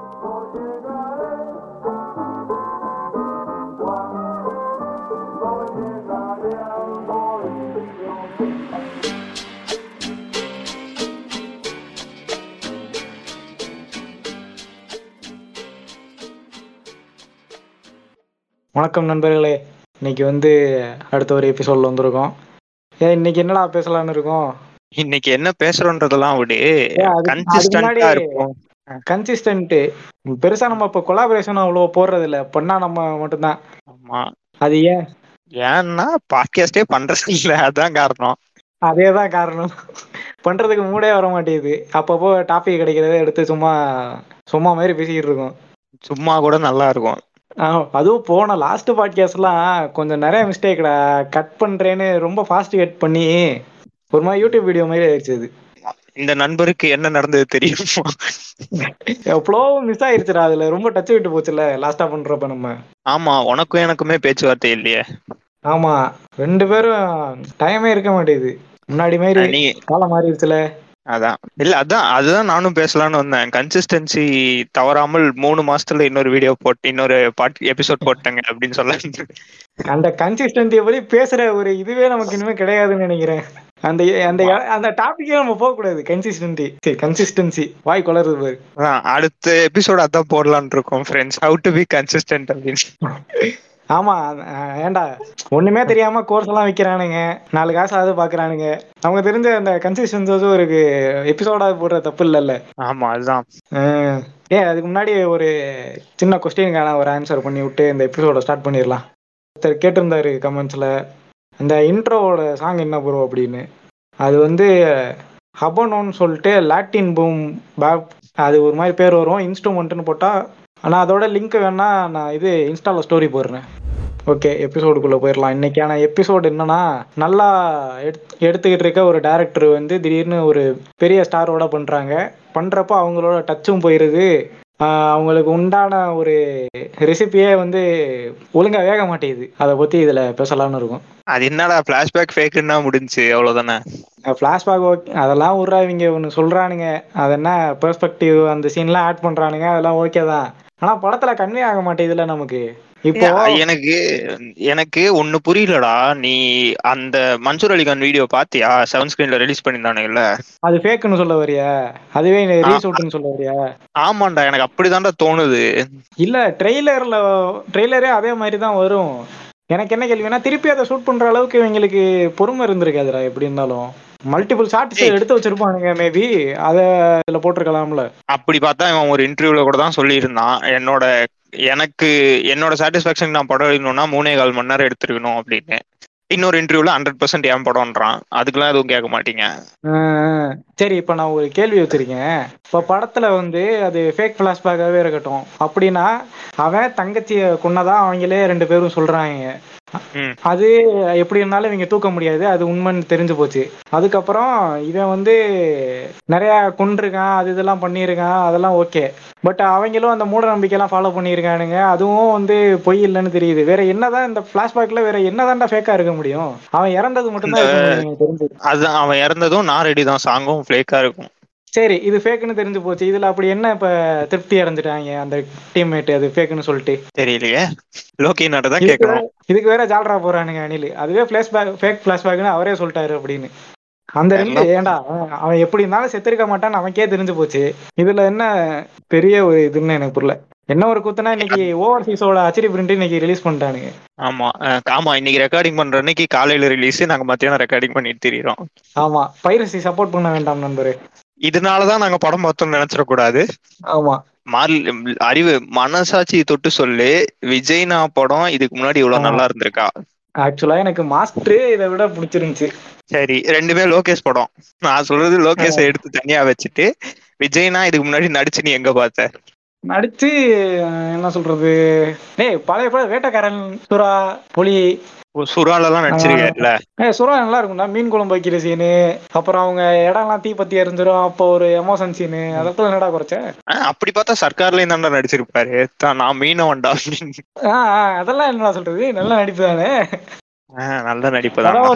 வணக்கம் நண்பர்களே இன்னைக்கு வந்து அடுத்த ஒரு எபிசோட்ல வந்திருக்கோம் ஏன் இன்னைக்கு என்னடா பேசலாம்னு இருக்கோம் இன்னைக்கு என்ன பேசுறோன்றதெல்லாம் விடு ஏன் அது- கன்சிஸ்டன்டா முன்னாடி- இருக்கும் கன்சிஸ்டன்ட் பெருசா நம்ம இப்ப கொலாபரேஷன் அவ்வளவு போடுறது இல்ல பண்ணா நம்ம மட்டும்தான் ஆமா அது ஏன் ஏன்னா பாட்காஸ்டே பண்றது இல்ல அதான் காரணம் அதேதான் காரணம் பண்றதுக்கு மூடே வர மாட்டேங்குது அப்பப்போ டாபிக் கிடைக்கிறத எடுத்து சும்மா சும்மா மாதிரி பேசிக்கிட்டு இருக்கோம் சும்மா கூட நல்லா இருக்கும் ஆ, அதுவும் போன லாஸ்ட் பாட்காஸ்ட்லாம் கொஞ்சம் நிறைய மிஸ்டேக்டா கட் பண்றேன்னு ரொம்ப ஃபாஸ்ட் கட் பண்ணி ஒரு மாதிரி யூடியூப் வீடியோ மாதிரி ஆயிடுச்சு அது இந்த நண்பருக்கு என்ன நடந்தது தெரியுமா எவ்வளோ மிஸ் ஆயிருச்சுடா அதுல ரொம்ப டச் விட்டு போச்சுல லாஸ்டா பண்றப்ப நம்ம ஆமா உனக்கும் எனக்குமே பேச்சுவார்த்தை இல்லையே ஆமா ரெண்டு பேரும் டைமே இருக்க மாட்டேங்குது முன்னாடி மாதிரி நீ காலம் மாறிடுச்சுல அதான் இல்ல அதான் அதுதான் நானும் பேசலாம்னு வந்தேன் கன்சிஸ்டன்சி தவறாமல் மூணு மாசத்துல இன்னொரு வீடியோ போட்டு இன்னொரு பாட் எபிசோட் போட்டேங்க அப்படின்னு சொல்ல அந்த கன்சிஸ்டன்சியை பத்தி பேசுற ஒரு இதுவே நமக்கு இனிமே கிடையாதுன்னு நினைக்கிறேன் அந்த அந்த அந்த டாபிக்கே நம்ம போக கூடாது கன்சிஸ்டன்சி கன்சிஸ்டன்சி வாய் குளருது பாரு அதான், அடுத்த எபிசோட் அதான் போடலாம்னு இருக்கோம் friends how to be consistent அப்படின்னு ஆமா அஹ் ஏன்டா ஒண்ணுமே தெரியாம கோர்ஸ் எல்லாம் வைக்கிறானுங்க நாலு காசு ஆகுது பாக்குறானுங்க அவங்க தெரிஞ்ச அந்த கன்சிஸ்டன்சி ஒரு எபிசோடா போடுற தப்பு இல்லைல்ல ஆமா அதுதான் அஹ் ஏன் அதுக்கு முன்னாடி ஒரு சின்ன கொஸ்டினுக்கான ஒரு ஆன்சர் பண்ணி விட்டு இந்த எபிசோட ஸ்டார்ட் பண்ணிடலாம் ஒருத்தர் கேட்டிருந்தாரு கமெண்ட்ஸ்ல அந்த இன்ட்ரோவோட சாங் என்ன ப்ரோ அப்படின்னு அது வந்து ஹபனோன்னு சொல்லிட்டு லாட்டின் பூம் பேப் அது ஒரு மாதிரி பேர் வரும் இன்ஸ்ட்ருமெண்ட்னு போட்டால் ஆனால் அதோட லிங்க் வேணா நான் இது இன்ஸ்டால ஸ்டோரி போடுறேன் ஓகே எபிசோடுக்குள்ளே போயிடலாம் இன்னைக்கான எபிசோடு என்னன்னா நல்லா எடுத் எடுத்துக்கிட்டு இருக்க ஒரு டேரக்டர் வந்து திடீர்னு ஒரு பெரிய ஸ்டாரோட பண்ணுறாங்க பண்ணுறப்போ அவங்களோட டச்சும் போயிடுது ஆஹ் அவங்களுக்கு உண்டான ஒரு ரெசிபியே வந்து ஒழுங்கா வேக மாட்டேங்குது அதை பற்றி இதில் பேசலாம்னு இருக்கும் அது என்னடா பிளாஷ்பேக் ஃபேக்குன்னா முடிஞ்சு அவ்வளவுதானே ஃப்ளாஷ்பேக் ஓகே அதெல்லாம் விட்றா இவங்க ஒன்று சொல்கிறானுங்க அது என்ன பெர்ஸ்பெக்டிவ் அந்த சீன்லாம் ஆட் பண்ணுறானுங்க அதெல்லாம் ஓகே தான் ஆனால் படத்தில் கன்வே ஆக மாட்டேங்குதுல நமக்கு இப்போ ஏய், எனக்கு எனக்கு ஒண்ணு புரியலடா நீ அந்த மன்சூர் அலிகான் வீடியோ பாத்தியா செவன் ஸ்கிரீன்ல ரிலீஸ் பண்ணிருந்தானுங்கல்ல அது ஃபேக்குன்னு சொல்ல வரியா அதுவே ரீஷூட்னு சொல்ல வரியா ஆமாண்டா எனக்கு அப்படிதான்டா தோணுது இல்ல ட்ரெய்லர்ல ட்ரெய்லரே அதே மாதிரி தான் வரும் எனக்கு என்ன கேள்வினா திருப்பி அதை ஷூட் பண்ற அளவுக்கு இவங்களுக்கு பொறுமை இருந்திருக்காதுடா எப்படி இருந்தாலும் மல்டிபிள் ஷார்ட்ஸ் ஏய். எடுத்து வச்சிருப்பானுங்க மேபி அத இதுல போட்டிருக்கலாம்ல அப்படி பார்த்தா இவன் ஒரு இன்டர்வியூல கூட தான் சொல்லியிருந்தான் என்னோட எனக்கு என்னோட சாட்டிஸ்பாக்சன் நான் படம் எழுதணும்னா மூணே கால் மணி நேரம் எடுத்திருக்கணும் அப்படின்னு இன்னொரு இன்டர்வியூல ஹண்ட்ரட் பர்சன்ட் ஏன் படம்ன்றான் அதுக்கெல்லாம் எதுவும் கேட்க மாட்டீங்க ஆஹ் சரி இப்ப நான் ஒரு கேள்வி வச்சிருக்கேன் இப்ப படத்துல வந்து அது ஃபேக் பிளாஷ்பேக்காவே இருக்கட்டும் அப்படின்னா அவன் தங்கச்சிய கொன்னதா அவங்களே ரெண்டு பேரும் சொல்றாங்க ம். அது எப்படி இருந்தாலும் இவங்க தூக்க முடியாது அது உண்மைன்னு தெரிஞ்சு போச்சு அதுக்கப்புறம் இவன் வந்து நிறைய கொண்டிருக்கான் அது இதெல்லாம் பண்ணியிருக்கான் அதெல்லாம் ஓகே பட் அவங்களும் அந்த மூட நம்பிக்கையெல்லாம் ஃபாலோ பண்ணியிருக்கானுங்க அதுவும் வந்து பொய் இல்லைன்னு தெரியுது வேற என்னதான் இந்த பிளாஷ்பேக்ல வேற என்னதான்டா ஃபேக்கா இருக்க முடியும் அவன் இறந்தது மட்டும்தான் இருக்க முடியும் எனக்கு தெரிஞ்சது அது அவன் இறந்ததும் நான் ரெடி தான் சாங்கும் ஃபிளேக்கா இருக்கும் சரி இது ஃபேக்குன்னு தெரிஞ்சு போச்சு இதுல அப்படி என்ன இப்ப திருப்தி அடைஞ்சிட்டாங்க அந்த டீம்மேட் அது ஃபேக்குன்னு சொல்லிட்டு தெரியலையே லோகி நட தான் இதுக்கு கேட்கணும் வேற- இதுக்கு வேற ஜால்ரா போறானுங்க அனில் அதுவே பிளாஷ்பேக் ஃபேக் பிளாஷ்பேக்னு அவரே சொல்லிட்டாரு அப்படின்னு அந்த ரெண்டு ஏன்டா அவன் அவன் எப்படி இருந்தாலும் செத்திருக்க மாட்டான்னு அவனுக்கே தெரிஞ்சு போச்சு இதுல என்ன பெரிய ஒரு இதுன்னு எனக்கு புரியல என்ன ஒரு குத்துனா இன்னைக்கு ஓவர்சீஸோட அச்சடி பிரிண்ட் இன்னைக்கு ரிலீஸ் பண்ணிட்டானுங்க ஆமா அஹ் ஆமா இன்னைக்கு ரெக்கார்டிங் பண்ற அன்னைக்கு காலையில ரிலீஸ் நாங்க மத்தியானம் ரெக்கார்டிங் பண்ணிட்டு தெரியுறோம் ஆமா பைரசி சப்போர்ட் பண்ண வேண்டாம் நண்பரே இதனாலதான் நாங்க படம் பார்த்தோம்னு நினைச்சிடக்கூடாது ஆமா மாறி அறிவு மனசாட்சி தொட்டு சொல்லு விஜய்னா படம் இதுக்கு முன்னாடி இவ்வளவு ஆ. நல்லா இருந்திருக்கா ஆக்சுவலா எனக்கு மாஸ்டர் இதை விட பிடிச்சிருந்துச்சு சரி ரெண்டுமே லோகேஷ் படம் நான் சொல்றது லோகேஷை எடுத்து தனியா வச்சுட்டு விஜய்னா இதுக்கு முன்னாடி நடிச்சு நீ எங்க பார்த்த நடிச்சு அஹ், என்ன சொல்றது டேய் பழைய படம் வேட்டைக்காரன் சுறா புலி சுறால எல்லாம் நடிச்சிருக்கல ஏ சுறா நல்லா இருக்கும்டா மீன் குழம்பு வைக்கிற சீனு அப்புறம் அவங்க இடம்லாம் தீ பத்தி எரிஞ்சிரும் அப்போ ஒரு எமோஷன் சீனு அதெல்லாம் என்னடா குறைச்ச அப்படி பார்த்தா சர்க்கார்லயும் தான்டா நடிச்சிருப்பாரு தான் நான் மீனவன்டா ஆ ஆ, அதெல்லாம் என்னடா சொல்றது நல்ல நடிப்பு தானே ஆஹ் நல்ல நடிப்பு அதான் தான் ஒரு மீன்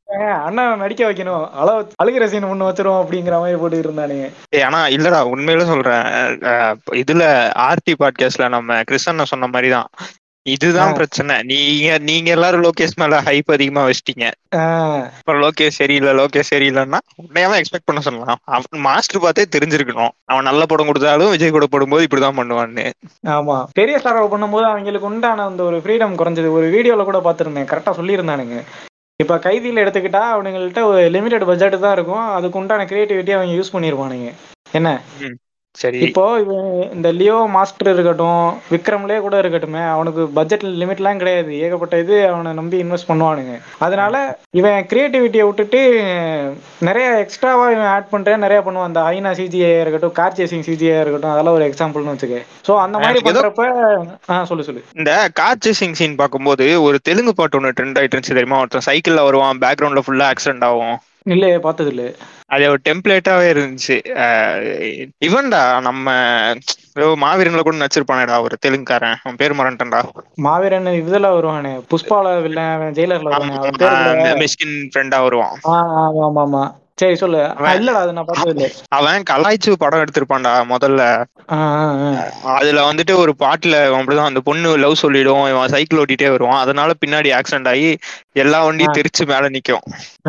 அண்ணன் நடிக்க வைக்கணும் அள அழுகிற சீன் ஒண்ணு வச்சிரும் அப்படிங்கிற மாதிரி போட்டு இருந்தானுங்க ஏய், ஆனா இல்லடா உண்மையில சொல்றேன் அஹ், இதுல ஆர்டி பாட்காஸ்ட்ல நம்ம கிருஷ்ணன் சொன்ன மாதிரிதான் இதுதான் ஆ. பிரச்சனை நீங்க நீங்க எல்லாரும் லோகேஷ் மேல ஹைப் அதிகமா வச்சிட்டீங்க ஆஹ் இப்ப லோகேஷ் சரியில்லை லோகேஷ் சரியில்லைன்னா உன்னையாம எக்ஸ்பெக்ட் பண்ண சொல்லலாம் அவன் மாஸ்டர் பார்த்தே தெரிஞ்சிருக்கணும் அவன் நல்ல படம் கொடுத்தாலும் விஜய் கூட போடும்போது இப்படிதான் பண்ணுவான்னு ஆமா பெரிய ஸ்டார் பண்ணும்போது அவங்களுக்கு உண்டான அந்த ஒரு ஃப்ரீடம் குறைஞ்சது ஒரு வீடியோல கூட பார்த்திருந்தேன் கரெக்டா சொல்லியிருந்தானுங்க இப்ப கைதியில எடுத்துக்கிட்டா அவனுங்கள்ட்ட ஒரு லிமிடெட் பட்ஜெட் தான் இருக்கும் அதுக்கு உண்டான கிரியேட்டிவிட்டி அவங்க யூஸ் பண்ணிருப்பானுங்க என்ன சரி இப்போ இவன் இந்த லியோ மாஸ்டர் இருக்கட்டும் விக்ரம்லயே கூட இருக்கட்டுமே அவனுக்கு பட்ஜெட் லிமிட்லாம் கிடையாது ஏகப்பட்ட இது அவனை நம்பி இன்வெஸ்ட் பண்ணுவானுங்க அதனால இவன் கிரியேட்டிவிட்டியை விட்டுட்டு நிறைய எக்ஸ்ட்ராவா இவன் ஆட் பண்றேன் நிறைய பண்ணுவான் அந்த ஐநா சிஜிஐ இருக்கட்டும் கார் சேசிங் சிஜிஐ இருக்கட்டும் அதெல்லாம் ஒரு எக்ஸாம்பிள்னு வச்சுக்க சோ அந்த மாதிரி எனக்கு ஏதோ- பண்றப்ப ஆ சொல்லு சொல்லு இந்த கார் சேசிங் சீன் பார்க்கும்போது ஒரு தெலுங்கு பாட்டு ஒன்று ட்ரெண்ட் ஆயிட்டு இருந்துச்சு தெரியுமா ஒருத்தன் சைக்கிள்ல வருவான் பேக்ரவுண்ட்ல ஃபுல்லா ஆக்சிடென்ட் ஆகும் இல்லையே பார்த்தது இல்ல அது ஒரு டெம்ப்ளேட்டாவே இருந்துச்சு அஹ் இவன்டா நம்ம ஏதோ மாவீரன்ல கூட நடிச்சிருப்பானேடா ஒரு தெலுங்குக்காரன் அவன் பேர் மறந்துட்டேன்டா மாவீரன் இதுல வருவானே புஷ்பால வில்லன் ஜெயிலர்ல வருவானே அவன் பேர் கூட மிஸ்கின் ஃப்ரெண்டா வருவான் ஆ, ஆமா ஆமா ஆமா சரி சொல்லு ஆ, அவன்- இல்லடா அது நான் பார்த்தது இல்ல அவன் கலாய்ச்சு படம் எடுத்திருப்பான்டா முதல்ல ஆ, ஆ, ஆ. அதுல வந்துட்டு ஒரு பாட்டுல அவன் அப்படிதான் அந்த பொண்ணு லவ் சொல்லிடும் இவன் சைக்கிள் ஓட்டிட்டே வருவான் அதனால பின்னாடி ஆக்சிடென்ட் ஆகி எல்லா வண்டியும் தெரிச்சு மேல நிக்கும்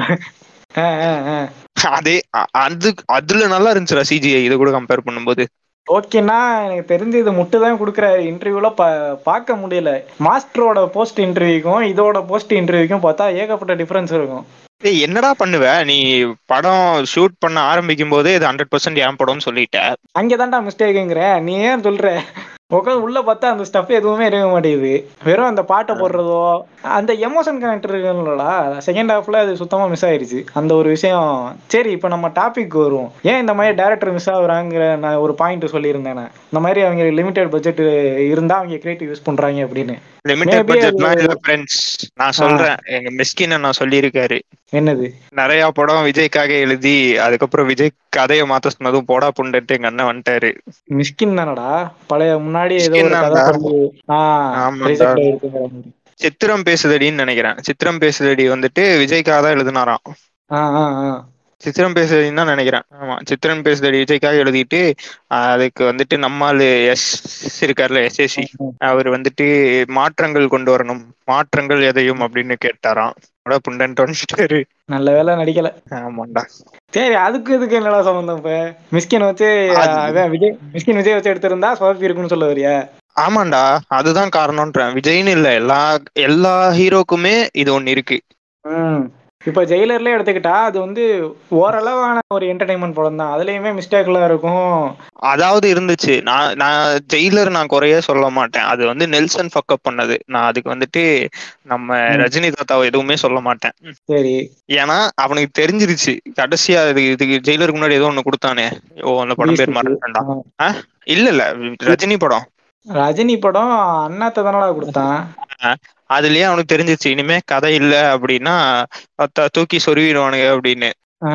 ஆ, ஆ, ஆ. அதே அ- அது அதுல நல்லா இருந்துச்சுடா சிஜிஐ இது கூட கம்பேர் பண்ணும்போது ஓகேண்ணா எனக்கு தெரிஞ்சு இது முட்டு தான் கொடுக்குறாரு இன்டர்வியூல பா பார்க்க முடியல மாஸ்டரோட போஸ்ட் இன்டர்வியூக்கும் இதோட போஸ்ட் இன்டர்வியூக்கும் பார்த்தா ஏகப்பட்ட டிஃபரன்ஸ் இருக்கும் ஏய் என்னடா பண்ணுவ நீ படம் ஷூட் பண்ண ஆரம்பிக்கும் போதே இது ஹண்ட்ரட் பர்சன்ட் ஏன் படம்னு சொல்லிட்ட அங்கேதான்டா மிஸ்டேக்குங்கிற நீ ஏன் சொல்ற உட்காந்து உள்ள பார்த்தா அந்த ஸ்டஃப் எதுவுமே இருக்க மாட்டேங்குது வெறும் அந்த பாட்டை போடுறதோ அந்த எமோஷன் கனெக்டர் இருக்குல்லடா செகண்ட் ஹாஃப்ல அது சுத்தமா மிஸ் ஆயிருச்சு அந்த ஒரு விஷயம் சரி இப்போ நம்ம டாபிக் வருவோம் ஏன் இந்த மாதிரி டேரக்டர் மிஸ் ஆகுறாங்கிற நான் ஒரு பாயிண்ட் சொல்லியிருந்தேன் நான். இந்த மாதிரி அவங்க லிமிடெட் பட்ஜெட் இருந்தா அவங்க கிரியேட்டிவ் யூஸ் பண்றாங்க அப்படின்னு லிமிடெட் Maybe பட்ஜெட்லாம் அது- இல்ல ஃப்ரெண்ட்ஸ் நான் சொல்றேன் எங்க மிஸ்கின் நான் சொல்லியிருக்காரு என்னது நிறைய படம் விஜய்க்காக எழுதி அதுக்கப்புறம் விஜய் கதையை மாத்த சொன்னதும் போடா புண்டுட்டு எங்க அண்ணன் வந்துட்டாரு மிஸ்கின் தானடா பழைய முன்னாடி ஏதோ மிஸ்கின் ஒரு கதை தான்டா. சொல்லி ஆஹ் ஆமாண்டா. reject ஆயிருக்குங்கிற மாதிரி. சித்திரம் பேசுதடின்னு நினைக்கிறேன் சித்திரம் பேசுதடி வந்துட்டு விஜய்க்காக தான் எழுதினாராம் ஆ ஆ ஆ சித்திரம் பேசுதடின்னு தான் நினைக்கிறேன் ஆமா சித்திரம் பேசுதடி விஜய்க்காக எழுதிட்டு ஆஹ் அதுக்கு வந்துட்டு நம்மால் எஸ் இருக்கார்ல எஸ்எஸ்சி அவர் வந்துட்டு மாற்றங்கள் கொண்டு வரணும் மாற்றங்கள் எதையும் அப்படின்னு கேட்டாராம் அட புண்டன் வந்துட்டாரு நல்ல வேலை நடிக்கல ஆமாண்டா சரி அதுக்கு இதுக்கு என்னடா சம்பந்தம் இப்ப மிஸ்கின் வச்சு அது- அதான் விஜய் மிஸ்கின் விஜய் வச்சு எடுத்திருந்தா சொதப்பி இருக்குன்னு சொல்ல வரியா ஆமாண்டா அதுதான் காரணம்ன்றேன் விஜய்னு இல்ல எல்லா எல்லா ஹீரோக்குமே இது ஒண்ணு இருக்கு ம் இப்ப ஜெயிலர்லயே எடுத்துக்கிட்டா அது வந்து ஓரளவான ஒரு என்டர்டைன்மெண்ட் படம் தான் அதுலயுமே மிஸ்டேக்லாம் இருக்கும் அதாவது இருந்துச்சு நான் நான் ஜெயிலர் நான் குறைய சொல்ல மாட்டேன் அது வந்து நெல்சன் ஃபக்கப் பண்ணது நான் அதுக்கு வந்துட்டு நம்ம ம். ரஜினி தாத்தாவை எதுவுமே சொல்ல மாட்டேன் சரி ஏன்னா அவனுக்கு தெரிஞ்சிருச்சு கடைசியா இது இதுக்கு ஜெயிலருக்கு முன்னாடி ஏதோ ஒண்ணு கொடுத்தானே ஓ அந்த படம் பேர் மறந்துட்டா ஆ. இல்ல இல்ல ரஜினி படம் ரஜினி படம் அண்ணாத்த தானடா கொடுத்தான் அதுலயே அவனுக்கு தெரிஞ்சிருச்சு இனிமே கதை இல்ல அப்படின்னா அத்த தூக்கி சொருவிடுவானுங்க அப்படின்னு ஆ,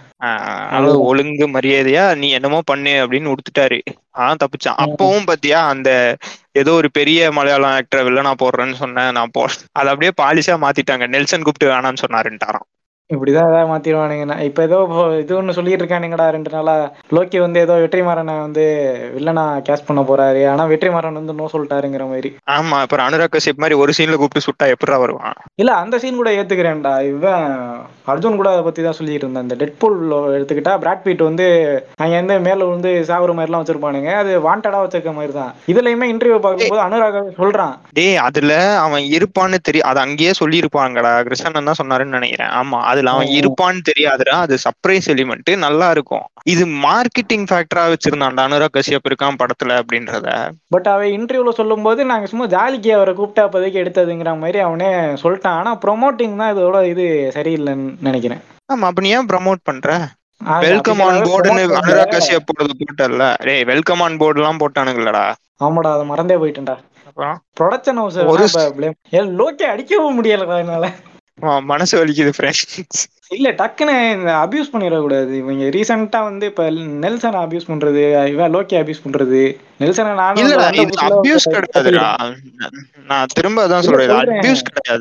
ஆஹ் அளவு ஒழுங்கு மரியாதையா நீ என்னமோ பண்ணு அப்படின்னு உடுத்துட்டாரு ஆனா தப்பிச்சான் அப்பவும் பாத்தியா அந்த ஏதோ ஒரு பெரிய மலையாளம் ஆக்டர் வில்லனா போடுறேன்னு சொன்னேன் நான் போ அதை அப்படியே பாலிஷா மாத்திட்டாங்க நெல்சன் கூப்பிட்டு வேணாம்னு சொன்னாருன்ட்டாராம் இப்படிதான் ஏதாவது மாத்திடுவானுங்க நான் இப்ப ஏதோ இப்போ இது ஒண்ணு சொல்லிட்டு இருக்கானுங்கடா ரெண்டு நாளா லோக்கி வந்து ஏதோ வெற்றிமாறனை வந்து வில்லனா கேஸ்ட் பண்ண போறாரு ஆனா வெற்றிமாறன் வந்து நோ சொல்லிட்டாருங்கிற மாதிரி ஆமா அப்புறம் அனுராக் கஷ்யப் மாதிரி ஒரு சீன்ல கூப்பிட்டு சுட்டா எப்படிடா வருவான் இல்ல அந்த சீன் கூட ஏத்துக்கிறேன்டா இவன் அர்ஜுன் கூட அதை பத்தி தான் சொல்லிட்டு இருந்தேன் இந்த டெட்பூல் எடுத்துக்கிட்டா பிராட் பீட் வந்து அங்க இருந்து மேல வந்து சாகுற மாதிரி எல்லாம் வச்சிருப்பானுங்க அது வாண்டடா வச்சிருக்க மாதிரி தான் இதுலயுமே இன்டர்வியூ பார்க்கும்போது அனுராக் சொல்றான் டேய் அதுல அவன் இருப்பான்னு தெரியும் அது அங்கேயே சொல்லியிருப்பாங்கடா கிருஷ்ணன் தான் சொன்னாருன்னு நினைக்கிறேன் ஆமா அதுல அவன் ம். இருப்பான்னு தெரியாதுடா அது சர்ப்ரைஸ் எலிமெண்ட் நல்லா இருக்கும் இது மார்க்கெட்டிங் ஃபேக்டரா வச்சிருந்தான்டா அனுராக் கஷ்யப் இருக்கான் படத்துல அப்படின்றத பட் அவன் இன்டர்வியூல சொல்லும்போது நாங்க சும்மா ஜாலிக்கு அவரை கூப்பிட்டு அப்போதைக்கு எடுத்ததுங்கிற மாதிரி அவனே சொல்லிட்டான் ஆனா ப்ரொமோட்டிங் தான் இதோட இது சரியில்லைன்னு நினைக்கிறேன் ஆமா அப்ப நீ ஏன் ப்ரமோட் பண்ற அது வெல்கம் ஆன் official ஆவே போர்டுன்னு promote பண்ணல. அனுராக் கஷ்யப் போட்டது போட்டல டேய் வெல்கம் ஆன் போர்டு எல்லாம் போட்டானுங்களடா ஆமாடா அதை மறந்தே போயிட்டேன்டா அப்புறம் ப்ரொடக்ஷன் ஹவுஸ் ஒரு ஒரு லோக்கே அடிக்கவும் முடியலடா என்னால அவன் மனசு வலிக்குது ஃப்ரெண்ட்ஸ் இல்ல டக்குன்னு இந்த அபியூஸ் பண்ணிடக்கூடாது இவங்க ரீசெண்டா வந்து இப்ப நெல்சனை அபியூஸ் பண்றது இவன் லோக்கி அபியூஸ் பண்றது நெல்சனை நானும் இல்ல வந்த இது புதுசுல அபியூஸ் ஒரு கிடையாதுடா நான் திரும்ப அதான் இல்ல, சொல்றேன் சொல்றேன். அபியூஸ் கிடையாது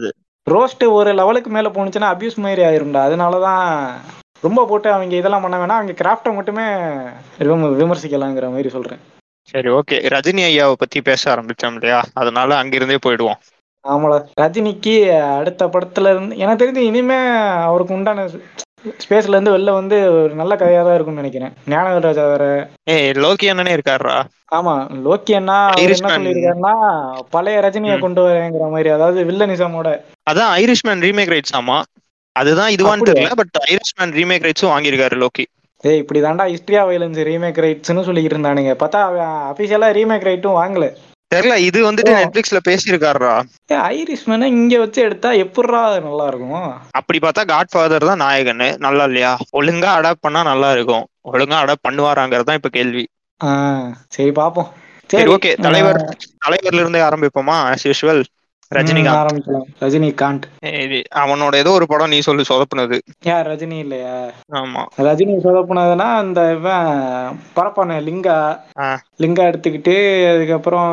ரோஸ்ட் ஒரு லெவலுக்கு மேல போனுச்சுன்னா அபியூஸ் மாதிரி ஆயிரும்டா அதனாலதான் ரொம்ப போட்டு அவங்க இதெல்லாம் பண்ண வேணாம் அவங்க கிராஃப்டை மட்டுமே விம- விமர்சிக்கலாங்கிற மாதிரி சொல்றேன் சரி ஓகே ரஜினி ஐயாவை பத்தி பேச ஆரம்பிச்சோம் இல்லையா அதனால அங்கிருந்தே போயிடுவோம் ஆமாடா ரஜினிக்கு அடுத்த படத்துல இருந்து எனக்கு தெரிஞ்சு இனிமே அவருக்கு உண்டான ஸ்பேஸ்ல இருந்து வெளில வந்து ஒரு நல்ல கதையா தான் இருக்கும்னு நினைக்கிறேன் ஞானவேல் ராஜா வேற ஏய் லோகி அண்ணனே இருக்காருடா ஆமா லோக்கி அண்ணா அவர் என்ன Irishman. சொல்லியிருக்காருன்னா பழைய ரஜினியை ம். கொண்டு வரேங்கிற மாதிரி அதாவது வில்லனிசமோட அதான் ஐரிஷ்மேன் ரீமேக் ரைட்ஸ் ஆமா அதுதான் இதுவான்னு அப்படியா? தெரியல பட் ஐரிஷ்மேன் ரீமேக் ரைட்ஸும் வாங்கியிருக்காரு லோகி ஏய் இப்படி தாண்டா ஹிஸ்டரியா வயலன்ஸ் ரீமேக் ரைட்ஸ்னு சொல்லிக்கிட்டு இருந்தானுங்க பார்த்தா அவன் அபிஷியலா ரீமேக் ரைட்டும் வாங்கல தெரியல இது வந்துட்டு ஓ. நெட்ஃபிளிக்ஸ்ல பேசியிருக்காருடா ஏ ஐரிஷ்மேனை இங்க வச்சு எடுத்தா எப்படிரா அது நல்லா இருக்கும் அப்படி பார்த்தா காட் ஃபாதர் தான் நாயகன் நல்லா இல்லையா ஒழுங்கா அடாப்ட் பண்ணா நல்லா இருக்கும் ஒழுங்கா அடாப்ட் பண்ணுவாராங்கிறது தான் இப்ப கேள்வி ஆ சரி பாப்போம் சரி ஓகே தலைவர் தலைவர்ல இருந்தே ஆரம்பிப்போமா as usual ம், ரஜினிகாந்த் ஆரம்பிக்கலாம் ரஜினிகாந்த் இது அவனோட ஏதோ ஒரு படம் நீ சொல்லு சொதப்புனது யார் ரஜினி இல்லையா ஆமா ரஜினி சொதப்புனதுன்னா அந்த இவன் பரப்பான லிங்கா ஆ. லிங்கா எடுத்துக்கிட்டு அதுக்கப்புறம்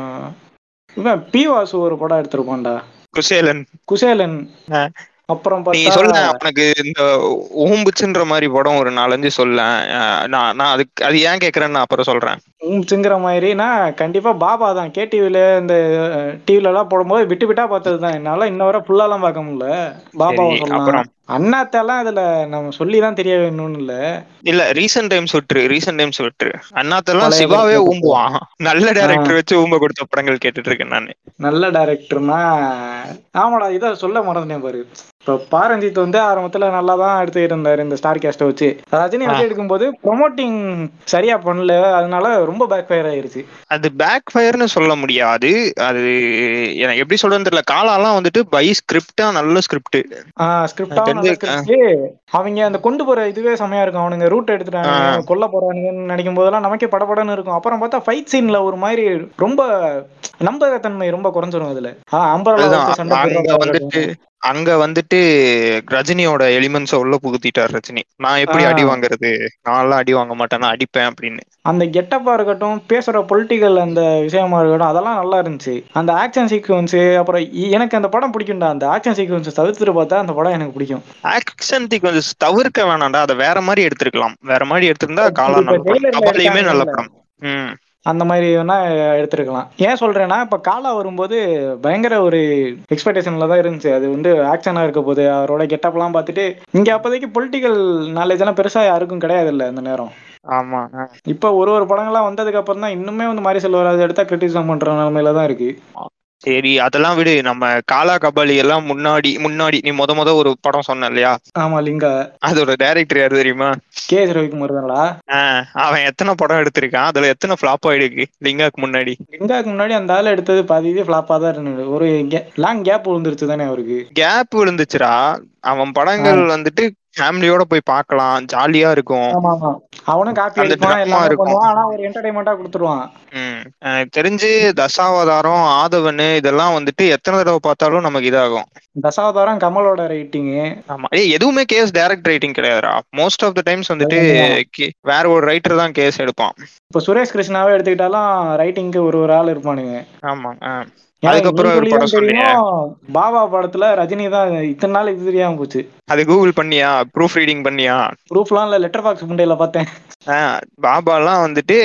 இவன் பி வாசு ஒரு படம் எடுத்திருப்பான்டா குசேலன் குசேலன் ஆ. அப்புறம் நீ பார்த்தா சொல்ல உனக்கு இந்த ஊம்புச்சுன்ற மாதிரி படம் ஒரு நாலஞ்சு சொல்ல நான் நான் அதுக்கு அது ஏன் கேக்குறேன்னு நான் அப்புறம் சொல்றேன் சிங்கிற மாதிரினா கண்டிப்பா பாபா தான் கேடிவில இந்த டிவில எல்லாம் போடும்போது விட்டு விட்டா பார்த்தது தான் என்னால இன்ன வரை ஃபுல்லாலாம் பார்க்க முடியல பாபாவை சரி, சொல்லலாம் அப்புறம் அண்ணாத்தெல்லாம் இதுல நம்ம சொல்லி தான் தெரிய வேணும்னு இல்ல இல்ல ரீசெண்ட் டைம்ஸ் விட்டுரு ரீசெண்ட் டைம்ஸ் விட்டுரு அண்ணாத்தெல்லாம் பழைய சிவாவே படத்துல ஊம்புவான் நல்ல டைரக்டர் வச்சு ஊம்ப கொடுத்த படங்கள் கேட்டுட்டு இருக்கேன் நானு நல்ல டைரக்டர்னா ஆமாடா இதை சொல்ல மறந்துட்டேன் பாரு இப்போ பாரஞ்சித் வந்து ஆரம்பத்துல நல்லா தான் எடுத்துக்கிட்டு இருந்தாரு இந்த ஸ்டார் கேஸ்ட்டை வச்சு ரஜினி வச்சு எடுக்கும்போது ப்ரொமோட்டிங் சரியா பண்ணல அதனால ரொம்ப பேக் ஃபயர் ஆயிருச்சு அது பேக் ஃபயர்னு சொல்ல முடியாது அது எனக்கு எப்படி சொல்றதுன்னு தெரியல காலாலாம் வந்துட்டு பை ஸ்கிரிப்டா நல்ல ஸ்கிரிப்ட் ஸ்கிரிப்டாவும் நல்ல தெரிஞ்சு- ஸ்கிரிப்ட் அவங்க அந்த கொண்டு போற இதுவே செமையா இருக்கும் அவனுங்க ரூட் எடுத்துட்டாங்க கொல்ல போறானுங்கன்னு நினைக்கும் போதெல்லாம் நமக்கே படபடன்னு இருக்கும் அப்புறம் பார்த்தா ஃபைட் சீன்ல ஒரு மாதிரி ரொம்ப நம்பகத்தன்மை ரொம்ப குறைஞ்சிரும் அதுல ஆஹ் அம்பரலா அதுதான் வச்சு சண்டை அங்க போடுறதா வந்துட்டு இருக்கட்டும். அங்க வந்துட்டு ரஜினியோட எலிமெண்ட்ஸ உள்ள புகுத்திட்டார் ரஜினி நான் எப்படி ஆ. அடி வாங்குறது நான்லாம் அடி வாங்க மாட்டேன் நான் அடிப்பேன் அப்படின்னு அந்த கெட்டப்பா இருக்கட்டும் பேசுற பொலிட்டிக்கல் அந்த விஷயமா இருக்கட்டும் அதெல்லாம் நல்லா இருந்துச்சு அந்த ஆக்ஷன் சீக்வன்ஸ் அப்புறம் இ- எனக்கு அந்த படம் பிடிக்கும்டா அந்த ஆக்ஷன் சீக்வன்ஸ் தவிர்த்துட்டு பார்த்தா அந்த படம் எனக்கு பிடிக்கும் ஆக்ஷன் சீக்வன்ஸ் தவிர்க்க வேணாம்டா அதை வேற மாதிரி எடுத்திருக்கலாம் வேற மாதிரி எடுத்திருந்தா காலா இப்ப நல்ல படம் trailer ல கபாலியுமே நல்ல இருக்காங்கல்ல. படம் ம் அந்த மாதிரி வேணா எடுத்திருக்கலாம் ஏன் சொல்றேன்னா இப்ப காலா வரும்போது பயங்கர ஒரு எக்ஸ்பெக்டேஷன்ல தான் இருந்துச்சு அது வந்து ஆக்ஷனா இருக்க போது அவரோட கெட்டப்லாம் பார்த்துட்டு இங்க அப்போதைக்கு பொலிட்டிக்கல் நாலேஜ் எல்லாம் பெருசா யாருக்கும் கிடையாது இல்ல அந்த நேரம் ஆமா ஆ. இப்ப ஒரு ஒரு படங்கள்லாம் வந்ததுக்கு அப்புறம் தான் இன்னுமே வந்து மாரி செல்வராஜ் எடுத்தா கிரிட்டிசம் பண்ற நிலைமையில தான் இருக்கு சரி அதெல்லாம் விடு நம்ம காலா கபாலி எல்லாம் முன்னாடி முன்னாடி நீ முத முத ஒரு படம் சொன்ன இல்லையா ஆமா லிங்கா அதோட டைரக்டர் யாரு தெரியுமா கே எஸ் ரவிக்குமார் தானடா ஆ, அவன் எத்தனை படம் எடுத்திருக்கான் அதுல எத்தனை ஃபிளாப் ஆயிடுக்கு லிங்காக்கு முன்னாடி லிங்காக்கு முன்னாடி அந்த ஆள் எடுத்தது பாதி இது ஃபிளாப்பா தான் இருந்தது ஒரு லாங் கேப் விழுந்துருச்சு தானே அவருக்கு கேப் விழுந்துச்சுடா அவன் படங்கள் வந்துட்டு ஃபேமிலியோட போய் பார்க்கலாம் ஜாலியா இருக்கும் ஆமா ஆமா அவனும் காப்பி அந்த அடிப்பான் drama எல்லாமே இருக்கும். பண்ணுவான் ஆனா ஒரு என்டர்டைன்மெண்டா கொடுத்துருவான் ம். எனக்கு தெரிஞ்சு தசாவதாரம் ஆதவன் இதெல்லாம் வந்துட்டு எத்தனை தடவை பார்த்தாலும் நமக்கு இதாகும் தசாவதாரம் கமலோட ரைட்டிங்கு ஆமா ஏய் எதுவுமே கேஸ் டைரக்ட் ரைட்டிங் கிடையாதுடா மோஸ்ட் ஆஃப் த டைம்ஸ் வந்துட்டு கே- வேற ஒரு ரைட்டர் தான் கேஸ் எடுப்பான் இப்ப சுரேஷ் கிருஷ்ணாவே எடுத்துக்கிட்டாலும் ரைட்டிங்க்கு ஒரு ஒரு ஆள் இருப்பானுங்க ஆமா ஆ. ஏன்னா அதுக்கப்புறம் நீ ஒரு சொல்லிதான் படம் சொன்னியே தெரியும், பாபா படத்துல ரஜினி தான் இத்தனை நாள் இது தெரியாம போச்சு அது கூகுள் பண்ணியா ப்ரூஃப் ரீடிங் பண்ணியா ப்ரூஃப்லாம் இல்ல லெட்டர் பாக்ஸ் முண்டையில பார்த்தேன் ஆ, பாபாலாம் வந்துட்டு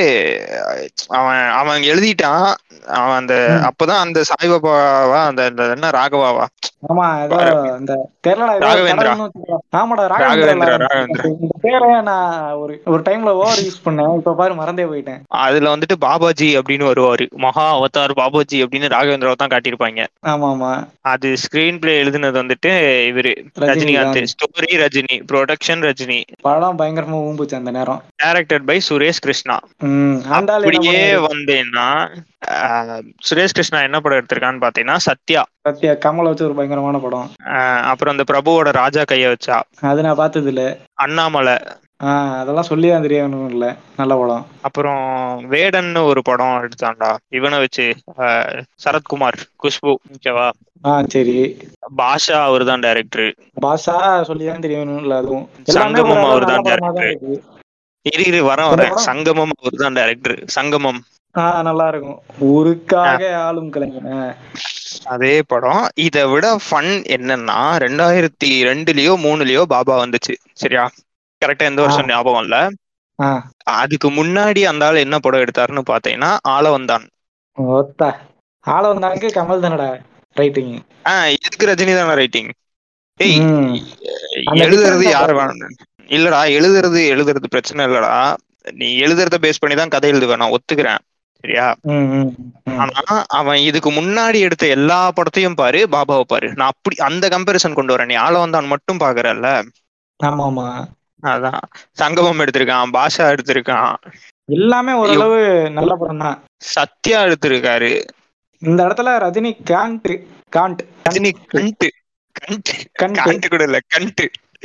அவன் அவன் எழுதிட்டான் அவன் அந்த ம். அப்பதான் அந்த சாய்பாபாவா அந்த அந்த என்ன ராகவாவா ஆமா ஏதோ இந்த கேரளா ஏதோ ராகவேந்திரா. கடவுள்னு வச்சுக்கலாம். ஆமாடா ராகவேந்திரா, ராகவேந்திரா ராகவேந்திரா. இந்த பேரை நான் ஒரு ஒரு டைம்ல ஓவர் யூஸ் பண்ணேன் இப்ப பாரு மறந்தே போயிட்டேன் அதுல வந்துட்டு பாபாஜி அப்படின்னு வருவாரு மகா அவதார் பாபாஜி அப்படின்னு ராகவேந்திராவை தான் காட்டியிருப்பாங்க ஆமா ஆமா அது ஸ்கிரீன் பிளே எழுதுனது வந்துட்டு இவரு ரஜினி ரஜினிகாந்த் ஸ்டோரி ரஜினி ப்ரொடக்ஷன் ரஜினி படம் பயங்கரமா ஊம்புச்சு அந்த நேரம் டைரக்டட் பை சுரேஷ் கிருஷ்ணா ம் அந்த ஆளு என்ன அப்படியே பண்ணாரு? வந்தேன்னா ஆஹ், சுரேஷ் கிருஷ்ணா என்ன படம் எடுத்திருக்கான்னு பாத்தீங்கன்னா சத்யா சத்யா கமலை வச்சு ஒரு பயங்கரமான படம் ஆஹ், அப்புறம் அந்த பிரபுவோட ராஜா கைய வச்சா அது நான் பார்த்தது இல்ல அண்ணாமலை ஆஹ் அதெல்லாம் சொல்லி தான் தெரியணும் இல்ல நல்ல படம் அப்புறம் வேடன்னு ஒரு படம் எடுத்தான்டா இவனை வச்சு ஆஹ், சரத்குமார் குஷ்பு ஓகேவா ஆ சரி பாஷா அவர் தான் டைரக்டர் பாஷா சொல்லி தான் தெரியணும் இல்ல அதுவும் எல்லாமே சங்கமம் ஒரு அவர்தான் நல்ல படமா தான் director. இருக்கு இரு இரு வர எந்த வரேன் படம்? சங்கமம் அவர் தான் டைரக்டர் சங்கமம் ஆஹ் நல்லா இருக்கும் ஊருக்காக ஆளும் கலைஞன் ஆ. அதே படம் இதை விட ஃபன் என்னன்னா ரெண்டாயிரத்தி ரெண்டுலயோ மூணுலயோ பாபா வந்துச்சு சரியா கரெக்டா எந்த வருஷம் ஞாபகம் இல்ல ஆ. அதுக்கு முன்னாடி அந்த ஆள் என்ன படம் எடுத்தாருன்னு பாத்தீங்கன்னா ஆளவந்தான் ஒத்தா ஆள வந்தாங்க கமல் தானடா ரைட்டிங் ஆஹ் எதுக்கு ரஜினி தானே ரைட்டிங் ஏய் ம். அந்த எழுதுறது difference யாரு ஆ வேணும் இல்லடா எழுதுறது எழுதுறது பிரச்சனை இல்லடா நீ எழுதுறத பேஸ் பண்ணி தான் கதை எழுதுவேன் நான் ஒத்துக்கிறேன் சரியா ம், ம், ம். ஆனா அவன் இதுக்கு முன்னாடி எடுத்த எல்லா படத்தையும் பாரு பாபாவை பாரு நான் அப்படி அந்த கம்பேரிசன் கொண்டு வரேன் நீ ஆள வந்தான் மட்டும் பாக்குறல்ல ஆமா ஆமா அதான் சங்கமம் எடுத்திருக்கான் பாஷா எடுத்திருக்கான் எல்லாமே ஓரளவு நல்ல படம் தான் சத்யா எடுத்திருக்காரு இந்த இடத்துல ரஜினி காண்ட் காண்ட் ரஜினி கண்டு கண்டு கண்ட் காண்டு கூட இல்ல கண்டு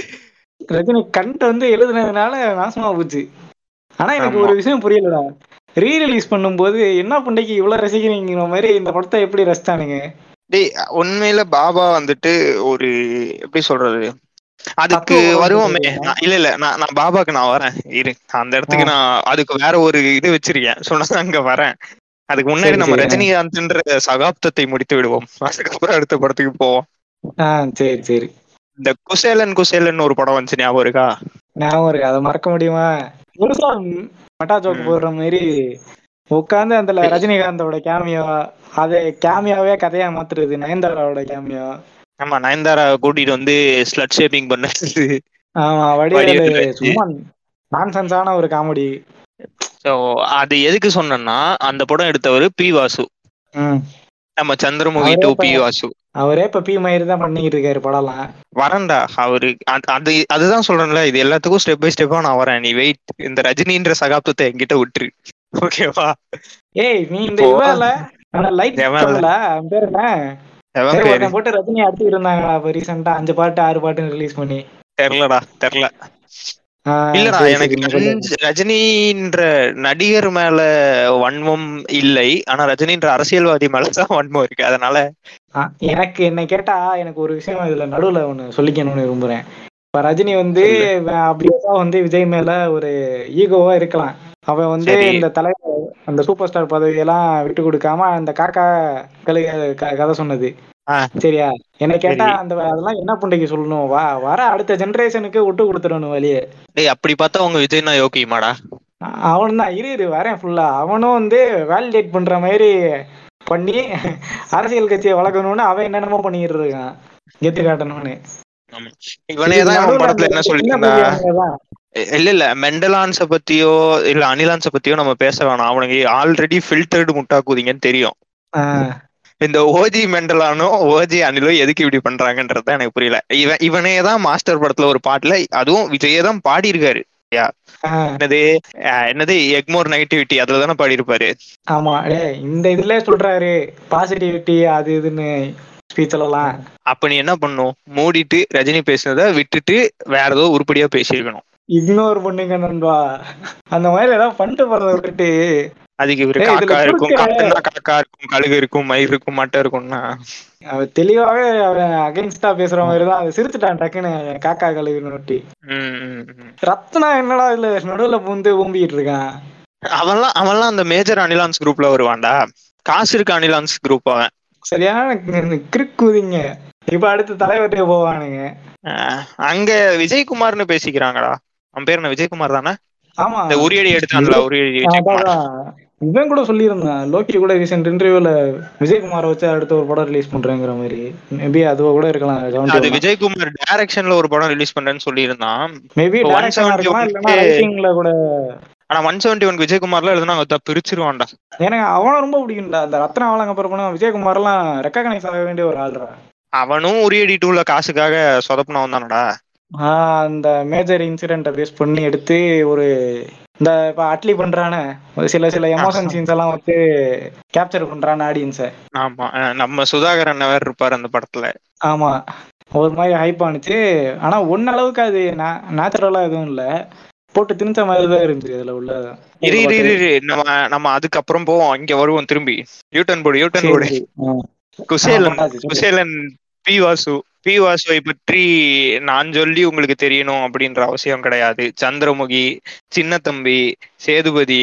ரஜினி கண்ட் வந்து எழுதுனதுனால நாசமா போச்சு ஆனா எனக்கு ஆமா. ஒரு விஷயம் புரியலடா ரீ ரிலீஸ் பண்ணும்போது என்ன பண்டைக்கு இவ்வளவு ரசிக்கிறீங்கிற மாதிரி இந்த படத்தை எப்படி ரசிச்சானுங்க டேய் உண்மையில பாபா வந்துட்டு ஒரு எப்படி சொல்றது அதுக்கு தத்துவ படம் வருவோமே சொல்றீங்களா? நான் இல்ல இல்ல நான் நான் பாபாக்கு நான் வரேன் இரு அந்த இடத்துக்கு நான் அதுக்கு வேற ஒரு இது வச்சிருக்கேன் சொன்னா அங்க வரேன் அதுக்கு முன்னாடி சரி, நம்ம சரி. ரஜினிகாந்த்ன்ற சகாப்தத்தை முடித்து விடுவோம் அதுக்கப்புறம் அடுத்த படத்துக்கு போவோம் ஆ சரி சரி இந்த குசேலன் குசேலன் ஒரு படம் வந்துச்சு ஞாபகம் இருக்கா ஞாபகம் இருக்கு அதை மறக்க முடியுமா முழுசா மட்டா ஜோக் ம். போடுற மாதிரி உட்காந்து அந்த ரஜினிகாந்தோட கேமியோ அதை கேமியாவே கதையா மாத்துறது நயன்தாராவோட கேமியோ ஆமா நயன்தாரா கூட்டிட்டு வந்து ஸ்லட் ஷேப்பிங் பண்ணது ஆமா வடிவேலு வடிவேலு வச்சு. சும்மா நான்சென்ஸான ஒரு காமெடி ஸோ அது எதுக்கு சொன்னேன்னா அந்த படம் எடுத்தவர் பி வாசு ம் நம்ம சந்திரமுகி அவரே டூ இப்ப- பி வாசு அவரே இப்ப பி மயிர் தான் பண்ணிக்கிட்டு இருக்காரு படம்லாம் வரேன்டா அவரு அது- அது அதுதான் சொல்றேன்ல இது எல்லாத்துக்கும் ஸ்டெப் பை ஸ்டெப்பா நான் வரேன் நீ வெயிட் இந்த ரஜினின்ற சகாப்தத்தை என்கிட்ட விட்டுரு ஓகேவா ஏய் நீ இந்த இப்போ- இவ இல்ல ஆனா லைட் எவன் இல்ல? இல்ல அவன் பேர் என்ன எவன் சரி, பேரு ஒருத்தன் போட்டு ரஜினி அடிச்சுட்டு இருந்தாங்கடா இப்ப ரீசெண்டா அஞ்சு பாட்டு ஆறு பாட்டு ரிலீஸ் பண்ணி தெரியலடா தெரியல ஆ, இல்லடா சரி, எனக்கு சரி, நீ சொல்லு. ரஞ்சி- ரஜினின்ற நடிகர் மேல வன்மம் இல்லை ஆனா ரஜினின்ற அரசியல்வாதி மேலதான் வன்மம் இருக்கு அதனால ஆ, எனக்கு என்ன கேட்டா எனக்கு ஒரு விஷயம் இதுல நடுவுல ஒண்ணு சொல்லிக்கணும்னு விரும்புறேன் இப்ப ரஜினி வந்து வே- அப்படியே வந்து விஜய் மேல ஒரு ஈகோவா இருக்கலாம் அவன் வந்து சரி. இந்த தலைவர் அந்த சூப்பர் ஸ்டார் பதவியெல்லாம் விட்டு கொடுக்காம அந்த காக்கா கலை க- கதை சொன்னது ஆ. சரியா என்ன கேட்டா சரி. அந்த அதெல்லாம் என்ன புண்டைக்கு சொல்லணும் வா வர அடுத்த ஜெனரேஷனுக்கு விட்டு கொடுத்துடணும் வழியே டேய் அப்படி பார்த்தா உங்க விஜய்னா யோகியமாடா அவன் தான் இரு இரு வரேன் ஃபுல்லா அவனும் வந்து வேலிடேட் பண்ற மாதிரி பண்ணி அரசியல் கட்சியை வளர்க்கணும்னு அவன் என்னென்னமோ பண்ணிட்டு இருக்கான் கெத்து காட்டணும்னு இவனே தான் நடுவுல இவன் படத்துல அந்த என்ன சின்ன சொல்லியிருந்தா பையனுங்க தான். இல்ல இல்ல மெண்டலான்ஸ பத்தியோ இல்ல அனிலான்ஸ பத்தியோ நம்ம பேச வேணாம் அவனுக்கு ஆல்ரெடி ஃபில்டர்டு முட்டாக்குதிங்கன்னு தெரியும் ஆ, இந்த ஓஜி மெண்டலானோ ஓஜி அனிலோ எதுக்கு இப்படி பண்றாங்கன்றது தான் எனக்கு புரியல இவன் இவனே தான் மாஸ்டர் படத்துல ஒரு பாட்டுல அதுவும் விஜயே தான் பாடி இருக்காரு ஆ, என்னது அஹ் என்னது எக்மோர் நெகட்டிவிட்டி அதுல தானே பாடி இருப்பாரு ஆமா டேய் இந்த இதுல சொல்றாரு பாசிட்டிவிட்டி அது இதுன்னு ஸ்பீச் எல்லாம் அப்ப நீ என்ன பண்ணும் மூடிட்டு ரஜினி பேசுனதை விட்டுட்டு வேற ஏதோ உருப்படியா பேசியிருக்கணும் இக்னோர் பண்ணுங்க நண்பா அந்த மாதிரி ஏதாவது பண்ணிட்டு போறத விட்டுட்டு அதுக்கு இவரு ஏய், இதுல காக்கா இருக்கும் குறுக்க- காத்துனா காக்கா இருக்கும் கழுகு இருக்கும் மயிர் இருக்கும் மட்டை இருக்கும்னா அவன் தெளிவாவே அவன் அகைன்ஸ்டா பேசுற மாதிரி தான் அதை சிரிச்சுட்டான் டக்குன்னு காக்கா கழுகுன்னு ஒட்டி ம், ம், ம். ரத்னா என்னடா இதுல நடுவுல பூந்து ஊம்பிட்டு இருக்கான் அவன்லாம் அவன்லாம் அந்த மேஜர் அனிலான்ஸ் குரூப்ல வருவான்டா காசு இருக்க அனிலான்ஸ் குரூப் அவன் சரியான கிறுக்குதிங்க இப்ப அடுத்து தலைவர்கிட்ட போவானுங்க அஹ் அங்க விஜயகுமார்னு பேசிக்கிறாங்கடா அவன் பேர் என்ன விஜயகுமார் தானே ஆமா இந்த உரியடி எடுத்தான்ல உரியடி விஜயகுமார் அதான். இவன் கூட சொல்லியிருந்தான் லோக்கி கூட ரீசெண்ட் இன்டர்வியூல விஜயகுமாரை வச்சு அடுத்த ஒரு படம் ரிலீஸ் பண்றேங்கிற மாதிரி மேபி அதுவோ கூட இருக்கலாம் அது விஜயகுமார் டைரக்ஷன்ல ஒரு படம் ரிலீஸ் பண்றேன்னு சொல்லியிருந்தான் மேபி இப்போ டைரக்ஷனா 171 இருக்கலாம் இல்லைன்னா க்கு- ரைட்டிங்ல கூட ஆனா ஒன் செவன்டி ஒன் விஜயகுமார்ல எழுதுனா அவன் பிரிச்சிருவான்டா எனக்கு அவனை ரொம்ப பிடிக்கும்டா அந்த ரத்னா அவலங்க அப்புறம் விஜயகுமார் எல்லாம் ரெக்கக்னைஸ் ஆக வேண்டிய ஒரு ஆள்ரா அவனும் உரியடி டூல காசுக்காக சொதப்பினவன் தானடா ஆஹ் அந்த மேஜர் இன்சிடென்ட்டை பேஸ் பண்ணி எடுத்து ஒரு இந்த இப்ப அட்லி பண்றானே ஒரு சில சில எமோஷன் சீன்ஸ் எல்லாம் வச்சு கேப்சர் பண்றான ஆடியன்ஸை ஆமா அஹ் நம்ம சுதாகரன் வேற இருப்பாரு அந்த படத்துல ஆமா ஒரு மாதிரி ஹைப் ஆனிச்சு ஆனா ஒன்ன அளவுக்கு அது நேச்சுரலா எதுவும் இல்ல போட்டு திணிச்ச மாதிரி தான் இருந்துச்சு அதுல உள்ள இரு இரு இரு, இரு நம்ம நம்ம அதுக்கப்புறம் போவோம் இங்க வருவோம் திரும்பி யூட்டன் போடு யூட்டன் போடு சரி, ஆ. குசேலன் போட்டாச்சு, சொல்லு. குசேலன் பி வாசு பி வாசுவை பற்றி நான் சொல்லி உங்களுக்கு தெரியணும் அப்படின்ற அவசியம் கிடையாது சந்திரமுகி சின்னத்தம்பி சேதுபதி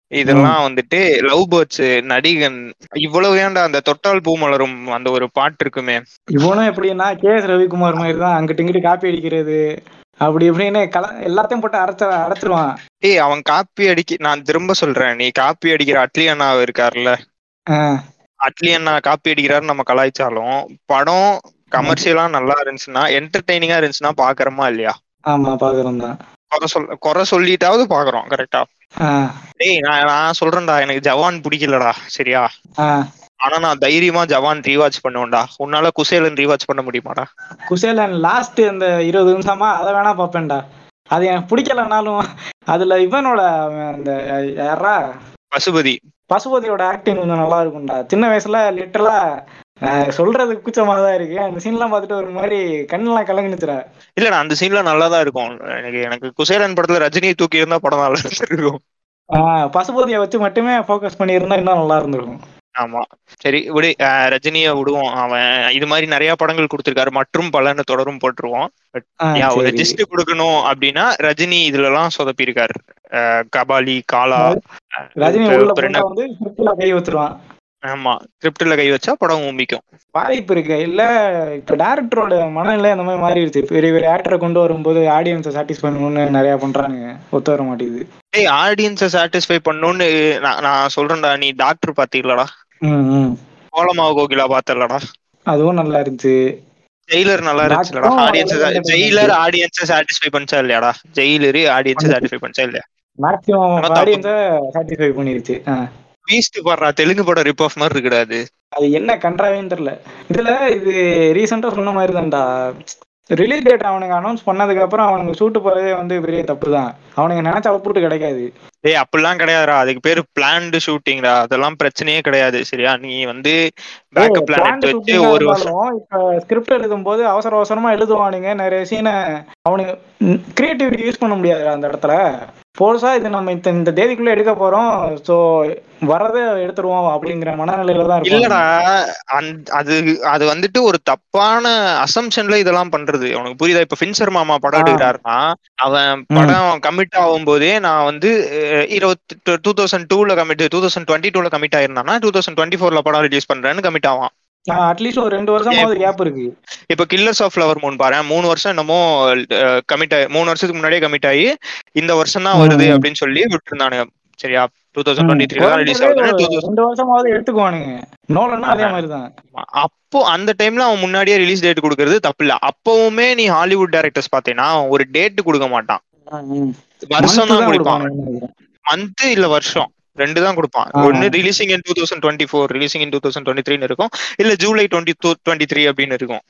இதெல்லாம் வந்துட்டு லவ் பேர்ட்ஸ் நடிகன் இவ்வளவு ஏன்டா அந்த தொட்டால் பூ மலரும் அந்த ஒரு பாட்டு இருக்குமே இவனும் எப்படின்னா கே எஸ் ரவிக்குமார் மாதிரி தான் அங்கிட்டு இங்கிட்டு காப்பி அடிக்கிறது அப்படி இப்படின்னு கல எல்லாத்தையும் போட்டு அரைச்ச அரைச்சிருவான் ஏய் அவன் காப்பி அடிக்க நான் திரும்ப சொல்றேன் நீ காப்பி அடிக்கிற அட்லி அண்ணா இருக்காருல்ல ஆஹ் அட்லி அண்ணா காப்பி அடிக்கிறாரு நம்ம கலாய்ச்சாலும் படம் கமர்ஷியலா நல்லா இருந்துச்சுன்னா என்டர்டைனிங்கா இருந்துச்சுன்னா பாக்குறோமா இல்லையா ஆமா பாக்குறோம் தான் குறை சொல் குறை சொல்லிட்டாவது பாக்குறோம் கரெக்டா ஆஹ் டேய் நான் நான் சொல்றேன்டா எனக்கு ஜவான் பிடிக்கலடா சரியா ஆஹ் ஆனா நான் தைரியமா ஜவான் ரீவாட்ச் பண்ணுவேன்டா உன்னால குசேலன் ரீவாட்ச் பண்ண முடியுமாடா குசேலன் லாஸ்ட் அந்த இருபது நிமிஷமா அதை வேணா பார்ப்பேன்டா அது எனக்கு பிடிக்கலனாலும் அதுல இவனோட அவன் அந்த யாரா பசுபதி பசுபதியோட ஆக்டிங் கொஞ்சம் நல்லா இருக்கும்டா சின்ன வயசுல லிட்டரலா சொல்றதுக்கு கூச்சமா தான் இருக்கு அந்த சீன்லாம் பார்த்துட்டு ஒரு மாதிரி கண்ணெல்லாம் கலங்குனுச்சுடா இல்லடா அந்த சீன்ல நல்லா தான் இருக்கும் எனக்கு எனக்கு குசேலன் படத்துல ரஜினியை தூக்கி இருந்தா படம் நல்லா இருக்கும் ஆஹ் பசுபதியை வச்சு மட்டுமே ஃபோக்கஸ் பண்ணியிருந்தா இன்னும் நல்லா இருந்திருக்கும் ஆமா சரி விடு அஹ் ரஜினிய விடுவோம் அவன் இது மாதிரி நிறைய படங்கள் கொடுத்திருக்காரு மற்றும் பலன்னு தொடரும் போட்டுருவோம் But, ஆஹ் yeah, ஒரு சரி. ஜிஸ்ட் கொடுக்கணும் அப்படின்னா ரஜினி இதுல எல்லாம் சொதப்பிருக்காரு அஹ் கபாலி காலா அஹ் ரஜினி இப்ப- உள்ள இப்ப என்ன- போட்டா வந்து scriptல கை வச்சிருவான் ஆமா ஸ்கிரிப்ட்ல கை வச்சா படம் ஊம்பிக்கும் வாய்ப்பு இருக்கு இல்ல இப்ப டேரக்டரோட மனநிலை அந்த மாதிரி மாறிடுச்சு பெரிய பெரிய ஆக்டரை கொண்டு வரும்போது ஆடியன்ஸை சாட்டிஸ்ஃபை பண்ணணும்னு நிறைய பண்றாங்க ஒத்து வர மாட்டேங்குது ஏய் ஆடியன்ஸை சாட்டிஸ்ஃபை பண்ணணும்னு நான் நான் சொல்றேன்டா நீ டாக்டர் பாத்தீங்களடா ம் ம் கோலமாவு கோகிலா பார்த்தலடா அதுவும் நல்லா இருந்துச்சு ஜெயிலர் நல்லா இருந்துச்சுலடா டாக்டரும் ஆடியன்ஸ் நல்லா ஜெயிலர் ஆடியன்ஸை சாட்டிஸ்ஃபை பண்ணிச்சா இல்லையாடா ஜெயிலரு ஆடியன்ஸை சாட்டிஸ்ஃபை பண்ணிச்சா இல்லையா மேக்ஸிமம் ஆனா தப்பு. ஆடியன்ஸை சாட்டிஸ்ஃபை பண்ணிருச்சு ஆ. பீஸ்ட் பாடுறா தெலுங்கு படம் ரிப் ஆஃப் மாதிரி இருக்குடாது அது என்ன கன்றாவேன்னு தெரியல இதுல இது ரீசெண்டா சொன்ன மாதிரி தான்டா ரிலீஸ் டேட் அவனுங்க அனௌன்ஸ் பண்ணதுக்கு அப்புறம் அவனுங்க ஷூட்டு போறதே வந்து பெரிய தப்பு தான் அவனுங்க நினைச்ச அவுட்புட் கிடைக்காது டேய் அப்படிலாம் கிடையாதுடா அதுக்கு பேரு பிளான்டு ஷூட்டிங்டா அதெல்லாம் பிரச்சனையே கிடையாது சரியா நீ வந்து பேக்கப் பிளான் பிளான் எடுத்து வச்சு ஒரு வருஷம் இப்ப ஸ்கிரிப்ட் எழுதும்போது அவசர அவசரமா எழுதுவானுங்க நிறைய சீனை அவனுங்க கிரியேட்டிவிட்டி யூஸ் பண்ண முடியாது அந்த இடத்துல போர்ஸா இது நம்ம இந்த இந்த தேதிக்குள்ள எடுக்க போறோம் சோ வரதை எடுத்துருவோம் அப்படிங்கிற மனநிலையில தான் இருக்கும் இல்லடா அந்த அது அது வந்துட்டு ஒரு தப்பான அசம்ஷன்ல இதெல்லாம் பண்றது உனக்கு புரியுதா இப்ப ஃபின்சர் மாமா படம் ஆ. எடுக்கிறாருன்னா அவன் படம் கமிட் ஆகும் போதே நான் வந்து அஹ், இருபத்தி டூ தௌசண்ட் டூல கமிட் டூ தௌசண்ட் டுவெண்ட்டி டூல கமிட் ஆயிருந்தானா டூ தௌசண்ட் டுவெண்ட்டி ஃபோர்ல படம் ரிலீஸ் பண்றேன்னு கமிட் ஆவான் அட்லீஸ்ட் ஒரு ரெண்டு வருஷமாவது கேப் இருக்கு இப்ப கில்லர்ஸ் ஆஃப் ஃபிளவர் மூன் பாரு மூணு வருஷம் என்னமோ கமிட் ஆகி மூணு வருஷத்துக்கு முன்னாடியே கமிட் ஆகி இந்த வருஷம் தான் வருது ம். அப்படின்னு சொல்லி விட்டுருந்தானுங்க சரியா டூ தௌசண்ட் டுவெண்ட்டி த்ரீ தான் ரிலீஸ் குறைஞ்சது ஆகுது ஒரு ரெண்டு வருஷமாவது எடுத்துக்குவானுங்க நோலன்னா அதே மாதிரி தான் அப்போ அந்த டைம்ல அவன் முன்னாடியே ரிலீஸ் டேட் கொடுக்கறது தப்பு இல்ல அப்பவுமே நீ ஹாலிவுட் டைரக்டர்ஸ் பாத்தீங்கன்னா அவன் ஒரு டேட் கொடுக்க மாட்டான் வருஷம் தான் கொடுப்பான் மந்த் இல்ல வருஷம் ரெண்டு தான் கொடுப்பான் ஆ. ஒன்னு releasing in two thousand twenty four releasing in two thousand twenty three இருக்கும் இல்ல July twenty two twenty three அப்படின்னு இருக்கும்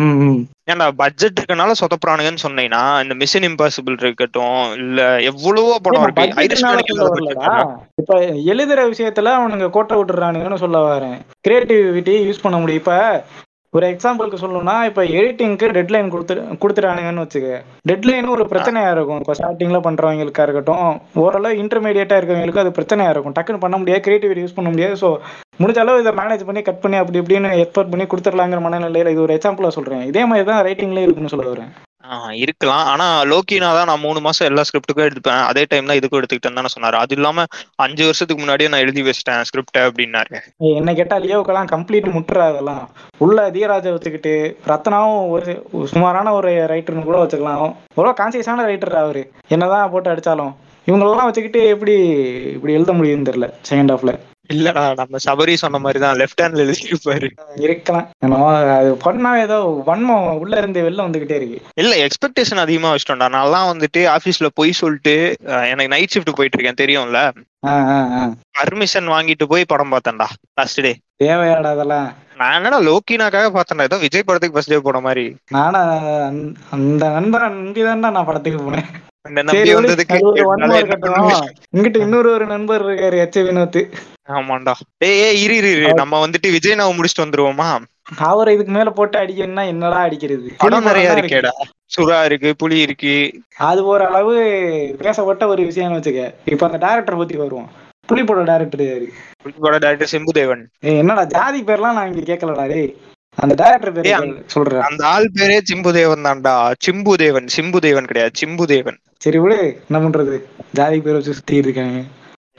ஏன்டா பட்ஜெட் இருக்கனால சொதப்புறானுங்கன்னு சொன்னீங்கன்னா இந்த மிஷன் இம்பாசிபிள் இருக்கட்டும் இல்ல எவ்வளவோ படம் இருக்கு ஐரிஷ் மேனுக்கு இல்லாத budget இல்ல. இப்ப எழுதுற விஷயத்துல அவனுங்க கோட்டை விட்டுறானுங்கன்னு சொல்ல வரேன் கிரியேட்டிவிட்டி யூஸ் பண்ண முடியும் இப்ப ஒரு எக்ஸாம்பிளுக்கு சொல்லணும்னா இப்ப எடிட்டிங்க்கு டெட்லைன் கொடுத்து கொடுத்துட்டானுங்கன்னு வச்சுக்க டெட்லைன் ஒரு பிரச்சனையா இருக்கும் இப்போ ஸ்டார்டிங்ல பண்றவங்களுக்கா இருக்கட்டும் ஓரளவு இன்டர்மீடியட்டா இருக்கவங்களுக்கு அது பிரச்சனையா இருக்கும் டக்குன்னு பண்ண முடியாது கிரியேட்டிவிட்டி யூஸ் பண்ண முடியாது ஸோ முடிஞ்ச அளவு இதை மேனேஜ் பண்ணி கட் பண்ணி அப்படி இப்படின்னு எக்ஸ்போர்ட் பண்ணி கொடுத்துடலாங்கிற மனநிலையில இது ஒரு எக்ஸாம்பிளா சொல்றேன் இதே மாதிரி தான் ரைட்டிங்லயும் இருக்குன்னு சொல்ல வரேன் ஆ, இருக்கலாம் ஆனா லோக்கினா தான் நான் மூணு மாசம் எல்லா ஸ்கிரிப்டுக்கும் எடுப்பேன் அதே டைம்ல இதுக்கும் எடுத்துக்கிட்டேன்னு தானே சொன்னாரு அது இல்லாம அஞ்சு வருஷத்துக்கு முன்னாடியே நான் எழுதி வச்சிட்டேன் ஸ்கிரிப்ட் அப்படின்னாரு ஏய், என்ன கேட்டா லியோக்கெல்லாம் கம்ப்ளீட் முட்டுறா அதெல்லாம் உள்ள தீராஜை வச்சுக்கிட்டு ரத்னாவும் ஒரு ஒரு சுமாரான ஒரு ரைட்டர்னு கூட வச்சுக்கலாம் ஒரு கான்சியஸான ரைட்டர் அவரு என்னதான் போட்டு அடிச்சாலும் இவங்களெல்லாம் வச்சுக்கிட்டு எப்படி இப்படி எழுத முடியும்னு தெரியல செகண்ட் ஹாஃப்ல இல்லடா நம்ம சபரி சொன்ன மாதிரி தான் லெஃப்ட் ஹேண்ட்ல எழுதிருப்பாரு இருக்கலாம் என்னமோ அது பண்ணா ஏதோ வன்மம் உள்ள இருந்து வெளில வந்துகிட்டே இருக்கு இல்ல எக்ஸ்பெக்டேஷன் அதிகமா வச்சிட்டோம்டா நான்லாம் வந்துட்டு ஆபீஸ்ல போய் சொல்லிட்டு அஹ், எனக்கு நைட் ஷிஃப்ட் போயிட்டு இருக்கேன் தெரியும்ல ஆ, ஆ, ஆ. பர்மிஷன் வாங்கிட்டு போய் படம் பார்த்தேன்டா ஃபர்ஸ்ட் டே தேவையாடா அதெல்லாம் நான் என்னடா லோக்கினாக்காக பார்த்தேன்டா ஏதோ விஜய் படத்துக்கு ஃபர்ஸ்ட் டே போன மாதிரி நானா அந்த- அந்த நண்பரை நம்பிதான்டா நான் படத்துக்கு போனேன் இந்த சரி நம்பி விடு, வந்ததுக்கு அது ஒரு என்னால வன்மம் என்ன பண்ண இருக்கட்டும் முடியும்? இங்கிட்ட இன்னொரு ஒரு நண்பர் இருக்காரு எச் வினோத் ஆமாண்டா ஏய் ஏய் இரு இரு இரு நம்ம வந்துட்டு விஜய் நாவ முடிச்சிட்டு வந்துருவோமா அவரை இதுக்கு மேல போட்டு அடிக்கணும்னா என்னடா அடிக்கிறது படம் நிறைய தான் இருக்கேடா சுறா இருக்கு புலி இருக்கு அது ஓரளவு பேசப்பட்ட ஒரு விஷயம்னு வச்சுக்க இப்ப அந்த டேரக்டர் பத்தி வருவோம் புலிப்போட டேரக்டர் யாரு புலிப்பட டைரக்டர் சிம்புதேவன் ஏய், என்னடா ஜாதி பேர்லாம் நான் இங்க கேட்கலடா டேய் அந்த டேரக்டர் பேர் ஏய், கேளு, சொல்றேன் அந்த ஆள் பேரே சிம்புதேவன் தான்டா சிம்புதேவன் சிம்புதேவன் கிடையாது சிம்புதேவன் சரி விடு என்ன பண்றது ஜாதி பேர் வச்சு சுத்தி இருக்காங்க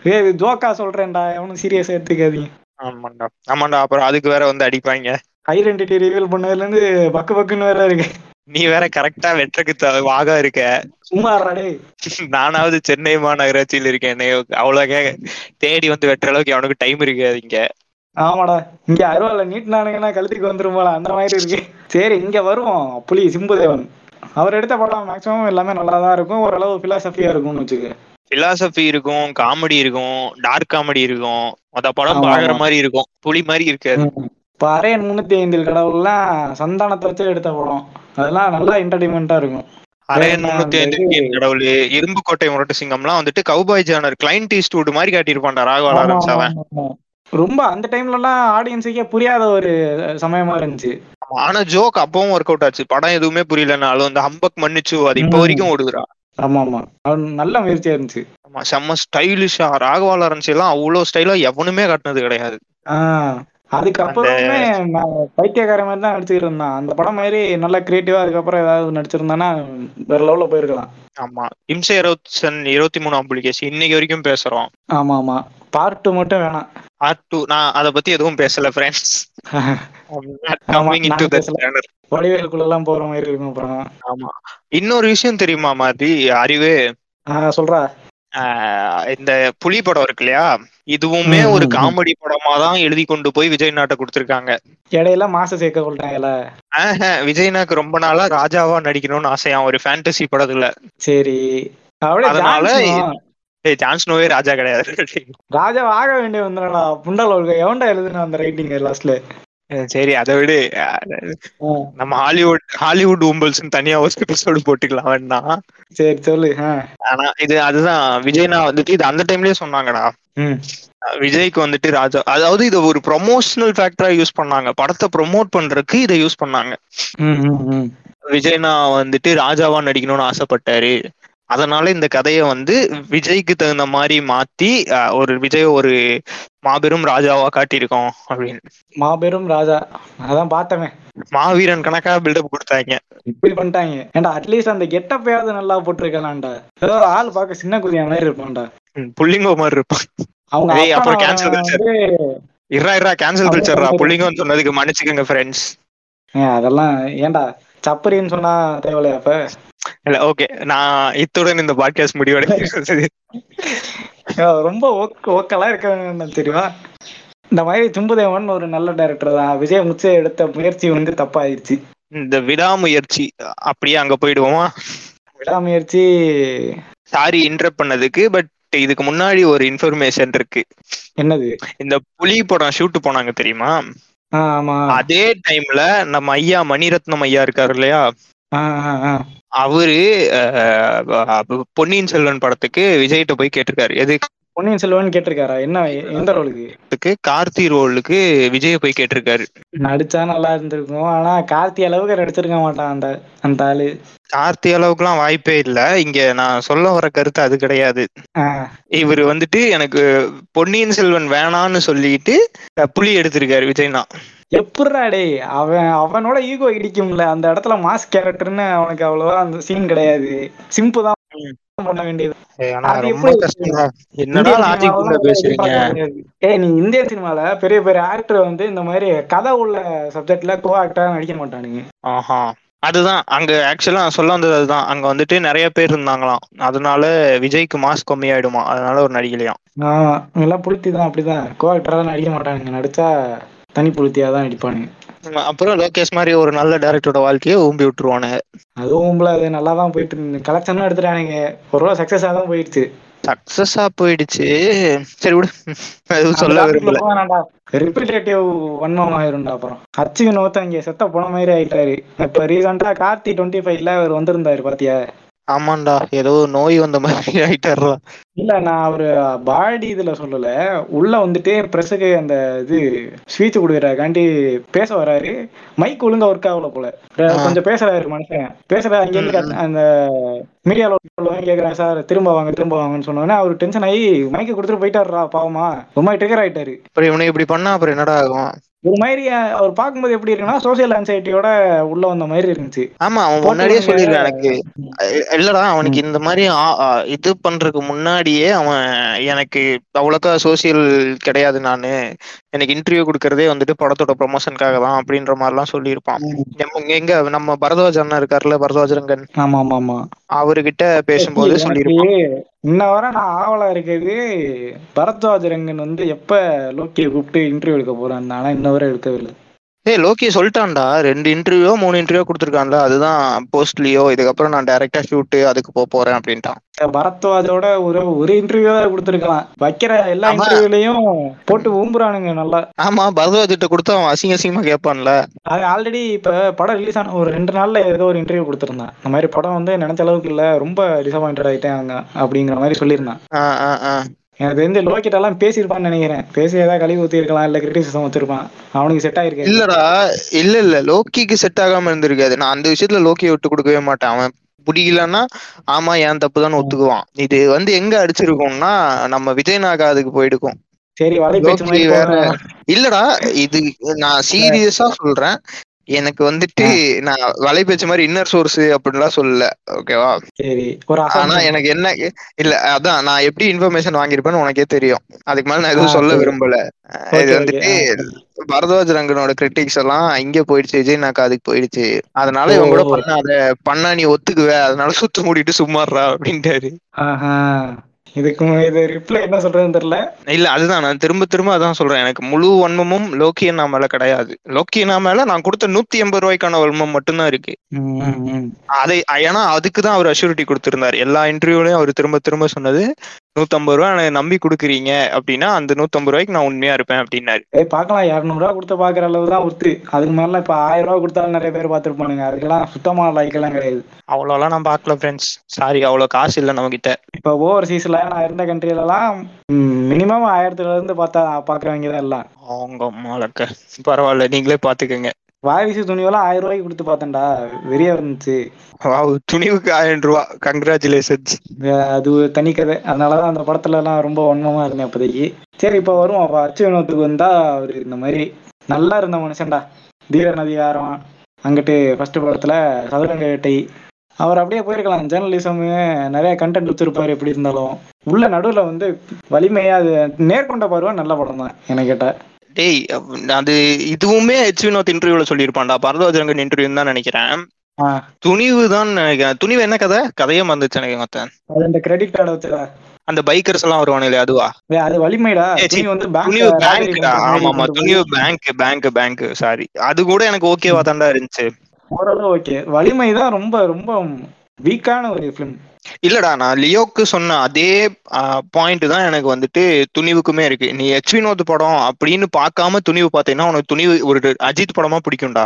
ஏய் இது ஜோக்கா சொல்றேன்டா எவனும் சீரியஸா எடுத்துக்காதீங்க ஆமாண்டா ஆமாண்டா அப்புறம் அதுக்கு வேற வந்து அடிப்பாங்க ஐடென்டிட்டி ரிவீல் பண்ணதுல இருந்து பக்கு பக்குன்னு வேற இருக்கு நீ வேற கரெக்டா வெற்றக்கு த- வாகா இருக்க சும்மா இருடா டேய் நானாவது சென்னை மாநகராட்சியில் இருக்கேன் என்னை அவ்வளவு கே- தேடி வந்து வெட்டுற அளவுக்கு அவனுக்கு டைம் இருக்காது இங்க ஆமாடா இங்க அருவால நீட்டினானுங்கன்னா கழுத்துக்கு வந்துரும் போல அந்த மாதிரி இருக்கு சரி இங்க வருவோம் புலி சிம்புதேவன் அவர் எடுத்த படம் மேக்ஸிமம் எல்லாமே நல்லா தான் இருக்கும் ஓரளவு பிலாசபியா இருக்கும்னு வச்சுக்க பிலாசபி இருக்கும் காமெடி இருக்கும் டார்க் காமெடி இருக்கும் மொத்த படம் ஆமா, பாக்குற ஆமா. மாதிரி இருக்கும் புலி மாதிரி இருக்காது இப்போ அரையன் முன்னூத்தி ஐந்தில் கடவுள்லாம் சந்தானத்தை வச்சு எடுத்த படம் அதெல்லாம் நல்லா என்டர்டைன்மெண்டா இருக்கும் அரையன் வேற முன்னூத்தி அந்த ஐந்து கடவுள் இரும்பு கோட்டை முரட்டு சிங்கம்லாம் வந்துட்டு கவுபாய் ஜானர் கிளைண்ட் ஈஸ்ட்வுட் மாதிரி காட்டியிருப்பான்டா ராகவா ஆமா, லாரன்ஸ் ஆமா, அவன் ஆமா. ரொம்ப அந்த டைம்ல எல்லாம் ஆடியன்ஸுக்கே புரியாத ஒரு சமயமா இருந்துச்சு ஆமா, ஆனா ஜோக் அப்பவும் ஒர்க் அவுட் ஆச்சு படம் எதுவுமே புரியலனாலும் இந்த ஹம்பக் மன்னிச்சு அது இப்ப ம். வரைக்கும் ஓடுதுடா ஆமா ஆமா அது நல்ல முயற்சியா இருந்துச்சு ஆமா செம்ம ஸ்டைலிஷா ராகவா லாரன்ஸ் எல்லாம் அவ்வளவு ஸ்டைலா எவனுமே காட்டினது கிடையாது ஆஹ் அதுக்கப்புறமே நான் பைத்தியக்கார மாதிரி தான் நடிச்சுக்கிட்டு இருந்தான் அந்த படம் மாதிரி நல்லா கிரியேட்டிவா அதுக்கப்புறம் ஏதாவது நடிச்சிருந்தானா வேற லெவல்ல போயிருக்கலாம் ஆமா இம்சை இருபத்தி இருபத்தி மூணாம் புலிகேசி இன்னைக்கு வரைக்கும் பேசுறோம் ஆமா ஆமா பார்ட் மட்டும் வேணாம் பார்ட் டூ நான் அதை பத்தி எதுவும் பேசல ஃப்ரெண்ட்ஸ் கம்மிங் இன்டு நான் பேசல. சேனல் வடிவேலுக்குள்ள எல்லாம் போற மாதிரி இருக்கும் அப்புறம் ஆமா இன்னொரு விஷயம் தெரியுமா மாதிரி அறிவு ஆஹ் சொல்றா ஆஹ் இந்த புலி படம் இருக்கு இல்லையா இதுவுமே ம், ஒரு ம், ம். காமெடி படமா தான் எழுதி கொண்டு போய் விஜய் நாட்டை கொடுத்திருக்காங்க இடையில மாச சேர்க்க சொல்லிட்டாங்கல்ல ஆஹ் விஜய்னாக்கு ரொம்ப நாளா ராஜாவா நடிக்கணும்னு ஆசையா ஒரு ஃபேண்டசி படத்துல சரி அப்படியே அதனால ஜான்சனும் ஏய் ஜான்ஸ்னோவே ராஜா கிடையாது ராஜா ஆக வேண்டிய வந்துடா புண்டல் ஒரு எவன்டா எழுதுன அந்த ரைட்டிங் லாஸ்ட்ல சரி அதை விடு அஹ் நம்ம ஹாலிவுட் ஹாலிவுட் உம்பல்ஸ்னு தனியா ஒரு எபிசோடு போட்டுக்கலாம் வேணா சரி சொல்லு ஆஹ் ஆனா இது அதுதான் விஜய்னா வந்துட்டு இது அந்த டைம்லயே சொன்னாங்கடா ம் அஹ் விஜய்க்கு வந்துட்டு ராஜா அதாவது இதை ஒரு ப்ரொமோஷனல் ஃபேக்டரா யூஸ் பண்ணாங்க படத்தை ப்ரொமோட் பண்றதுக்கு இதை யூஸ் பண்ணாங்க ம், ம், ம். விஜய்னா வந்துட்டு ராஜாவா நடிக்கணும்னு ஆசைப்பட்டாரு அதனால இந்த கதையை வந்து விஜய்க்கு தகுந்த மாதிரி மாத்தி அஹ், ஒரு விஜய் ஒரு மாபெரும் ராஜாவா காட்டியிருக்கோம் அப்படின்னு மாபெரும் ராஜா அதான் பார்த்தவன் மாவீரன் கணக்கா பில்டப் கொடுத்தாங்க இப்படி பண்ணிட்டாங்க ஏன்டா அட்லீஸ்ட் அந்த கெட்டப்பையாவது நல்லா போட்டிருக்கலாம்டா ஏதோ ஆள் பார்க்க சின்ன குதியா மாதிரி இருப்பான்டா ம், புள்ளிங்கோ மாதிரி இருப்பான் அவங்க ஏய், அப்புறம் அப்பா cancel culture. வந்து இர்ரா இர்ரா கேன்சல் அவங்க கல்ச்சர்ரா வந்து- புள்ளிங்கன்னு சொன்னதுக்கு மன்னிச்சுக்கோங்க ஃப்ரெண்ட்ஸ் ஏன் அதெல்லாம் ஏன்டா சப்பரின்னு சொன்னா தேவையில்லையா அப்ப இல்ல ஓகே நான் இத்துடன் இந்த பாட்காஸ்ட் முடிவடைகிறது ஏன் ரொம்ப ஓக்க ஓக்கெல்லாம் இருக்க வேண்டாம் தெரியுமா இந்த மாதிரி தும்புதேவன் ஒரு நல்ல டைரக்டர் தான் விஜய் முச்சை எடுத்த முயற்சி வந்து தப்பாயிருச்சு இந்த விடாமுயற்சி அப்படியே அங்க போயிடுவோமா விடாமுயற்சி சாரி இன்டரப்ட் பண்ணதுக்கு பட் இதுக்கு முன்னாடி ஒரு இன்ஃபர்மேஷன் இருக்கு என்னது இந்த புலி படம் ஷூட் போனாங்க தெரியுமா ஆ, ஆமா அதே டைம்ல நம்ம ஐயா மணிரத்னம் ஐயா இருக்காரு இல்லையா ஆ, ஆ, ஆ. அவரு அஹ், பொன்னியின் செல்வன் படத்துக்கு விஜய்கிட்ட போய் கேட்டிருக்காரு எதுக்கு பொன்னியின் செல்வன் கேட்டிருக்காரா என்ன எந்த ரோலுக்கு கார்த்தி ரோலுக்கு விஜய போய் கேட்டிருக்காரு நடிச்சா நல்லா இருந்திருக்கும் ஆனா கார்த்தி அளவுக்கு நடிச்சிருக்க மாட்டான் அந்த அந்த ஆளு கார்த்தி அளவுக்குலாம் வாய்ப்பே இல்ல இங்க நான் சொல்ல வர கருத்து அது கிடையாது ஆ, இவர் வந்துட்டு எனக்கு பொன்னியின் செல்வன் வேணான்னு சொல்லிட்டு அஹ், புலி எடுத்திருக்காரு விஜய்னா எப்புட்றா டேய் அவன் அவனோட ஈகோ இடிக்கும்ல அந்த இடத்துல மாஸ் கேரக்டர்னு அவனுக்கு அவ்வளவா அந்த சீன் கிடையாது சிம்பு தான் ம். பண்ண வேண்டியது ஏய், ஆனா அது ரொம்ப எப்படி- கஷ்டம்டா என்னடா இந்தியன் லாஜிக் உள்ள சினிமாவுல பேசுறீங்க எதிர்பார்க்க முடியாது. ஏய் நீ இந்தியன் சினிமால பெரிய பெரிய ஆக்டர் வந்து இந்த மாதிரி கதை உள்ள சப்ஜெக்ட்ல கோ ஆக்டரா நடிக்க மாட்டானுங்க ஆஹா அதுதான் அங்க ஆக்சுவலா சொல்ல வந்தது அதுதான் அங்க வந்துட்டு நிறைய பேர் இருந்தாங்களாம் அதனால விஜய்க்கு மாஸ் கம்மியாயிடுமா அதனால ஒரு நடிகலையாம் ஆமா எல்லாம் புளுத்தி தான் அப்படிதான் கோ ஆக்டரா நடிக்க மாட்டானுங்க நடிச்சா தனி புளுத்தியா தான் நடிப்பானுங்க ஆமா, அப்புறம் லோகேஷ் மாதிரி ஒரு நல்ல டேரக்டரோட வாழ்க்கையை ஊம்பி விட்டுருவானுங்க அதுவும் அது நல்லா தான் போயிட்டு இருந்து கலெக்ஷனும் எடுத்துட்டானுங்க ஒரு ரூபா சக்சஸா தான் போயிடுச்சு சக்சஸா போயிடுச்சு சரி விடு எதுவும் சொல்ல விரும்பல ரிப்பிட்டேட்டிவ் வன்மம் ஆயிரும்டா அப்புறம் அச்சு வினோத் அங்க செத்த போன மாதிரி ஆயிட்டாரு இப்ப ரீசெண்டா கார்த்தி டுவெண்ட்டி ஃபைவ்ல அவர் வந்திருந்தாரு பாத்தியா ஆமாண்டா ஏதோ நோய் வந்த மாதிரி ஆயிட்டாரா இல்ல நான் அவரு பாடி இதுல சொல்லல உள்ள வந்துட்டு பிரஸுக்கு அந்த இது ஸ்பீச் கொடுக்குறாக்காண்டி பேச வராரு மைக் ஒழுங்கா ஒர்க் ஆகல போல ஆ. கொஞ்சம் பேசுறாரு மனுஷன் பேசுற அங்க இருந்து கத்த- அந்த மீடியால உள்ளவங்க கேக்குறாங்க சார் திரும்ப வாங்க திரும்ப வாங்கன்னு சொன்னோன்னே அவர் டென்ஷன் ஆகி மைக்கு கொடுத்துட்டு போயிட்டாருடா பாவமா ரொம்ப ட்ரிகர் ஆயிட்டாரு அப்புறம் இவனை இப்படி பண்ணா அப்புறம் என்னடா ஆகும் ஒரு மாதிரி அஹ், அவர் பார்க்கும்போது எப்படி இருக்குன்னா சோசியல் ஆன்சைட்டியோட உள்ள வந்த மாதிரி இருந்துச்சு ஆமா அவன் போட்டு முன்னாடியே விடுங்க. சொல்லிருக்கான் எனக்கு அஹ் இல்லடா அவனுக்கு இந்த மாதிரி ஆ- ஆ, இது பண்றதுக்கு முன்னாடியே அவன் எனக்கு அவ்வளோக்கா சோசியல் கிடையாது நானு எனக்கு இன்டர்வியூ கொடுக்கறதே வந்துட்டு படத்தோட ப்ரொமோஷனுக்காக தான் அப்படின்ற மாதிரிலாம் சொல்லியிருப்பான் நம்ம எங்க நம்ம பரதவாஜ் அண்ணா இருக்காருல்ல பரதவாஜ் ரங்கன் ஆமா ஆமா ஆமா அவர்கிட்ட பேசும்போது எனக்கு சொல்லியிருப்பான் இன்ன வரை நான் ஆவலா இருக்கிறது பரத்வாஜ் ரங்கன் வந்து எப்ப லோக்கியை கூப்பிட்டு இன்டர்வியூ எடுக்க போறான் ஆனா இன்ன வரை எடுக்கவே இல்லை ஏய் லோகி சொல்லிட்டான்டா ரெண்டு இன்டர்வியூ மூணு இன்டர்வியூ கொடுத்துருக்கான்ல அதுதான் போஸ்ட்லயோ இதுக்கப்புறம் நான் டைரக்டா ஷூட்டு அதுக்கு போக போறேன் அப்படின்ட்டான் பரத்வாஜோட ஒரு ஒரு இன்டர்வியூ தான் கொடுத்துருக்கலாம் வைக்கிற எல்லா ஆமா. இன்டர்வியூலயும் போட்டு ஊம்புறானுங்க நல்லா ஆமா பரதவாஜ் கிட்ட கொடுத்து அவன் அசிங்க அசிங்கமா கேட்பான்ல அது ஆல்ரெடி இப்ப படம் ரிலீஸ் ஆன ஒரு ரெண்டு நாள்ல ஏதோ ஒரு இன்டர்வியூ கொடுத்துருந்தான் இந்த மாதிரி படம் வந்து நினைச்ச அளவுக்கு இல்ல ரொம்ப டிசப்பாயிண்டட் ஆயிட்டாங்க அப்படிங்கிற மாதிரி சொல்லியிருந்தான் ஆ ஆ ஆ எனக்கு தெரிஞ்சு லோக்கிட்ட எல்லாம் பேசியிருப்பான்னு நினைக்கிறேன் பேசி ஏதாவது கழுவி ஊத்தி இருக்கலாம் இல்ல கிரிட்டிசிசம் வச்சிருப்பான் அவனுக்கு செட் ஆயிருக்கு இல்லடா இல்ல இல்ல லோக்கிக்கு செட் ஆகாம இருந்திருக்காது நான் அந்த விஷயத்துல லோக்கியை விட்டு கொடுக்கவே மாட்டேன் அவன் பிடிக்கலன்னா ஆமா என் தப்பு தான் ஒத்துக்குவான் இது வந்து எங்க அடிச்சிருக்கோம்னா நம்ம விஜய் நாகா அதுக்கு போயிடுக்கும் சரி வலை பேச்சு லோக்கி மாதிரி வேற போடுறான். இல்லடா இது நான் சீரியஸா சொல்றேன் எனக்கு வந்துட்டு நான் வலை பேச்சு மாதிரி இன்னர் சோர்ஸ் அப்படின்லாம் சொல்லல ஓகேவா சரி ஒரு ஆனா assumption. எனக்கு என்ன இல்ல அதான் நான் எப்படி இன்ஃபர்மேஷன் வாங்கியிருப்பேன்னு உனக்கே தெரியும் அதுக்கு மேல நான் எதுவும் ஆ, சொல்ல சரி. விரும்பல Okay, இது okay. வந்துட்டு ஆ, பரதவாஜ் ரங்கனோட கிரிட்டிக்ஸ் எல்லாம் இங்க போயிடுச்சு விஜய் நாக்கா அதுக்கு போயிடுச்சு அதனால இவன் கூட ஓ. பண்ணாத பண்ணா நீ ஒத்துக்குவ அதனால சுத்த மூடிட்டு சும்மாடுறா அப்படின்ட்டாரு ஆஹா. இதுக்கு இது ரிப்ளை என்ன சொல்றதுன்னு தெரியல இல்ல அதுதான் நான் திரும்ப திரும்ப அதான் சொல்றேன் எனக்கு முழு வன்மமும் லோக்கி அண்ணா மேல கிடையாது லோக்கி அண்ணா மேல நான் கொடுத்த நூத்தி எண்பது ரூபாய்க்கான வன்மம் மட்டும்தான் இருக்கு ம், ம், ம். அதை ஏன்னா அதுக்கு தான் அவர் அஷூரிட்டி கொடுத்திருந்தாரு எல்லா இன்டர்வியூலயும் அவர் திரும்ப திரும்ப சொன்னது நூத்தம்பது ரூபா எனக்கு நம்பி கொடுக்குறீங்க அப்படின்னா அந்த நூத்தம்பது ரூபாய்க்கு நான் உண்மையா இருப்பேன் அப்படின்னாரு ஏய் பார்க்கலாம் இரநூறுவா கொடுத்து பாக்குற அளவு தான் ஒர்த்து அதுக்கு மேல இப்ப ஆயிரம் ரூபா கொடுத்தாலும் நிறைய பேர் பார்த்துருப்பானுங்க அதுக்கெல்லாம் சுத்தமா லைக் எல்லாம் கிடையாது அவ்வளோலாம் நான் பார்க்கல ஃப்ரெண்ட்ஸ் சாரி அவ்வளோ காசு இல்லை நம்ம கிட்ட இப்ப ஓவர்சீஸ்ல நான் இருந்த கண்ட்ரிலலாம் மினிமம் ஆயிரத்துல இருந்து பார்த்தா பாக்குறவங்க தான் எல்லாம் அவங்க மாலக்க பரவாயில்ல நீங்களே பாத்துக்கோங்க வாரிசு துணிவெல்லாம் ஆயிரம் ரூபாய்க்கு கொடுத்து பார்த்தேன்டா வெறியா இருந்துச்சு வாவ் துணிவுக்கு ஆயிரம் ரூபா கங்க்ராச்சுலேஷன்ஸ் வே- அது ஒரு தனி கதை அதனாலதான் அந்த படத்துல எல்லாம் ரொம்ப வன்மமா இருந்தேன் அப்போதைக்கு சரி இப்ப வருவோம் அப்ப அச்சு வினோத்துக்கு வந்தா அவரு இந்த மாதிரி நல்லா இருந்த மனுஷன்டா தீரன் அதிகாரம் அங்கிட்டு ஃபர்ஸ்ட் படத்துல சதுரங்க வேட்டை அவர் அப்படியே போயிருக்கலாம் ஜேர்னலிசம் நிறைய கண்டென்ட் வச்சிருப்பாரு எப்படி இருந்தாலும் உள்ள நடுவுல வந்து வலிமையா அது நேர்கொண்ட பார்வை நல்ல படம் தான் என்ன கேட்டா டேய் அப்ப அது இதுவுமே ஹெச் வினோத் இன்டர்வியூல சொல்லியிருப்பான்டா பரதவஜரங்கன் இன்டர்வியூ தான் நினைக்கிறேன் ஆ, துணிவு தான் நினைக்கிறேன் துணிவு என்ன கதை கதையே மறந்துச்சு எனக்கு மொத்தம் அது அந்த கிரெடிட் கார்டை வச்சுடா அந்த பைக்கர்ஸ் எல்லாம் வருவானு இல்லையா அதுவா ஏய், அது வலிமைடா ஏய், சி, துணி வந்து துணிவு பேங்க் பேங்க்டா ஆமா ஆமா Thunivu bank bank bank sorry அது கூட எனக்கு ஓகேவா தான்டா இருந்துச்சு ஓரளவு ஓகே வலிமை தான் ரொம்ப ரொம்ப வீக்கான ஒரு ஃபிலிம் இல்லடா நான் லியோக்கு சொன்ன அதே பாயிண்ட் தான் எனக்கு வந்துட்டு துணிவுக்குமே இருக்கு நீ எச் வினோத் படம் அப்படின்னு பார்க்காம துணிவு பார்த்தீங்கன்னா உனக்கு துணிவு ஒரு அஜித் படமா பிடிக்கும்டா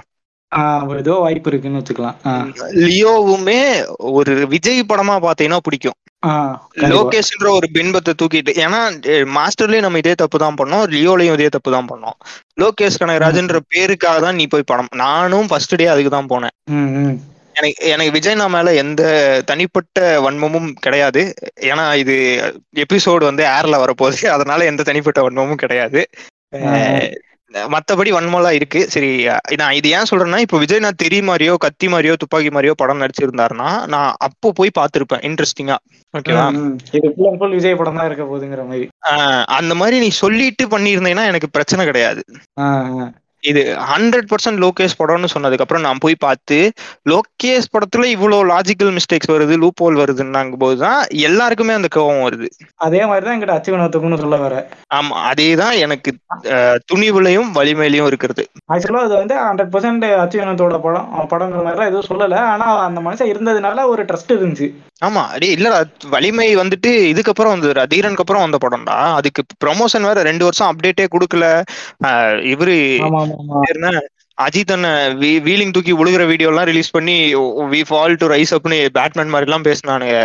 ஏதோ வாய்ப்பு இருக்குன்னு வச்சுக்கலாம் ஆ, லியோவுமே ஒரு விஜய் படமா பார்த்தீங்கன்னா பிடிக்கும் ஆ, கண்டிப்பா. லோகேஷ்ன்ற ஒரு பின்பத்தை தூக்கிட்டு ஏன்னா மாஸ்டர்லயும் நம்ம இதே தப்பு தான் பண்ணோம் லியோலயும் இதே தப்பு தான் பண்ணோம் லோகேஷ் கனகராஜன்ற பேருக்காக தான் நீ போய் படம் நானும் ஃபர்ஸ்ட் டே அதுக்கு தான் போனேன் ம், ம். எனக்கு எனக்கு விஜய்னா மேல எந்த தனிப்பட்ட வன்மமும் கிடையாது ஏன்னா இது எபிசோடு வந்து ஏர்ல வரப்போகுது அதனால எந்த தனிப்பட்ட வன்மமும் கிடையாது அஹ், மத்தபடி வன்மம்லாம் இருக்கு சரி அஹ் நான் இது ஏன் சொல்றேன்னா இப்போ விஜய் நான் தெரி மாதிரியோ கத்தி மாதிரியோ துப்பாக்கி மாதிரியோ படம் நடிச்சிருந்தாருன்னா நான் அப்போ போய் பார்த்திருப்பேன் இன்ட்ரெஸ்டிங்கா ஓகேவா ம், ம். இது ஃபுல் அண்ட் ஃபுல் விஜய் படம் தான் இருக்க போகுதுங்கிற மாதிரி ஆஹ் அந்த மாதிரி நீ சொல்லிட்டு பண்ணியிருந்தேன்னா எனக்கு பிரச்சனை கிடையாது ஆ, ஆ. இது ஹண்ட்ரட் பர்சன்ட் லோகேஷ் படம்னு சொன்னதுக்கு அப்புறம் நான் போய் பார்த்து லோகேஷ் படத்துல இவ்வளவு லாஜிக்கல் மிஸ்டேக்ஸ் வருது லூப் ஹோல் வருதுன்னாங்க போதுதான் எல்லாருக்குமே அந்த கோவம் வருது அதே மாதிரி தான் எங்கிட்ட அச்சு வினோத்துக்குன்னு சொல்ல வர ஆமா அதேதான் எனக்கு ஆஹ் துணிவுலையும் வலிமையிலையும் இருக்கிறது ஆக்சுவலா அது வந்து ஹண்ட்ரட் பர்சன்ட் அச்சு வினோத்தோட படம் அவன் படங்கிற மாதிரிலாம் எதுவும் சொல்லல ஆனா அந்த மனுஷன் இருந்ததுனால ஒரு ட்ரஸ்ட் இருந்துச்சு ஆமா அடே இல்லடா வலிமை வந்துட்டு இதுக்கப்புறம் வந்ததுடா தீரனுக்கு அப்புறம் வந்த படம்டா அதுக்கு ப்ரமோஷன் வேற ரெண்டு வருஷம் அப்டேட்டே கொடுக்கல ஆஹ் இவரு ஆமா ஆமா ஆமா பேர் என்ன அஜித் அண்ணன் வீலிங் தூக்கி விழுகிற வீடியோ எல்லாம் ரிலீஸ் பண்ணி வி ஃபால் டு ரைஸ் அப்னு பேட்மேன் மாதிரி எல்லாம் பேசினானுங்க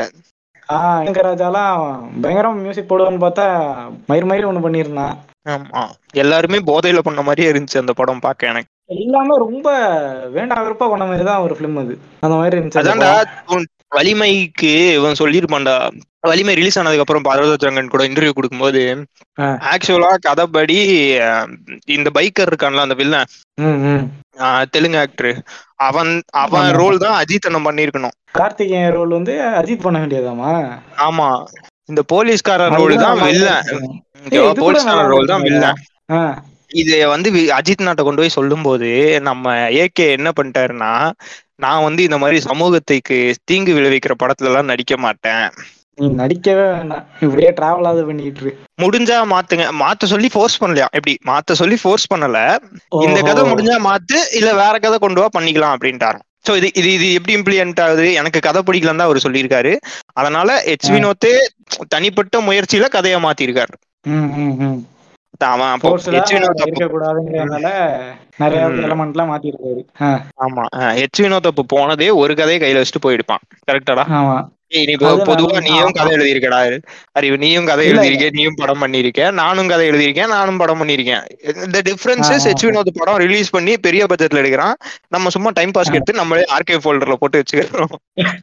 ஆஹ் இளையராஜாலாம் பயங்கரம் மியூசிக் போடுவான்னு பார்த்தா மயிர் மயிர் ஒண்ணு பண்ணியிருந்தான் ஆமா எல்லாருமே போதையில பண்ண மாதிரியே இருந்துச்சு அந்த படம் பார்க்க எனக்கு எல்லாமே ரொம்ப வேண்டாம் வெறுப்பா பண்ண மாதிரி தான் ஒரு ஃபிலிம் அது அந்த மாதிரி இருந்துச்சு அந்த அதான்டா படம். துண்- வலிமைக்கு இவன் சொல்லியிருப்பான்டா வலிமை ரிலீஸ் ஆனதுக்கு அப்புறம் பார்வதரங்கன் கூட இன்டர்வியூ கொடுக்கும்போது ஆ. ஆக்சுவலா கதைப்படி அஹ், இந்த பைக்கர் இருக்கான்ல அந்த வில்லன் ம் ம் ஆஹ் தெலுங்கு ஆக்டர் அவன் அவன் ஆமா. ரோல் தான் அஜித் அண்ணன் பண்ணிருக்கணும் கார்த்திகேயன் ரோல் வந்து அஜித் பண்ண வேண்டியதாமா ஆமா இந்த போலீஸ்காரன் ரோல் தான் வில்லன் இது கூட போலீஸ்காரன் நல்லா ரோல் தான் இருக்குங்க. வில்லன் ஆ இது வந்து வி- அஜித் நாட்டை கொண்டு போய் சொல்லும்போது நம்ம ஏகே என்ன பண்ணிட்டாருன்னா நான் வந்து இந்த மாதிரி சமூகத்துக்கு தீங்கு விளைவிக்கிற படத்துல எல்லாம் நடிக்க மாட்டேன் நீ நடிக்கவே வேண்டாம் இப்படியே டிராவலாவது பண்ணிட்டு இரு. முடிஞ்சா மாத்துங்க மாத்த சொல்லி ஃபோர்ஸ் பண்ணலையா எப்படி மாத்த சொல்லி ஃபோர்ஸ் பண்ணல இந்த ஓஹோ. கதை முடிஞ்சா மாத்து இல்ல வேற கதை கொண்டு வா பண்ணிக்கலாம் அப்படின்ட்டாரு சோ இது இது இது எப்படி இம்ப்ளிமெண்ட் ஆகுது எனக்கு கதை பிடிக்கலன்னு தான் அவர் சொல்லியிருக்காரு அதனால எச் வினோத்தே தனிப்பட்ட முயற்சியில கதையை மாத்திருக்காரு ம் ம் ம் அவன் அப்போ Force-ல எச் வினோத் அப்போ இருக்க கூடாதுங்கிறதுனால நிறைய ம். எலமெண்ட் எல்லாம் மாத்திருக்காரு ஆ, ஆமா எச் வினோத் அப்போ போனதே ஒரு கதையை கையில வச்சுட்டு போயிடுப்பான் கரெக்டாடா ஆமா நீ இப்போ அது பொதுவா நான் நீயும் ஆமா. கதை எழுதியிருக்கடா அறிவு நீயும் கதை இல்ல, எழுதியிருக்க நீயும் படம் பண்ணிருக்க நானும் கதை எழுதியிருக்கேன் நானும் படம் பண்ணிருக்கேன் இந்த டிஃபரன்சஸ் ஆ, எச் வினோத் படம் ரிலீஸ் பண்ணி பெரிய பட்ஜெட்ல எடுக்கிறான் நம்ம சும்மா டைம் பாஸ் எடுத்து நம்மளே ஆர்கே ஃபோல்டர்ல போட்டு வச்சுக்கிறோம்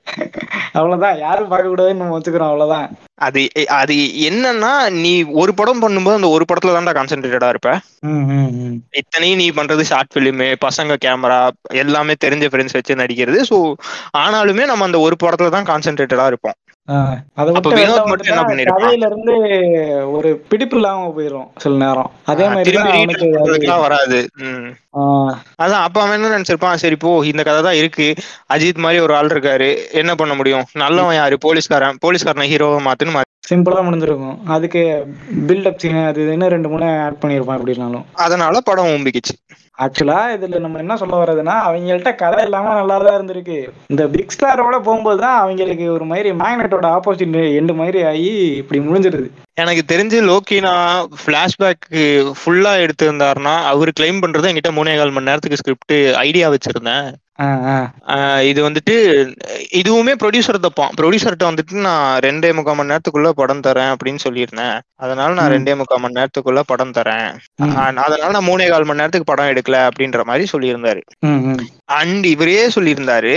அவ்வளவுதான் யாரும் பார்க்க கூடாதுன்னு நம்ம வச்சுக்கிறோம் அவ்வளவுதான் அது அது என்னன்னா நீ ஒரு படம் பண்ணும்போது அந்த ஒரு படத்துல தான்டா கான்சென்ட்ரேட்டடா இருப்ப ம், ம், ம். இத்தனையும் நீ பண்றது ஷார்ட் பிலிமு பசங்க கேமரா எல்லாமே தெரிஞ்ச ஃப்ரெண்ட்ஸ் வச்சு நடிக்கிறது ஸோ ஆனாலுமே நம்ம அந்த ஒரு படத்துல தான் கான்சென்ட்ரேட்டடா இருப்போம் ஆ, அதை அப்ப விட்டு வெளில வினோத் மட்டும் என்ன வந்துட்டா பண்ணிருப்பான்? கதையில இருந்து ஒரு பிடிப்பு இல்லாம போயிரும் சில நேரம் அதே ஆஹ் மாதிரி திரும்பி தான் ரீட் அவனுக்கு அது- பண்றதுக்குலாம் வராது ம் ஆ, அதான் அப்ப அவன் என்ன நினைச்சிருப்பான் சரி போ இந்த கதை தான் இருக்கு அஜித் மாதிரி ஒரு ஆள் இருக்காரு என்ன பண்ண முடியும் நல்லவன் யாரு போலீஸ்காரன் போலீஸ்காரனை ஹீரோவை மாத்துன்னு மாத்தி- சிம்பிளா முடிஞ்சிருக்கும் அதுக்கு பில்டப் சீன் அது இதுன்னு ரெண்டு மூணு ஆட் பண்ணிருப்பான் எப்படினாலும் அதனால படம் ஊம்பிக்குச்சு ஆக்சுவலா இதுல நம்ம என்ன சொல்ல வர்றதுன்னா அவங்கள்ட்ட கதை இல்லாம நல்லா தான் இருந்திருக்கு இந்த பிக் ஸ்டாரோட போகும்போது தான் அவங்களுக்கு ஒரு மாதிரி மேக்னெட்டோட ஆப்போசிட் எண்டு மாதிரி ஆகி இப்படி முடிஞ்சிருது எனக்கு தெரிஞ்சு லோக்கினா பிளாஷ்பேக்கு ஃபுல்லா எடுத்திருந்தாருன்னா அவர் கிளைம் பண்றது என்கிட்ட மூணே கால் மணி நேரத்துக்கு ஸ்கிரிப்ட் ஐடியா வச்சிருந்தேன் ஆ, ஆ. ஆஹ் இது வந்துட்டு இதுவுமே ப்ரொடியூசர் தப்பான் ப்ரொடியூசர்கிட்ட வந்துட்டு நான் ரெண்டே முக்கால் மணி நேரத்துக்குள்ள படம் தரேன் அப்படின்னு சொல்லியிருந்தேன் அதனால நான் ம். ரெண்டே முக்கால் மணி நேரத்துக்குள்ள படம் தரேன் ம். ஆஹ் அதனால நான் மூணே கால் மணி நேரத்துக்கு படம் எடுக்கல அப்படின்ற மாதிரி சொல்லியிருந்தாரு ம், ம். அண்ட் இவரே சொல்லியிருந்தாரு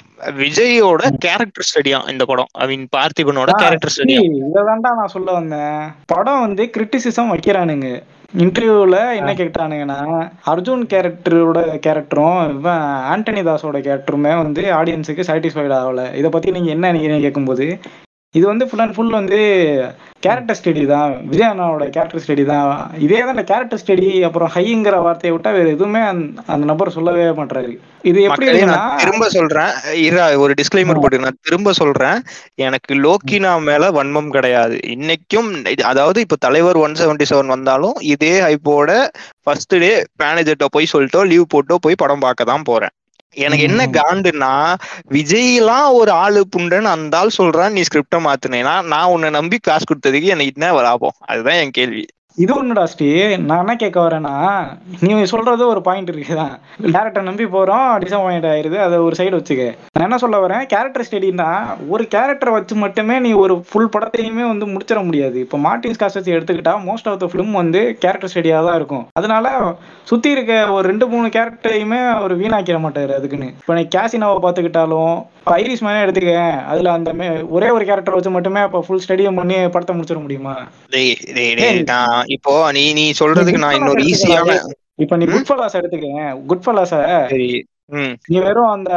விஜயோட கேரக்டர் ஸ்டடியா இந்த படம் ஐ மீன் பார்த்திபனோட ஆ, கேரக்டர் ஸ்டடியா இததான்டா நான் சொல்ல வந்தேன் படம் வந்து கிரிட்டிசிசம் வைக்கிறானுங்க இன்டர்வியூல என்ன கேட்டானுங்கன்னா அர்ஜுன் கேரக்டரோட கேரக்டரும் இவன் ஆண்டனி தாஸோட கேரக்டருமே வந்து ஆடியன்ஸுக்கு சாட்டிஸ்ஃபைட் ஆகல இதை பத்தி நீங்க என்ன நினைக்கிறீங்க கேட்கும்போது இது வந்து ஃபுல் அண்ட் ஃபுல் வந்து கேரக்டர் ஸ்டடி தான் விஜய் அண்ணாவோட கேரக்டர் ஸ்டடி தான் இதே தான் கேரக்டர் ஸ்டடி அப்புறம் ஹைங்கிற வார்த்தையை விட்டா வேற எதுவுமே அந்த- அந்த நபர் சொல்லவே மாட்டாரு இது எப்படி மக்களே இருக்குன்னா நான் திரும்ப சொல்றேன் இரா ஒரு டிஸ்க்ளைமர் போட்டு நான் திரும்ப சொல்றேன் எனக்கு லோக்கினா மேல வன்மம் கிடையாது இன்னைக்கும் இது- அதாவது இப்ப தலைவர் ஒன் செவன்டி செவன் வந்தாலும் இதே ஹைப்போட ஃபர்ஸ்ட் டே மேனேஜர்கிட்ட போய் சொல்லிட்டோ லீவ் போட்டோ போய் படம் பார்க்க தான் போறேன் எனக்கு என்ன ம். காண்டுன்னா விஜய்லாம் ஒரு ஆளு புண்டன் அந்த ஆள் சொல்றான் நீ ஸ்கிரிப்ட மாத்துனேன்னா நான் உன்னை நம்பி காசு கொடுத்ததுக்கு எனக்கு என்ன லாபம் அதுதான் என் கேள்வி இது ஒண்ணுடா ஸ்ரீ நான் என்ன கேட்க வரேன்னா நீ சொல்றது ஒரு பாயிண்ட் இருக்குதான் டேரக்டர் நம்பி போறோம் டிசப்பாயிண்ட் ஆயிருது அதை ஒரு சைடு வச்சுக்க நான் என்ன சொல்ல வரேன் கேரக்டர் ஸ்டடினா ஒரு கேரக்டரை வச்சு மட்டுமே நீ ஒரு ஃபுல் படத்தையுமே வந்து முடிச்சிட முடியாது இப்போ மார்டின் ஸ்காசஸ் எடுத்துக்கிட்டா மோஸ்ட் ஆஃப் த ஃபிலிம் வந்து கேரக்டர் ஸ்டடியாக தான் இருக்கும் அதனால சுத்தி இருக்க ஒரு ரெண்டு மூணு கேரக்டரையுமே ஒரு வீணாக்கிட மாட்டாரு அதுக்குன்னு இப்போ நீ கேசினாவை பார்த்துக்கிட்டாலும் இப்போ ஐரிஸ் மேனே எடுத்துக்க அதுல அந்த மே- ஒரே ஒரு கேரக்டர் வச்சு மட்டுமே இப்போ ஃபுல் ஸ்டடியம் பண்ணி படத்தை முடிச்சிட முடியுமா டேய், டேய், டேய், ஏய். நான் இப்போ நீ நீ சொல்றதுக்கு நான் இன்னொரு ஈஸியான இப்ப நீ ம்? குட் ஃபலாஸ் எடுத்துக்க குட் ஃபலாஸ சரி ம் நீ வெறும் அந்த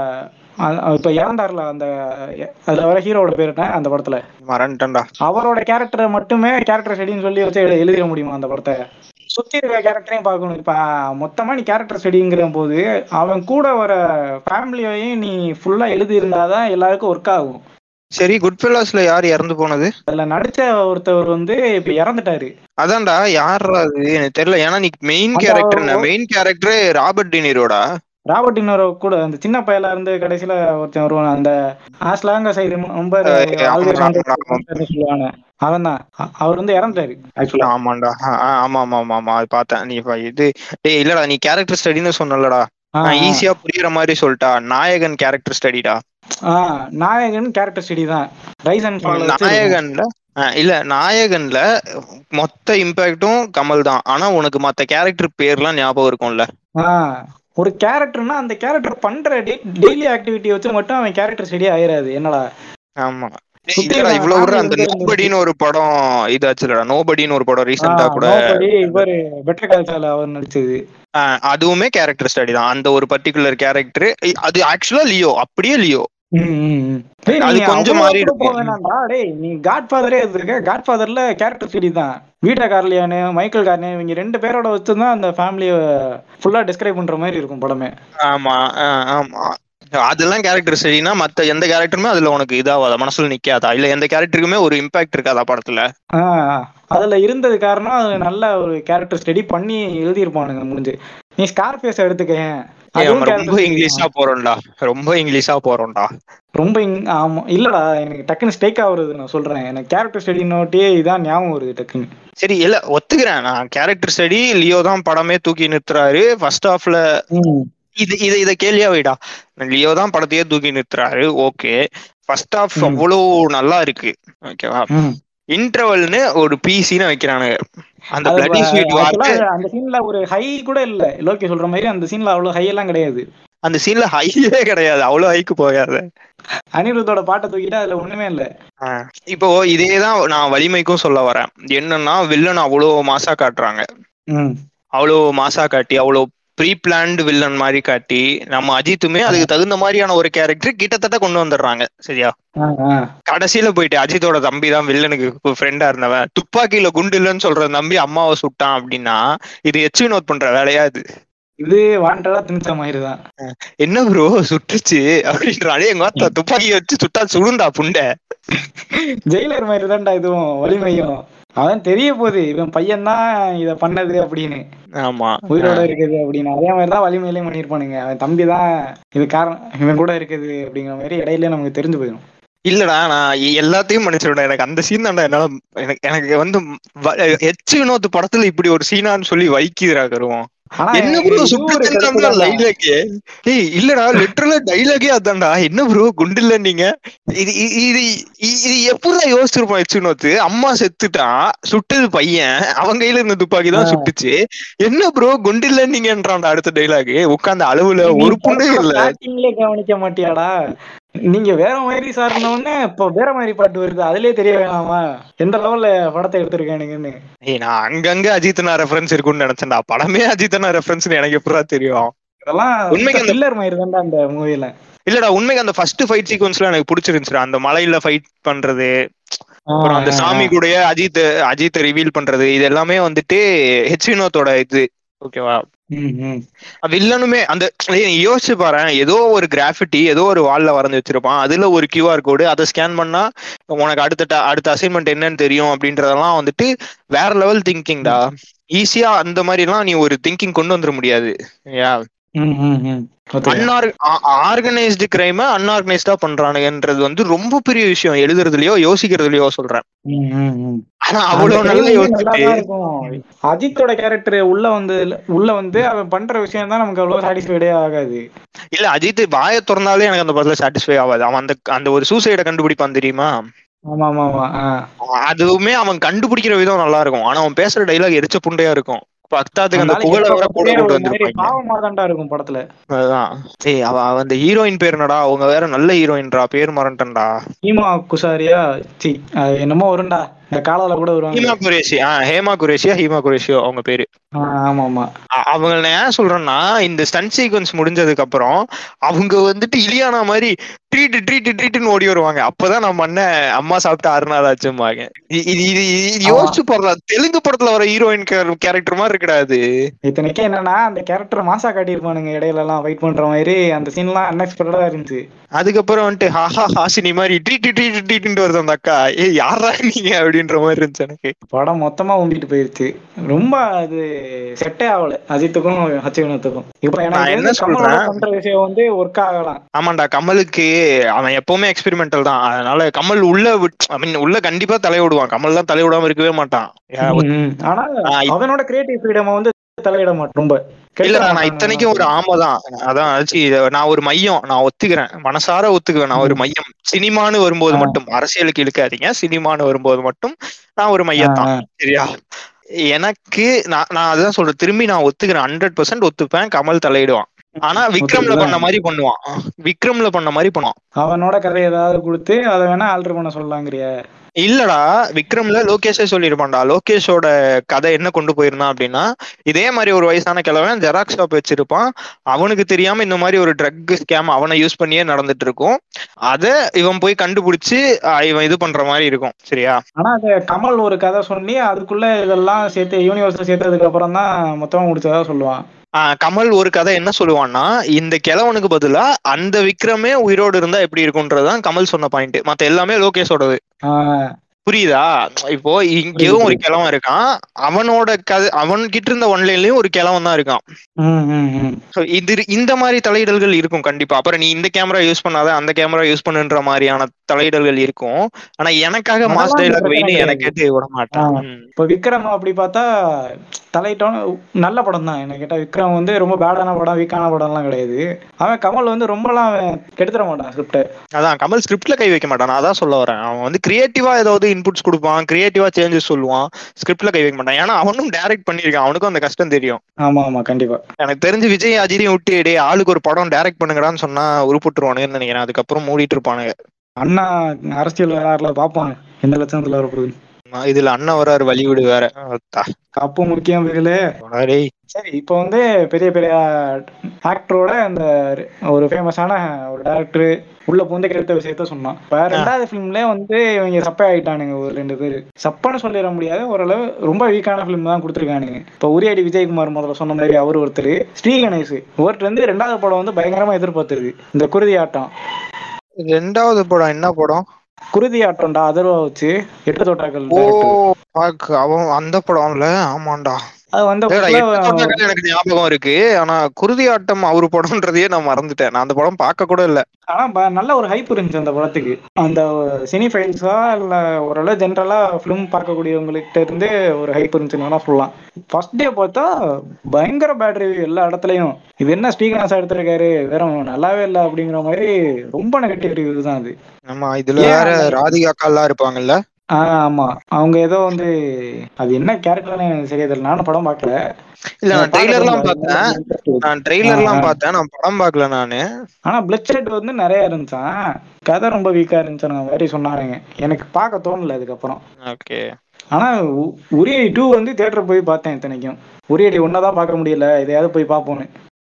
அ- இப்ப இறந்தார்ல அந்த அதுல வர ஹீரோட பேர் என்ன அந்த படத்துல மறந்துட்டேன்டா அவரோட கேரக்டரை மட்டுமே கேரக்டர் ஸ்டடின்னு சொல்லி வச்சு எழு- எழுதிட முடியுமா அந்த படத்தை சுத்தி இருக்க கேரக்டரையும் பார்க்கணும் இப்ப மொத்தமா நீ கேரக்டர் ஸ்டடிங்கிற போது அவன் கூட வர ஃபேமிலியையும் நீ ஃபுல்லா எழுதி இருந்தாதான் எல்லாருக்கும் ஒர்க் ஆகும் சரி குட் ஃபெல்லாஸ்ல யார் இறந்து போனது அதுல நடிச்ச ஒருத்தவர் வந்து இப்ப இறந்துட்டாரு அதான்டா யாரா அது எனக்கு தெரியல ஏன்னா நீ மெயின் அந்த கேரக்டர் மெயின் கேரக்டர் ராபர்ட் டினிரோடா ராபர்ட் இன்னொரு கூட அந்த சின்ன பையலா இருந்து கடைசியில ஒருத்தன் வருவான் அந்த ஆஸ்லாங்க சைடு ரொம்ப ஏய், ஆமா, ஆமா, ஆமா. சொல்லுவாங்க அவன் தான் அவர் வந்து இறந்துட்டாரு ஆக்சுவலா ஆமாண்டா ஆ, ஆ, ஆமா ஆமா ஆமா ஆமா அது பார்த்தேன் நீ இப்ப இது டேய் இல்லடா நீ கேரக்டர் ஸ்டடின்னு சொன்னலடா நான் ஈஸியா புரியுற மாதிரி சொல்லிட்டா நாயகன் கேரக்டர் ஸ்டடிடா நாயகன் கேரக்டர் ஸ்டடி தான் ரைஸ் அண்ட் ஃபால் நாயகன்ல ஆ, இல்ல நாயகன்ல மொத்த இம்பாக்டும் கமல் தான் ஆனா உனக்கு மத்த கேரக்டர் பேர்லாம் ஞாபகம் இருக்கும்ல ஒரு கேரக்டர்னா அந்த கேரக்டர் பண்ற டெய்லி ஆக்டிவிட்டி வச்சு மட்டும் அவன் கேரக்டர் ஸ்டடி ஆயிராது என்னடா ஆமா டேய், சுத்தி இல்லடா, நான் இவ்வளவு ஒரு நானே அந்த வந்து நோபடின்னு ஒரு படம் இதாச்சுலடா நோபடின்னு ஒரு படம் ரீசெண்டா கூட இவர் பெட்டர் கால்சால அவர் நடிச்சது ஆ, அதுவுமே கேரக்டர் ஸ்டடி தான் அந்த ஒரு பர்டிகுலர் கேரக்டர் அது ஆக்சுவலா லியோ அப்படியே லியோ ம், ம், ம். டேய், அது நீ கொஞ்சம் அவ்வளவு மாறி கூட இருக்கும். போக வேணாம்டா. டேய், நீ காட்ஃபாதரே எடுத்துக்க காட்ஃபாதர்ல கேரக்டர் ஸ்டடி தான் வீட்டா கார்லியானு மைக்கேல் கார்னே இவங்க ரெண்டு பேரோட வச்சு தான் அந்த ஃபேமிலிய ஃபுல்லா டிஸ்கிரைப் பண்ற மாதிரி இருக்கும் படமே ஆமா ஆ, ஆமா அதெல்லாம் கேரக்டர் ஸ்டடினா மத்த எந்த கேரக்டருமே அதுல உனக்கு இதாவாதா மனசுல நிக்காதா இல்ல எந்த கேரக்டருக்குமே ஒரு இம்பாக்ட் இருக்காதா படத்துல ஆ, அதுல இருந்தது காரணம் அது நல்ல ஒரு கேரக்டர் ஸ்டடி பண்ணி எழுதியிருப்பானுங்க முடிஞ்சு நீ ஸ்கார்பேஸ் எடுத்துக்கேன் ஏய், அதுவும் நம்ம character ரொம்ப study இங்கிலீஷா தான். போறோம்டா ரொம்ப இங்கிலீஷா போறோம்டா ரொம்ப இங்- ஆமா இல்லடா எனக்கு டக்குன்னு ஸ்டேக் ஆகுறது நான் சொல்றேன் எனக்கு கேரக்டர் ஸ்டடி நோட்டே இதான் ஞாபகம் வருது டக்குன்னு சரி இல்ல ஒத்துக்கிறேன் நான் கேரக்டர் ஸ்டடி லியோ தான் படமே தூக்கி நிறுத்துறாரு ஃபர்ஸ்ட் ஹாஃப்ல இது இது இத கேள்வியா வைடா லியோ தான் படத்தையே தூக்கி நிறுத்துறாரு ஓகே ஃபர்ஸ்ட் ஹாஃப் ம். அவ்வளோ நல்லா இருக்கு ஓகேவா ம். இன்டர்வல்னு ஒரு பிசின்னு வைக்கிறானுங்க அந்த அது பிளட்டி ஸ்வீட் actually வார்த்தை அந்த சீன்ல ஒரு ஹை கூட இல்ல லோகி சொல்ற மாதிரி அந்த சீன்ல அவ்வளவு ஹை எல்லாம் கிடையாது அந்த சீன்ல ஹையே கிடையாது அவ்வளவு ஹைக்கு போகாது அனிருத்தோட பாட்டை தூக்கிட்டு அதுல ஒண்ணுமே இல்ல இப்போ இதேதான் நான் வலிமைக்கும் சொல்ல வரேன் என்னன்னா வில்லன் அவ்வளோ மாசா காட்டுறாங்க ம். அவ்வளோ மாசா காட்டி அவ்வளோ ப்ரீ பிளான்டு வில்லன் மாதிரி காட்டி நம்ம அஜித்துமே அதுக்கு தகுந்த மாதிரியான ஒரு கேரக்டர் கிட்டத்தட்ட கொண்டு வந்துடுறாங்க சரியா ஆ, ஆ. கடைசியில போயிட்டு அஜித்தோட தம்பி தான் வில்லனுக்கு ஃப்ரெண்டா இருந்தவன் துப்பாக்கியில குண்டு இல்லைன்னு சொல்ற தம்பி அம்மாவை சுட்டான் அப்படின்னா இது எச் வினோத் பண்ற வேலையா இது இது வாண்டடா திணிச்ச மாதிரி தான் என்ன ப்ரோ சுட்டுச்சு அப்படின்றானே எங்க அத்தா துப்பாக்கி வச்சு சுட்டா சுடுண்டா புண்டை ஜெயிலர் மாதிரி தான்டா இதுவும் வலிமையும் அவன் தெரிய போகுது இவன் பையன் தான் இத பண்ணது அப்படின்னு ஆமா உயிரோட இருக்குது அப்படின்னு அதே மாதிரி தான் வலிமையிலையும் பண்ணிருப்பானுங்க அவன் தம்பி தான் இது காரணம் இவன் கூட இருக்குது அப்படிங்கிற மாதிரி இடையில நமக்கு தெரிஞ்சு போயிடும் இல்லடா நான் எ- எல்லாத்தையும் மன்னிச்சிடுறேன் எனக்கு அந்த சீன் தான்டா என்னால எனக்கு எனக்கு வந்து வ- எச் வினோத் படத்துல இப்படி ஒரு சீனான்னு சொல்லி வைக்கிறா கருவோம் ஆனா என்ன எனக்கு ப்ரோ இது ஒரு சுட்டு கருத்து தான்டா. டைலாகே ஏய் இல்லடா லிட்டரலா டைலாகே அதான்டா என்ன ப்ரோ குண்டு இல்ல நீங்க இது இ- இது இ- இது எப்படிதான் யோசிச்சிருப்போம் எச் வினோத் அம்மா செத்துட்டான் சுட்டது பையன் அவன் கையில இருந்த துப்பாக்கி தான் ஆ. சுட்டுச்சு என்ன ப்ரோ குண்டு இல்ல நீங்கன்றான்டா அடுத்த டைலாக் உட்கார்ந்த அளவுல நீ ஒரு புண்டே படத்தோட இல்ல startingலயே கவனிக்க மாட்டியாடா நீங்க வேற மாதிரி சார்ன உடனே இப்போ வேற மாதிரி பாட்டு வருது அதுலயே தெரிய வேணாமா எந்த லெவல்ல படத்தை எடுத்திருக்கானுங்கன்னு ஏய் நான் அங்கங்க அஜித்னா ரெஃபரன்ஸ் இருக்கும்னு நினைச்சேன்டா படமே அஜித்னா ரெஃபரன்ஸ் எனக்கு எப்படா தெரியும் இதெல்லாம் உண்மைக்கு அந்த- பில்லர் மாதிரி தான்டா அந்த மூவில இல்லடா உண்மைக்கு அந்த ஃபர்ஸ்ட் ஃபைட் சீக்வன்ஸ்ல எனக்கு பிடிச்சிருந்துச்சுடா அந்த மலையில ஃபைட் பண்றது அப்புறம் அந்த சாமி கூடயே அஜித் அஜித் ரிவீல் பண்றது இது எல்லாமே வந்துட்டு ஹெச் வினோத்தோட இது ஓகேவா வில்லனுமே அந்த ஏய், நீ யோசிச்சு பாரு ஏதோ ஒரு கிராஃபிட்டி ஏதோ ஒரு வால்ல வரைஞ்சு வச்சிருப்பான் அதுல ஒரு கியூஆர் கோடு அதை ஸ்கேன் பண்ணா உனக்கு அடுத்த ta- அடுத்த அசைன்மெண்ட் என்னன்னு தெரியும் அப்படின்றதெல்லாம் வந்துட்டு வேற லெவல் திங்கிங்டா ஈஸியா அந்த மாதிரி எல்லாம் நீ ஒரு திங்கிங் கொண்டு வந்துட முடியாது யா அன்ஆர் ஆர்கனைஸ்டு கிரைம அன்ஆர்கனைஸ்டா பண்றானுங்கன்றது வந்து ரொம்ப பெரிய விஷயம் எழுதுறதுலயோ யோசிக்கிறதுலயோ சொல்றேன் ஆனா அவ்வளவு நல்லா யோசிச்சுட்டு அஜித்தோட கேரக்டர் உள்ள வந்து உள்ள வந்து அவன் பண்ற விஷயம் தான் நமக்கு அவ்வளவு சாட்டிஸ்ஃபைடே ஆகாது இல்ல அஜித் வாயை திறந்தாலே எனக்கு அந்த படத்துல சாட்டிஸ்ஃபை ஆகாது அவன் அந்த அந்த ஒரு சூசைட கண்டுபிடிப்பான் தெரியுமா ஆமா ஆமா ஆமா ஆ. அதுவுமே அவன் கண்டுபிடிக்கிற விதம் நல்லா இருக்கும் ஆனா அவன் பேசுற டைலாக் எரிச்ச புண்டையா இருக்கும் பத்தாத்துக்கு அந்த அதனால புகழ எப்ப வர கூட பார்த்தாலே கொண்டு ஒரு மாதிரி வந்திருப்பாங்க பாவமா தான்டா இருக்கும் படத்துல அதுதான் ஏய் அவ அவ அந்த ஹீரோயின் பேர் என்னடா அவங்க வேற நல்ல ஹீரோயின்டா பேர் மறந்துட்டேன்டா ஹீமா குசாரியா சி அது என்னமோ வரும்டா இந்த காலால கூட ஹீமா வருவாங்க குரேஷி ஆ ஹேமா குரேஷியா ஹீமா குரேஷியோ அவங்க பேரு ஆ, ஆமா ஆமா அ- அவங்கள நான் ஏன் சொல்றேன்னா இந்த ஸ்டன் சீக்வன்ஸ் முடிஞ்சதுக்கு அப்புறம் அவங்க வந்துட்டு இலியானா மாதிரி ட்ரீட் ட்ரீட் ட்ரீட்னு ஓடி வருவாங்க அப்பதான் நம்ம அண்ணன் அம்மா சாப்பிட்டு ஆறு நாள் ஆச்சும்பாங்க இ- இது இது இது யோசிச்சு போடுறா தெலுங்கு படத்துல வர ஹீரோயின் கேரக்டர் மாதிரி இருக்காது இத்தனைக்கு என்னன்னா அந்த கேரக்டர் மாசா காட்டியிருப்பானுங்க இடையில எல்லாம் வெயிட் பண்ற மாதிரி அந்த சீன்லாம் அன்எக்ஸ்பெக்டடா இருந்துச்சு அதுக்கப்புறம் வந்துட்டு ஹாஹா ஹாசினி மாதிரி ட்ரீட் ட்ரீட் ட்ரீட்னு வருது அந்த அக்கா ஏ யாரா நீங்க அப்படின்ற மாதிரி இருந்துச்சு எனக்கு படம் மொத்தமா உம்பிட்டு போயிருச்சு ரொம்ப அது செட்டே ஆகல அஜித்துக்கும் ஹச்சிவனத்துக்கும் இப்ப நான் எனக்கு என்ன தெரிஞ்சு கமலோட சொல்றேன்? பண்ற விஷயம் வந்து ஒர்க் ஆகலாம் ஆமாண்டா கமலுக்கு அவன் எப்பவுமே எக்ஸ்பெரிமெண்டல் தான் அதனால கமல் உள்ள ஐ மீன் உள்ள கண்டிப்பா தலைவிடுவான் கமல் தான் தலைவிடாம இருக்கவே மாட்டான் யா- ம், ஆனா ஆ, இப்- அவனோட கிரியேட்டிவ் ஃப்ரீடம் வந்து தலையிட மாட்டோம் ரொம்ப இல்ல கெடுக்க நான் மாட்டாங்க. இத்தனைக்கும் ஒரு ஆமை தான் அதான் ஆச்சு, நான் ஒரு மையம் நான் ஒத்துக்கிறேன் மனசார ஒத்துக்குவேன் நான் ஒரு மையம் சினிமான்னு வரும்போது ஆ. மட்டும் அரசியலுக்கு இழுக்காதீங்க சினிமான்னு வரும்போது மட்டும் நான் ஒரு ஆ, மையத்தான் ஆ. சரியா எனக்கு நான் நான் அதான் சொல்றேன் திரும்பி நான் ஒத்துக்கிறேன் ஹண்ட்ரட் பர்சன்ட் ஒத்துப்பேன் கமல் தலையிடுவான் ஆனா விக்ரம்ல பண்ண மாதிரி பண்ணுவான் விக்ரம்ல பண்ண மாதிரி பண்ணுவான் அவனோட கதை ஏதாவது கொடுத்து அதை வேணா ஆல்டர் பண்ண சொல்லலாங்கிறிய இல்லடா விக்ரம்ல லோகேஷே சொல்லியிருப்பான்டா லோகேஷோட கதை என்ன கொண்டு போயிருந்தான் அப்படின்னா இதே மாதிரி ஒரு வயசான கிழவன் ஜெராக்ஸ் ஷாப் வச்சிருப்பான் அவனுக்கு தெரியாம இந்த மாதிரி ஒரு ட்ரக் ஸ்கேம் அவனை யூஸ் பண்ணியே நடந்துட்டு இருக்கும் அத இவன் போய் கண்டுபிடிச்சு அஹ், இவன் இது பண்ற மாதிரி இருக்கும் சரியா ஆனா அது கமல் ஒரு கதை சொல்லி அதுக்குள்ள இதெல்லாம் சேர்த்து யூனிவர்ஸ் சேர்த்ததுக்கு அப்புறம் தான் மொத்தமா முடிச்சதா சொல்லுவான் ஆஹ் கமல் ஒரு கதை என்ன சொல்லுவான்னா இந்த கிழவனுக்கு பதிலா அந்த விக்ரமே உயிரோடு இருந்தா எப்படி இருக்கும்ன்றதுதான் கமல் சொன்ன பாயிண்ட் மத்த எல்லாமே லோகேஷோடது ஆஹ் புரியுதா இப்போ இங்கேயும் ஒரு கிழவன் இருக்கான் அவனோட கதை அவன் கிட்ட இருந்த ஒன்லைன்லயும் ஒரு கிழவன் தான் இருக்கான் ம், ம், ம். So இது இந்த மாதிரி தலையிடல்கள் இருக்கும் கண்டிப்பா அப்புறம் நீ இந்த கேமரா யூஸ் பண்ணாத அந்த கேமரா யூஸ் பண்ணுன்ற மாதிரியான தலையிடல்கள் இருக்கும் ஆனா எனக்காக மாஸ் அதெல்லாம் டைலாக் பிரச்சனை வைன்னு கிடையாது. எனக்கே விட மாட்டான் ஆமா. ம். இப்போ விக்ரம் அப்படி பார்த்தா தலையிட்டோம் நல்ல படம் தான் என்ன கேட்டா விக்ரம் வந்து ரொம்ப பேடான படம் வீக்கான படம்லாம் கிடையாது அவன் கமல் வந்து ரொம்பலாம் அவன் கெடுத்துட மாட்டான் ஸ்கிரிப்ட் அதான் கமல் ஸ்கிரிப்ட்ல கை வைக்க மாட்டான் நான் அதான் சொல்ல வரேன் அவன் வந்து கிரியேட்டிவா ஏதாவது இன்புட்ஸ் கொடுப்பான் கிரியேட்டிவா சேஞ்சஸ் சொல்லுவான் ஸ்கிரிப்ட்ல கை வைக்க மாட்டான் ஏன்னா அவனும் டைரக்ட் பண்ணியிருக்கான் அவனுக்கும் அந்த கஷ்டம் தெரியும் ஆமா ஆமா கண்டிப்பா எனக்கு தெரிஞ்சு விஜய் அஜிரியும் விட்டு டே ஆளுக்கு ஒரு படம் டைரக்ட் பண்ணுங்கடான்னு சொன்னா உருப்புட்டுருவானுங்கன்னு நினைக்கிறேன் அதுக்கப்புறம் மூடிட்டு இருப்பானுங்க அண்ணா அரசியல் விளையாடல பார்ப்பாங்க எந்த லட்சணத்துல வரப்போகுது ஆமா, இதுல அண்ணன் வராரு வழிவிடு வேற அத்தா. அப்போ முக்கியம் பிறகு போடா டேய். சரி இப்போ வந்து பெரிய பெரிய ஆக்டரோட அந்த ஒரு ஃபேமஸான ஒரு டேரக்டர் உள்ள பூந்து கெடுத்த விஷயத்த சொன்னான் இப்ப ரெண்டாவது ஃபிலிம்ல வந்து இவங்க சப்பை ஆயிட்டானுங்க ஒரு ரெண்டு பேர் சப்பன்னு சொல்லிட முடியாது ஓரளவு ரொம்ப வீக்கான ஃபிலிம் தான் கொடுத்துருக்கானுங்க இப்போ உரியடி விஜயகுமார் முதல்ல சொன்ன மாதிரி அவர் ஒருத்தர் ஸ்ரீ கணேஷ் ஒருத்தர் வந்து ரெண்டாவது படம் வந்து பயங்கரமா எதிர்பார்த்திருக்கு இந்த குருதி ஆட்டம் ரெண்டாவது படம் என்ன படம் குருதி ஆட்டம்டா அதர்வா வச்சு எட்டு தோட்டாக்கள் ஓ director. பாக் அவன் அந்த படம்ல ஆமாண்டா அது வந்து ஏடா, full எட்டு ஆ தொட்டாக்கள் எனக்கு ஞாபகம் இருக்கு ஆனா குருதி ஆட்டம் அவரு படம்ன்றதையே நான் மறந்துட்டேன் நான் அந்த படம் பார்க்க கூட இல்ல ஆனா ப- நல்ல ஒரு ஹைப் இருந்துச்சு அந்த படத்துக்கு அந்த சினி ஃபைல்ஸா இல்ல ஓரளவு ஜென்ரலா ஃபிலிம் பார்க்கக்கூடியவங்ககிட்ட இருந்து ஒரு ஹைப் இருந்துச்சுன்னு வேணா சொல்லலாம் ஃபர்ஸ்ட் டே பார்த்தா பயங்கர பேட் ரிவ்யூ எல்லா இடத்துலயும் இது என்ன ஸ்ரீகாந்த் எடுத்திருக்காரு வேற நல்லாவே இல்லை அப்படிங்கிற மாதிரி ரொம்ப நெகட்டிவ் ரிவ்யூ தான் அது ஆமா இதுல ஏன் வேற அந்த- ராதிகா அக்காலாம் இருப்பாங்கல்ல ஆஹ் ஆமா அவங்க ஏதோ வந்து அது என்ன கேரக்டர்னு எனக்கு சரியா தெரியல நானும் படம் பார்க்கல இல்ல நான் பார்க்க ட்ரெய்லர்லாம் போகும்போது பார்த்தேன் interest இருக்கு. நான் ட்ரெய்லர்லாம் ஆ. பார்த்தேன் நான் படம் பார்க்கல நானு ஆனா பிளட் ஷெட் வந்து நிறைய இருந்துச்சான் கதை ரொம்ப வீக்கா இருந்துச்சு மாதிரி சொன்னாருங்க எனக்கு பார்க்க தோணல அதுக்கப்புறம் ஓகே ஆனா உ- உரியடி டூ வந்து தியேட்டர் போய் பார்த்தேன் இத்தனைக்கும் உரியடி ஒன்னா தான் பார்க்க முடியல இதையாவது போய் பார்ப்போன்னு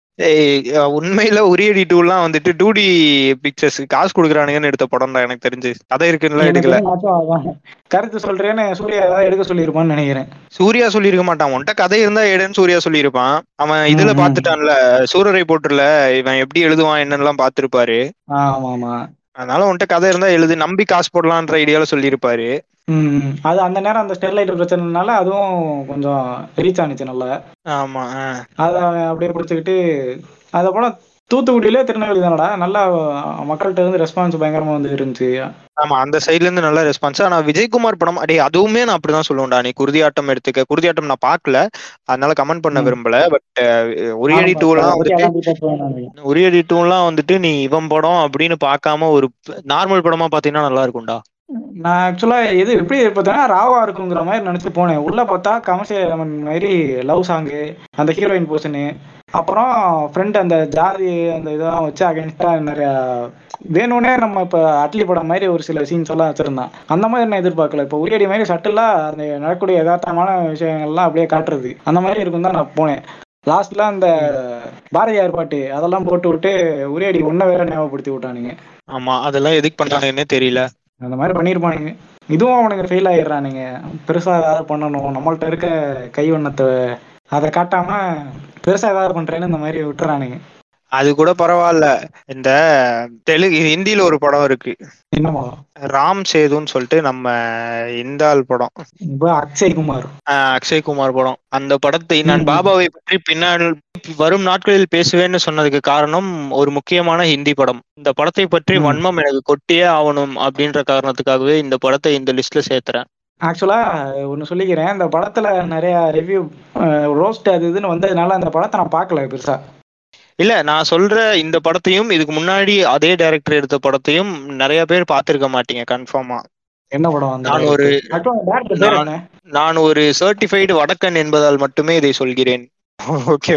ஏய் அஹ் உண்மையில உரியடி டூலாம் வந்துட்டு டூடி பிக்சர்ஸ் காசு கொடுக்குறானுங்கன்னு எடுத்த படம் தான் எனக்கு தெரிஞ்சு கதை இருக்குன்னு எடுக்கல எனக்கு மட்டும் அதான். கருத்து சொல்றேன்னு சூர்யா ஏதாவது எடுக்க சொல்லியிருப்பான்னு நினைக்கிறேன் சூர்யா சொல்லியிருக்க மாட்டான் உன்கிட்ட கதை இருந்தா எடுன்னு சூர்யா சொல்லியிருப்பான் அவன் இதுல ம், ம். பாத்துட்டான்ல சூரரை போட்டுல இவன் எப்படி எழுதுவான் என்னெல்லாம் பாத்துருப்பாரு ஆமா ஆமா அதனால உன்கிட்ட கதை இருந்தா எழுது நம்பி காசு போடலான்ற ஐடியால சொல்லியிருப்பாரு ம் அது அந்த நேரம் அந்த ஸ்டெர்லைட் பிரச்சனைனால அதுவும் கொஞ்சம் ரீச் ஆனிச்சு நல்லா ஆமா ஆ. அதை அவன் அப்படியே பிடிச்சிக்கிட்டு அதை போல தூத்துக்குடியிலே திருநெல்வேலி தானடா நல்லா மக்கள்கிட்ட இருந்து ரெஸ்பான்ஸ் பயங்கரமா வந்து இருந்துச்சு ஆமா அந்த சைடுல இருந்து நல்ல ரெஸ்பான்ஸ் ஆனா விஜயகுமார் படம் அடே அதுவுமே நான் அப்படிதான் சொல்லுவேன்டா நீ குருதியாட்டம் எடுத்துக்க குருதியாட்டம் நான் பார்க்கல அதனால கமெண்ட் பண்ண ம். விரும்பல பட் உரியடி டூலாம் வந்துட்டு உரியடி டூலாம் வந்துட்டு நீ இவன் படம் அப்படின்னு பார்க்காம ஒரு நார்மல் படமா பாத்தீங்கன்னா நல்லா இருக்கும்டா நான் ஆக்சுவலா எது எப்படி பார்த்தேன்னா ராவா இருக்குங்கிற மாதிரி நினைச்சு போனேன் உள்ள பார்த்தா கமர்ஷியல் எலமெண்ட் மாதிரி லவ் சாங்கு அந்த ஹீரோயின் போர்ஷனு அப்புறம் ஃப்ரெண்ட் அந்த ஜாதி அந்த இதெல்லாம் வச்சு அகைன்ஸ்டா நிறைய வேணும்னே நம்ம இப்ப அட்லி படம் மாதிரி ஒரு சில சீன்ஸ் எல்லாம் வச்சிருந்தான் அந்த மாதிரி நான் எதிர்பார்க்கல இப்போ உரியடி மாதிரி சட்டிலா அந்த நடக்கக்கூடிய யதார்த்தமான விஷயங்கள்லாம் அப்படியே காட்டுறது அந்த மாதிரி இருக்கும் தான் நான் போனேன் லாஸ்ட்ல அந்த பாரதியார் பாட்டு அதெல்லாம் போட்டு விட்டு உரியடி ஒன்ன வேற ஞாபகப்படுத்தி விட்டானுங்க ஆமா அதெல்லாம் எதுக்கு பண்றாங்கன்னே தெரியல அந்த மாதிரி பண்ணியிருப்பானுங்க இதுவும் அவனுக்கு ஃபெயில் ஆயிடுறானுங்க பெருசா ஏதாவது பண்ணணும் நம்மள்ட்ட இருக்க கைவண்ணத்தை அதை காட்டாம பெருசா ஏதாவது பண்றேன்னு இந்த மாதிரி விட்டுறானுங்க அது கூட பரவாயில்ல இந்த தெலுங்கு ஹிந்தில ஒரு படம் இருக்கு என்னமா ராம் சேதுன்னு சொல்லிட்டு நம்ம இந்த ஆள் படம் இப்போ அக்ஷய் குமார் ஆஹ் அக்ஷய் குமார் படம் அந்த படத்தை நான் ம். பாபாவை பற்றி பின்னால் வரும் நாட்களில் பேசுவேன்னு சொன்னதுக்கு காரணம் ஒரு முக்கியமான ஹிந்தி படம் இந்த படத்தை பற்றி ம். வன்மம் எனக்கு கொட்டியே ஆகணும் அப்படின்ற காரணத்துக்காகவே இந்த படத்தை இந்த லிஸ்ட்ல சேர்த்துறேன் ஆக்சுவலா ஒன்னு சொல்லிக்கிறேன் இந்த படத்துல நிறைய ரிவ்யூ ரோஸ்ட் அது இதுன்னு வந்ததுனால அந்த படத்தை நான் பார்க்கல பெருசா இல்ல நான் சொல்ற இந்த படத்தையும் இதுக்கு முன்னாடி அதே டைரக்டர் எடுத்த படத்தையும் நிறைய பேர் பார்த்திருக்க மாட்டீங்க கன்ஃபார்மா என்ன படம் அந்த நான் ஒரு Actually, director பேர் என்ன நான் ஒரு சர்டிஃபைடு வடக்கன் என்பதால் மட்டுமே இதை சொல்கிறேன் ஓகேவா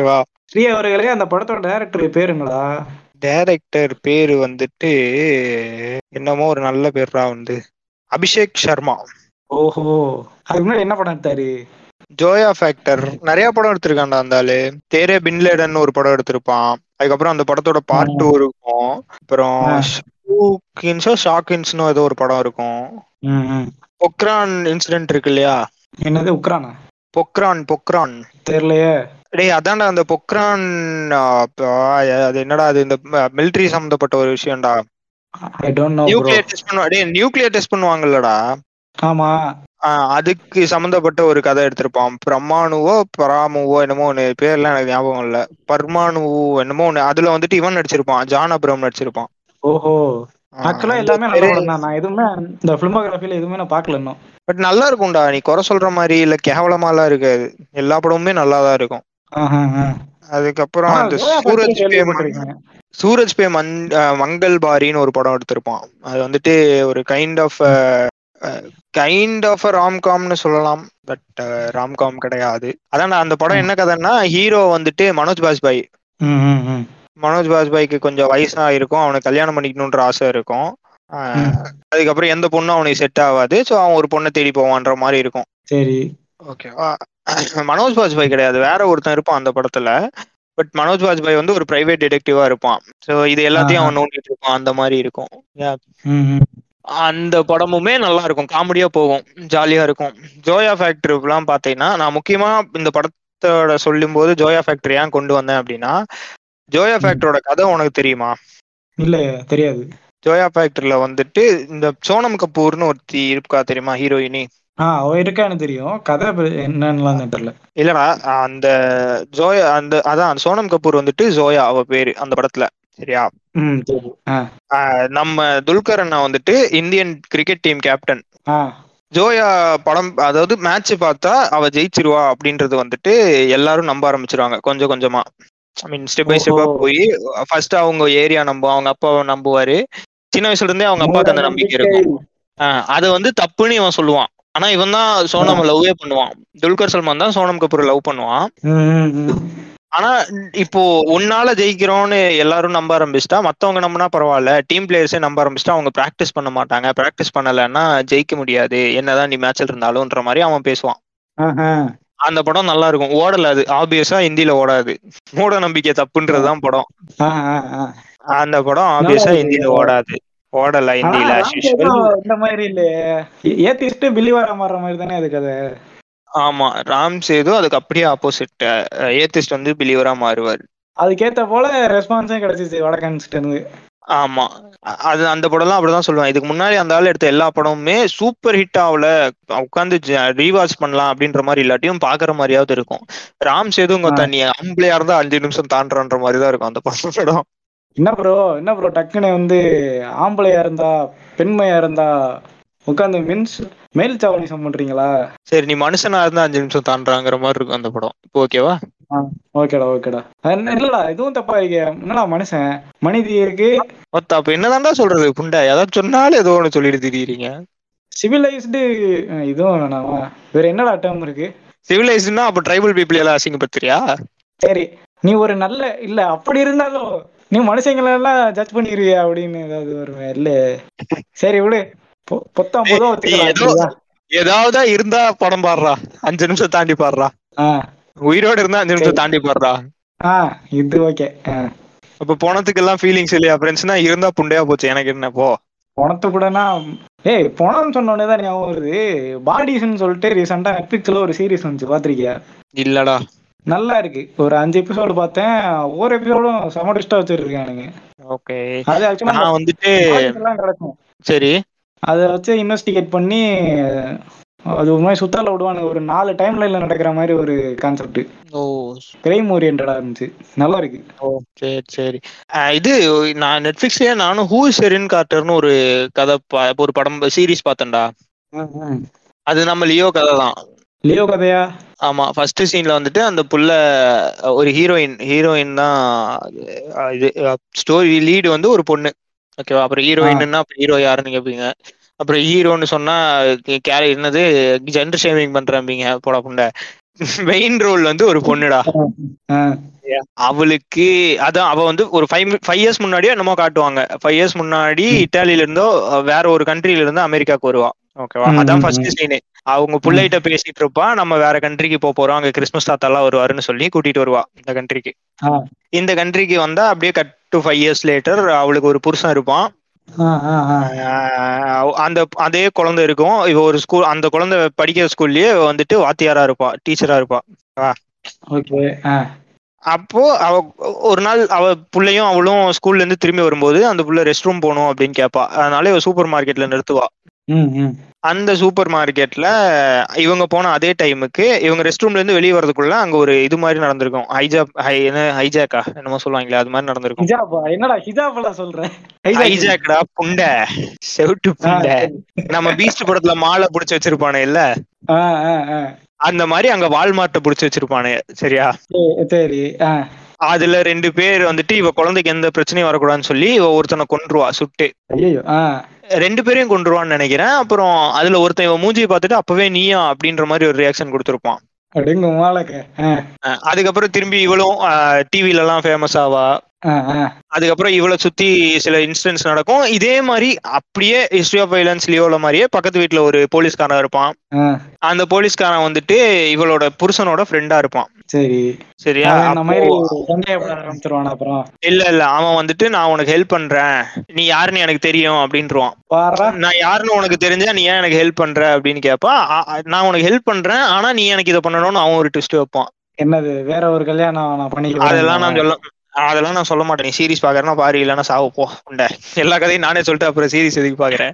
ஸ்ரீ அவர்களே அந்த படத்தோட டைரக்டர் பேர் என்னடா டைரக்டர் பேரு வந்துட்டு என்னமோ ஒரு நல்ல பேர்ரா வந்து அபிஷேக் சர்மா ஓஹோ அதுக்கு முன்னாடி என்ன படம் எடுத்தாரு ஜோயா ஃபேக்டர் நிறைய படம் எடுத்திருக்கான்டா அந்த ஆளு தேரே பின்லேடன் ஒரு படம் எடுத்திருப்பான் அதுக்கப்புறம் அந்த படத்தோட பார்ட் டூ இருக்கும் அப்புறம் ஆ. ஷூக்கின்ஸோ ஷாக்கின்ஸ்னோ ஏதோ ஒரு படம் இருக்கும் ம், ம். பொக்ரான் இன்சிடென்ட் இருக்கு இல்லையா என்னது உக்ரானா பொக்ரான் பொக்ரான் தெரியலையே டேய் அதான்டா அந்த பொக்ரான் ஆ, அப்பா, அது என்னடா அது இந்த மிலிட்டரி சம்பந்தப்பட்ட ஒரு விஷயம்டா I don't know bro nuclear test பண்ணுவா டேய் நியூக்ளியர் டெஸ்ட் பண்ணுவாங்கல்லடா ஆமா ஆ, அதுக்கு சம்பந்தப்பட்ட ஒரு கதை எடுத்திருப்பான் பிரமாணுவோ பராமுவோ என்னமோ ஒண்ணு பேர்லாம் எனக்கு ஞாபகம் இல்ல பர்மாணுவோ என்னமோ ஒண்ணு அதுல வந்துட்டு இவன் நடிச்சிருப்பான் ஜான் அப்ரம் நடிச்சிருப்பான் ஓஹோ ஆ, ஆக்சுவலா அந்த எல்லாமே நல்ல பேரு- படம் தான் நான் எதுவுமே இந்த பிலிமோகிராஃபில எதுவுமே நான் பார்க்கல இன்னும் பட் நல்லா இருக்கும்டா நீ குறை சொல்ற மாதிரி இல்ல கேவலமாலாம் இருக்காது எல்லா படமுமே நல்லா தான் இருக்கும் ஆஹா, ஆ. அதுக்கப்புறம் ஆனா, அந்த ஜோயா சூரஜ் பத்தி பே மங்- கேள்விப்பட்டிருக்கேன். சூரஜ் பே மன் அஹ் மங்கள் பாரின்னு ஒரு படம் எடுத்திருப்பான் அது வந்துட்டு ஒரு கைண்ட் ஆஃப் கைண்ட் ஆஃப் ராம்காம்னு சொல்லலாம் பட் ராம்காம் கிடையாது அதான் அந்த படம் என்ன கதைன்னா ஹீரோ வந்துட்டு மனோஜ் பாஜ்பாய் ம், ம், ம். மனோஜ் பாஜ்பாய்க்கு கொஞ்சம் வயசா இருக்கும் அவனுக்கு கல்யாணம் பண்ணிக்கணுன்ற ஆசை இருக்கும் அஹ் ம். அதுக்கப்புறம் எந்த பொண்ணும் அவனுக்கு செட் ஆகாது ஸோ அவன் ஒரு பொண்ணை தேடி போவான்ற மாதிரி இருக்கும் சரி ஓகேவா மனோஜ் பாஜ்பாய் கிடையாது வேற ஒருத்தன் இருப்பான் அந்த படத்துல பட் மனோஜ் பாஜ்பாய் வந்து ஒரு பிரைவேட் டிடெக்டிவா இருப்பான் ஸோ இது எல்லாத்தையும் அவன் நோண்டிட்டு இருப்பான் அந்த மாதிரி இருக்கும் Yeah. ம், ம். அந்த படமுமே நல்லா இருக்கும் காமெடியா போகும் ஜாலியா இருக்கும் ஜோயா ஃபேக்டரிலாம் பார்த்தீங்கன்னா நான் முக்கியமா இந்த படத்தோட சொல்லும்போது ஜோயா ஃபேக்டரி ஏன் கொண்டு வந்தேன் அப்படின்னா ஜோயா ஃபேக்டரோட கதை உனக்கு தெரியுமா இல்ல தெரியாது ஜோயா ஃபேக்டரியில வந்துட்டு இந்த சோனம் கபூர்னு ஒருத்தி இருக்கா தெரியுமா ஹீரோயினி ஆ அவ இருக்கான்னு தெரியும் கதை பெ- என்னன்னுலாம் தான் தெரியல இல்லடா அந்த ஜோயா அந்த அதான் சோனம் கபூர் வந்துட்டு ஜோயா அவ பேரு அந்த படத்துல சரியா ம் சரி ஆ ஆஹ் நம்ம துல்கர் அண்ணா வந்துட்டு இந்தியன் கிரிக்கெட் டீம் கேப்டன் ஆ ஜோயா படம் அதாவது மேட்ச் பார்த்தா அவ ஜெயிச்சிருவா அப்படின்றது வந்துட்டு எல்லாரும் நம்ப ஆரம்பிச்சிருவாங்க கொஞ்சம் கொஞ்சமா ஐ மீன் ஸ்டெப் பை ஸ்டெப்பா ஓஹோ. போய் ஃபர்ஸ்ட் அவங்க ஏரியா நம்பும் அவங்க அப்பாவை நம்புவாரு சின்ன வயசுல இருந்தே அவங்க அப்பாவுக்கு அந்த நம்பிக்கை இருக்கும் ஆஹ் அது வந்து தப்புன்னு இவன் சொல்லுவான் ஆனா இவன் தான் சோனம் லவ்வே பண்ணுவான் துல்கர் சல்மான் தான் சோனம் கபூர் லவ் பண்ணுவான் ம், ம், ம். ஆனா இப்போ உன்னால ஜெயிக்கிறோம்னு எல்லாரும் நம்ப ஆரம்பிச்சிட்டா மத்தவங்க நம்பினா பரவாயில்ல டீம் பிளேயர்ஸே நம்ப ஆரம்பிச்சிட்டா அவங்க பிராக்டிஸ் பண்ண மாட்டாங்க பிராக்டிஸ் பண்ணலைன்னா ஜெயிக்க முடியாது என்னதான் நீ மேட்ச்ல இருந்தாலும்ன்ற மாதிரி அவன் பேசுவான் ஆஹா. அந்த படம் நல்லா இருக்கும் ஓடல அது ஆப்வியஸா ஹிந்தில ஓடாது மூட நம்பிக்கை தப்புன்றதுதான் படம் ஆ, ஆ, ஆ. அந்த படம் ஆப்வியஸா நல்லா ஹிந்தில இருக்கு. ஓடாது ஓடல ஆனா ஹிந்தில as ராம் usual. ஏதோ இந்த மாதிரி இல்லையே ஏத்திஸ்ட் பிலிவாரா மாறுற மாதிரி தானே அது கதை ஆமா ராம் சேது அதுக்கு அப்படியே ஆப்போசிட் ஏத்திஸ்ட் வந்து பிலீவரா மாறுவார் அதுக்கேத்த போல ரெஸ்பான்ஸும் கிடைச்சிச்சு வடக்கன்ஸ்ட் இருந்து ஆமா அ- அது அந்த படம்லாம் அப்படிதான் சொல்லுவேன் இதுக்கு முன்னாடி அந்த ஆள் எடுத்த எல்லா படமுமே சூப்பர் ஹிட் ஆகல உட்காந்து ரீவாச் பண்ணலாம் அப்படின்ற மாதிரி இல்லாட்டியும் பாக்குற மாதிரியாவது இருக்கும் ராம் சேதுங்க ஆ. தண்ணி ஆம்பளையா இருந்தா அஞ்சு நிமிஷம் தாண்டுறன்ற மாதிரி தான் இருக்கும் அந்த படம் என்ன ப்ரோ என்ன ப்ரோ டக்குன்னு வந்து ஆம்பளையா இருந்தா பெண்மையா இருந்தா உட்காந்து மென்ஸ் மேல் சாவனிசம் பண்றீங்களா சரி நீ மனுஷனா இருந்தா அஞ்சு நிமிஷம் தாண்டுறாங்கிற மாதிரி இருக்கும் அந்த படம் இப்போ ஓகேவா ஓகேடா ஓகேடா அது இல்லடா இதுவும் தப்பா இருக்கு என்னடா மனுஷன் மனிதி இருக்கு மொத்த அப்ப என்னதான்டா சொல்றது புண்டை ஏதாவது சொன்னாலும் ஏதோ ஒண்ணு சொல்லிட்டு திரியுறீங்க சிவிலைஸ்டு இதுவும் வேணாமா வேற என்னடா டேர்ம் இருக்கு சிவிலைஸ்ட்னா அப்ப ட்ரைபல் பீப்புள் எல்லாம் அசிங்கப்படுத்துறியா சரி நீ ஒரு நல்ல இல்ல அப்படி இருந்தாலும் நீ மனுஷங்களை எல்லாம் ஜட்ஜ் பண்ணிருவியா அப்படின்னு ஏதாவது வருவேன் இல்ல சரி விடு பொ- பொத்தாம் பொதுவா வச்சுக்கலாம் ஏதோ சரியா? ஏதாவது இருந்தா படம் பாடுறா அஞ்சு நிமிஷம் தாண்டி பாடுறா ஆ உயிரோட இருந்தா அஞ்சு நிமிஷம் தாண்டி பாடுறா ஆ இது ஓகே அப்ப போனதுக்கு எல்லாம் ஃபீலிங்ஸ் இல்லையா ஃப்ரெண்ட்ஸ்னா இருந்தா புண்டையா போச்சு எனக்கு என்ன போ பணத்து கூடனா ஏய் பணம்னு சொன்ன உடனே தான் ஞாபகம் வருது பாடிஸ்ன்னு சொல்லிட்டு ரீசெண்டா நெட்ஃபிளிக்ஸ்ல ஒரு சீரிஸ் வந்துச்சு பாத்திருக்கியா இல்லடா நல்லா இருக்கு ஒரு அஞ்சு எபிசோடு பார்த்தேன் ஒவ்வொரு எபிசோடும் செம டிஸ்டா வச்சிருக்கானுங்க ஓகே அது ஆக்சுவலா நான் வந்துட்டு எல்லாம் கிடக்கும் சரி அதை வச்சு இன்வெஸ்டிகேட் பண்ணி அது ஒரு மாதிரி சுத்தால விடுவானுங்க ஒரு நாலு டைம் லைன்ல நடக்கிற மாதிரி ஒரு கான்செப்ட் ஓ கிரைம் ஓரியன்டா இருந்துச்சு நல்லா இருக்கு ஓ சரி சரி அஹ் இது நான் நெட்ஃபிளிக்ஸ்லயே நானும் ஹூ ஷெரின் கார்ட்டர்னு ஒரு கதை பா- ஒரு படம் சீரிஸ் பார்த்தேன்டா அது நம்ம லியோ கதை தான் லியோ கதையா ஆமா ஃபர்ஸ்ட் சீன்ல வந்துட்டு அந்த புள்ள ஒரு ஹீரோயின் ஹீரோயின் தான் அஹ் இது ஸ்டோரி லீடு வந்து ஒரு பொண்ணு ஓகேவா அப்புறம் ஹீரோயின்னா ஹீரோ யாருன்னு கேட்பீங்க அப்புறம் ஹீரோன்னு சொன்னா கேர என்னது ஜெண்டர் ஷேவிங் பண்றாம்பீங்க போட புண்ட மெயின் ரோல் வந்து ஒரு பொண்ணுடா ஆ, அவளுக்கு அதான் அவ வந்து ஒரு ஃபைவ் ஃபைவ் இயர்ஸ் முன்னாடியோ என்னமோ காட்டுவாங்க ஃபைவ் இயர்ஸ் முன்னாடி இட்டாலியில இருந்தோ அஹ், வேற ஒரு கண்ட்ரில இருந்து அமெரிக்காக்கு வருவா ஓகேவா ம், அதான் ம், ஃபர்ஸ்ட் சீனு அவங்க புள்ளைகிட்ட பேசிட்டு இருப்பா நம்ம வேற கண்ட்ரிக்கு போக போறோம் அங்க கிறிஸ்மஸ் தாத்தா எல்லாம் வருவாருன்னு சொல்லி கூட்டிட்டு வருவா இந்த கண்ட்ரிக்கு ஆ. இந்த கண்ட்ரிக்கு வந்தா அப்படியே cut to five years later அவளுக்கு ஒரு புருஷன் இருப்பான் ஆ, ஆ, ஆ. ஆஹ் அந்த அதே குழந்தை இருக்கும் இவ ஒரு ஸ்கூல் அந்த குழந்தை படிக்கிற ஸ்கூல்லயே வந்துட்டு வாத்தியாரா இருப்பா டீச்சரா இருப்பா ஓகே ஆ அப்போ அவ ஒரு நாள் அவ புள்ளையும் அவளும் ஸ்கூல்ல இருந்து திரும்பி வரும்போது அந்த புள்ள ரெஸ்ட் ரூம் போகணும் அப்படின்னு கேட்பா அதனால இவ சூப்பர் மார்க்கெட்ல நிறுத்துவா ம் ம் அந்த சூப்பர் மார்க்கெட்ல இவங்க போன அதே டைமுக்கு இவங்க ரெஸ்ட் ரூம்ல இருந்து வெளியே வரதுக்குள்ள அங்க ஒரு இது மாதிரி நடந்திருக்கும் ஹைஜாப் ஹை என்ன ஹைஜாக்கா என்னமோ சொல்லுவாங்களே அது மாதிரி நடந்திருக்கும் ஹிஜாபா என்னடா ஹிஜாப்லாம் சொல்றேன் ஹைஜாக்டா புண்டை செவிட்டு புண்டை நம்ம பீஸ்ட் படத்துல மாலை புடிச்சு வச்சிருப்பானே இல்ல ஆ ஆ ஆ அந்த மாதிரி அங்க வால்மார்ட்டை புடிச்சு வச்சிருப்பானே சரியா சரி, சரி ஆ அதுல ரெண்டு பேர் வந்துட்டு இவ குழந்தைக்கு எந்த பிரச்சனையும் வரக்கூடாதுன்னு சொல்லி இவ ஒருத்தனை கொன்றுவா சுட்டு ஐயோ ஆ ரெண்டு பேரையும் கொன்றுவான்னு நினைக்கிறேன் அப்புறம் அதுல ஒருத்தன் இவன் மூஞ்சியை பார்த்துட்டு அப்பவே நீயா அப்படின்ற மாதிரி ஒரு ரியாக்ஷன் கொடுத்திருப்பான் அப்படிங்க மாலக்க ஆ அஹ் அதுக்கப்புறம் திரும்பி இவளும் டிவில எல்லாம் ஃபேமஸ் ஆவா ஆ ஆ அதுக்கப்புறம் இவளை சுத்தி சில இன்சிடென்ட்ஸ் நடக்கும் இதே மாதிரி அப்படியே ஹிஸ்டரி ஆஃப் வைலன்ஸ் லியோல மாதிரியே பக்கத்து வீட்டுல ஒரு போலீஸ்காரன் இருப்பான் ஆ அந்த போலீஸ்காரன் வந்துட்டு இவளோட புருஷனோட ஃப்ரெண்டா இருப்பான் சரி சரியா அவன் இந்த மாதிரி அப்போ- சந்தேகப்பட ஆரம்பிச்சிருவான் அப்புறம் இல்ல இல்ல அவன் வந்துட்டு நான் உனக்கு ஹெல்ப் பண்றேன் நீ யாருன்னு எனக்கு தெரியும் அப்படின்ட்டுருவான் பாடுறா நான் யாருன்னு உனக்கு தெரிஞ்சா நீ ஏன் எனக்கு ஹெல்ப் பண்ற அப்படின்னு கேப்பா ஆ- ஆ, நான் உனக்கு ஹெல்ப் பண்றேன் ஆனா நீ எனக்கு இதை பண்ணணும்னு அவன் ஒரு ட்விஸ்ட் வைப்பான் என்னது வேற ஒரு கல்யாணம் நான் பண்ணிக்கிறேன் அதெல்லாம் நான் சொல்ல அதெல்லாம் நான் சொல்ல மாட்டேன் நீ சீரிஸ் பாக்குறேன்னா பாரு இல்லைன்னா சாவு போ உண்ட எல்லா கதையும் நானே சொல்லிட்டு அப்புறம் சீரிஸ் எதுக்கு பாக்குறேன்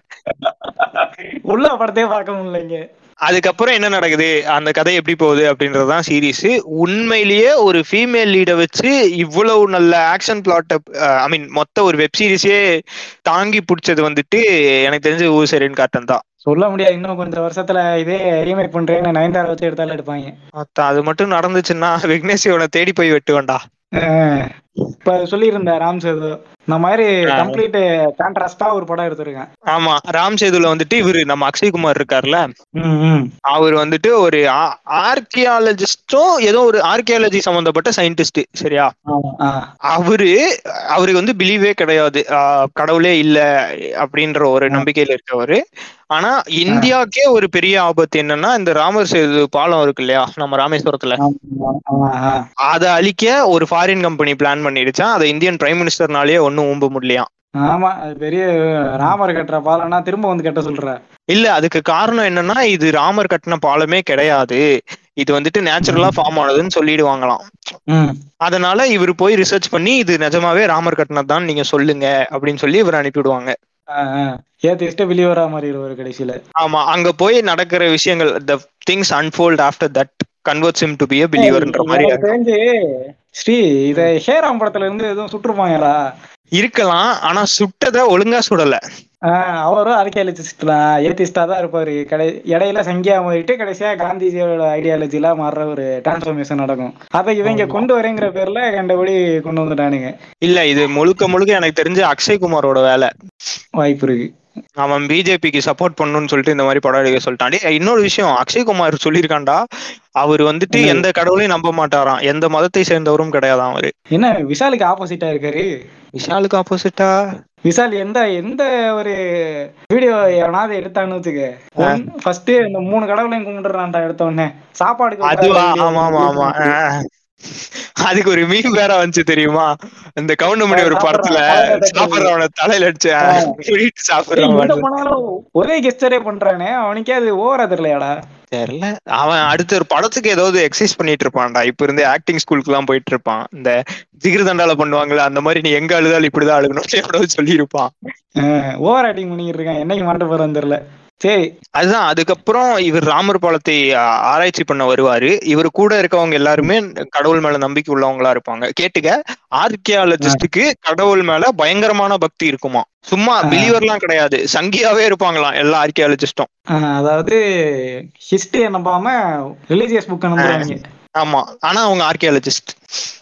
உள்ள படத்தையே பார்க்க முடியலைங்க அதுக்கப்புறம் என்ன நடக்குது அந்த கதை எப்படி போகுது அப்படின்றதுதான் சீரிஸ் உண்மையிலேயே ஒரு ஃபீமேல் லீடை வச்சு இவ்வளவு நல்ல ஆக்ஷன் பிளாட் ஐ மீன் மொத்த ஒரு வெப் சீரிஸே தாங்கி பிடிச்சது வந்துட்டு எனக்கு தெரிஞ்ச ஊசரின் காட்டன் தான் சொல்ல முடியாது இன்னும் கொஞ்சம் வருஷத்துல இதே ரீமேக் பண்றேன்னு நயன்தாரா வச்சு எடுத்தாலும் எடுப்பாங்க அதான் அது மட்டும் நடந்துச்சுன்னா விக்னேஷ் இவனை தேடி போய் வெட்டுவேன்டா ஆஹ் இப்ப சொல்லியிருந்த ராம் சேது இந்த மாதிரி ஆ. கம்ப்ளீட் கான்ட்ராஸ்டா ஒரு படம் எடுத்திருக்கேன் ஆமா ராம் சேதுல வந்துட்டு இவரு நம்ம அக்ஷய்குமார் இருக்கார்ல ம், ம். அவர் வந்துட்டு ஒரு ஆர்கியாலஜிஸ்டும் ஏதோ ஒரு ஆர்கியாலஜி சம்பந்தப்பட்ட சயின்டிஸ்ட் சரியா ஆமா, ஆ. அவரு அவருக்கு வந்து பிலீவே கிடையாது ஆஹ் கடவுளே இல்ல அப்படின்ற ஒரு நம்பிக்கையில இருக்கவரு ஆனா இந்தியாக்கே ஒரு பெரிய ஆபத்து என்னன்னா இந்த ராமர் சேது பாலம் இருக்கு இல்லையா நம்ம ராமேஸ்வரத்துல ஆமா, ஆமா, ஆ. அதை அழிக்க ஒரு ஃபாரின் கம்பெனி பிளான் பண்ணிடுச்சான் அதை இந்தியன் பிரைம் மினிஸ்டர்னாலேயே ஒன்னும் ஊம்ப முடியலையாம் ஆமா அது பெரிய ராமர் கட்டுற பாலம்னா திரும்ப வந்து கட்ட சொல்ற இல்ல அதுக்கு காரணம் என்னன்னா இது ராமர் கட்டின பாலமே கிடையாது இது வந்துட்டு நேச்சுரலா ஃபார்ம் ஆனதுன்னு சொல்லிடுவாங்களாம் ம். அதனால இவர் போய் ரிசர்ச் பண்ணி இது நிஜமாவே ராமர் கட்டினதுதான் நீங்க சொல்லுங்க அப்படின்னு சொல்லி இவர் அனுப்பிவிடுவாங்க ஆ, ஆ. ஏத்திட்டு வெளியே மாறிடுவாரு கடைசியில ஆமா அங்க போய் நடக்கிற விஷயங்கள் the things unfold after that converts him to be a பிலீவர்ன்ற மாதிரி எனக்கு தெரிஞ்சு ஸ்ரீ இத ஹேராம் படத்துல இருந்து எதுவும் சுட்டுருப்பாங்களா இருக்கலாம் ஆனா சுட்டதை ஒழுங்கா சுடல ஆஹ் அவரும் ஆர்கியாலஜிஸ்ட் தான் ஏத்திஸ்டா தான் இருப்பாரு கடை இடையில சங்கியா மாறிட்டு கடைசியா காந்திஜியோட ஐடியாலஜில மாறுற ஒரு டிரான்ஸ்ஃபர்மேஷன் நடக்கும் அதை இவங்க ஆமா. கொண்டு வரேங்கிற பேர்ல கண்டபடி கொண்டு வந்துட்டானுங்க இல்ல இது முழுக்க முழுக்க எனக்கு தெரிஞ்ச அக்ஷய் குமாரோட வேலை வாய்ப்பு இருக்கு அவன் பிஜேபிக்கு சப்போர்ட் பண்ணணும்னு சொல்லிட்டு இந்த மாதிரி படம் எடுக்க சொல்லிட்டான் டேய், இன்னொரு விஷயம் அக்ஷய் குமார் சொல்லியிருக்காண்டா அவர் வந்துட்டு என்னது? எந்த கடவுளையும் நம்ப மாட்டாராம் எந்த மதத்தை சேர்ந்தவரும் கிடையாதாம் அவரு என்ன விஷாலுக்கு ஆப்போசிட்டா இருக்காரு விஷாலுக்கு ஆப்போசிட்டா விஷால் எந்த எந்த ஒரு வீடியோ எவனாவது எடுத்தான்னு வச்சுக்க ஃபர்ஸ்ட் இந்த மூணு கடவுளையும் கும்பிடுறான்டா எடுத்த உடனே சாப்பாடுக்கு அதுவா video ஆமா ஆமா ஆமா ஆ. அதுக்கு ஒரு மீம் வேற வந்துச்சு தெரியுமா இந்த கவுண்டமணி ஒரு படத்துல சாப்பிடுறவன தலையில அடிச்சு ஆ. முடிட்டு ஏய், எங்க சாப்பிடுறவன் போனாலும் ஒரே கெஸ்டரே பண்றானே அவனுக்கே அது ஓவரா தெரியலையாடா தெரியல அவன் அடுத்த ஒரு படத்துக்கு ஏதாவது எக்ஸசைஸ் பண்ணிட்டு இருப்பான்டா இப்ப இருந்து ஆக்டிங் ஸ்கூலுக்கு எல்லாம் போயிட்டு இருப்பான் இந்த ஜிகிருதண்டால பண்ணுவாங்கல்ல அந்த மாதிரி நீ எங்க அழுதாலும் இப்படிதான் அழுகணும் எவ்வளவு சொல்லியிருப்பான் ஓவர் ஆக்டிங் பண்ணிட்டு இருக்கான் என்னைக்கு மாட்ட போறான்னு தெரியல சரி அதுதான் அதுக்கப்புறம் இவர் ராமர் பாலத்தை ஆ, ஆராய்ச்சி பண்ண வருவாரு இவர் கூட இருக்கவங்க எல்லாருமே கடவுள் மேல நம்பிக்கை உள்ளவங்களா இருப்பாங்க கேட்டுக்க ஆர்கியாலஜிஸ்டுக்கு கடவுள் மேல பயங்கரமான பக்தி இருக்குமா சும்மா ஆ. பிலீவர்லாம் கிடையாது சங்கியாவே இருப்பாங்களாம் எல்லா ஆர்கியாலஜிஸ்டும் ஆஹ், அதாவது ஹிஸ்டரியை நம்பாம ரிலீஜியஸ் புக்கை நம்புறாங்க ஆமா ஆனா அவங்க ஆர்கியாலஜிஸ்ட்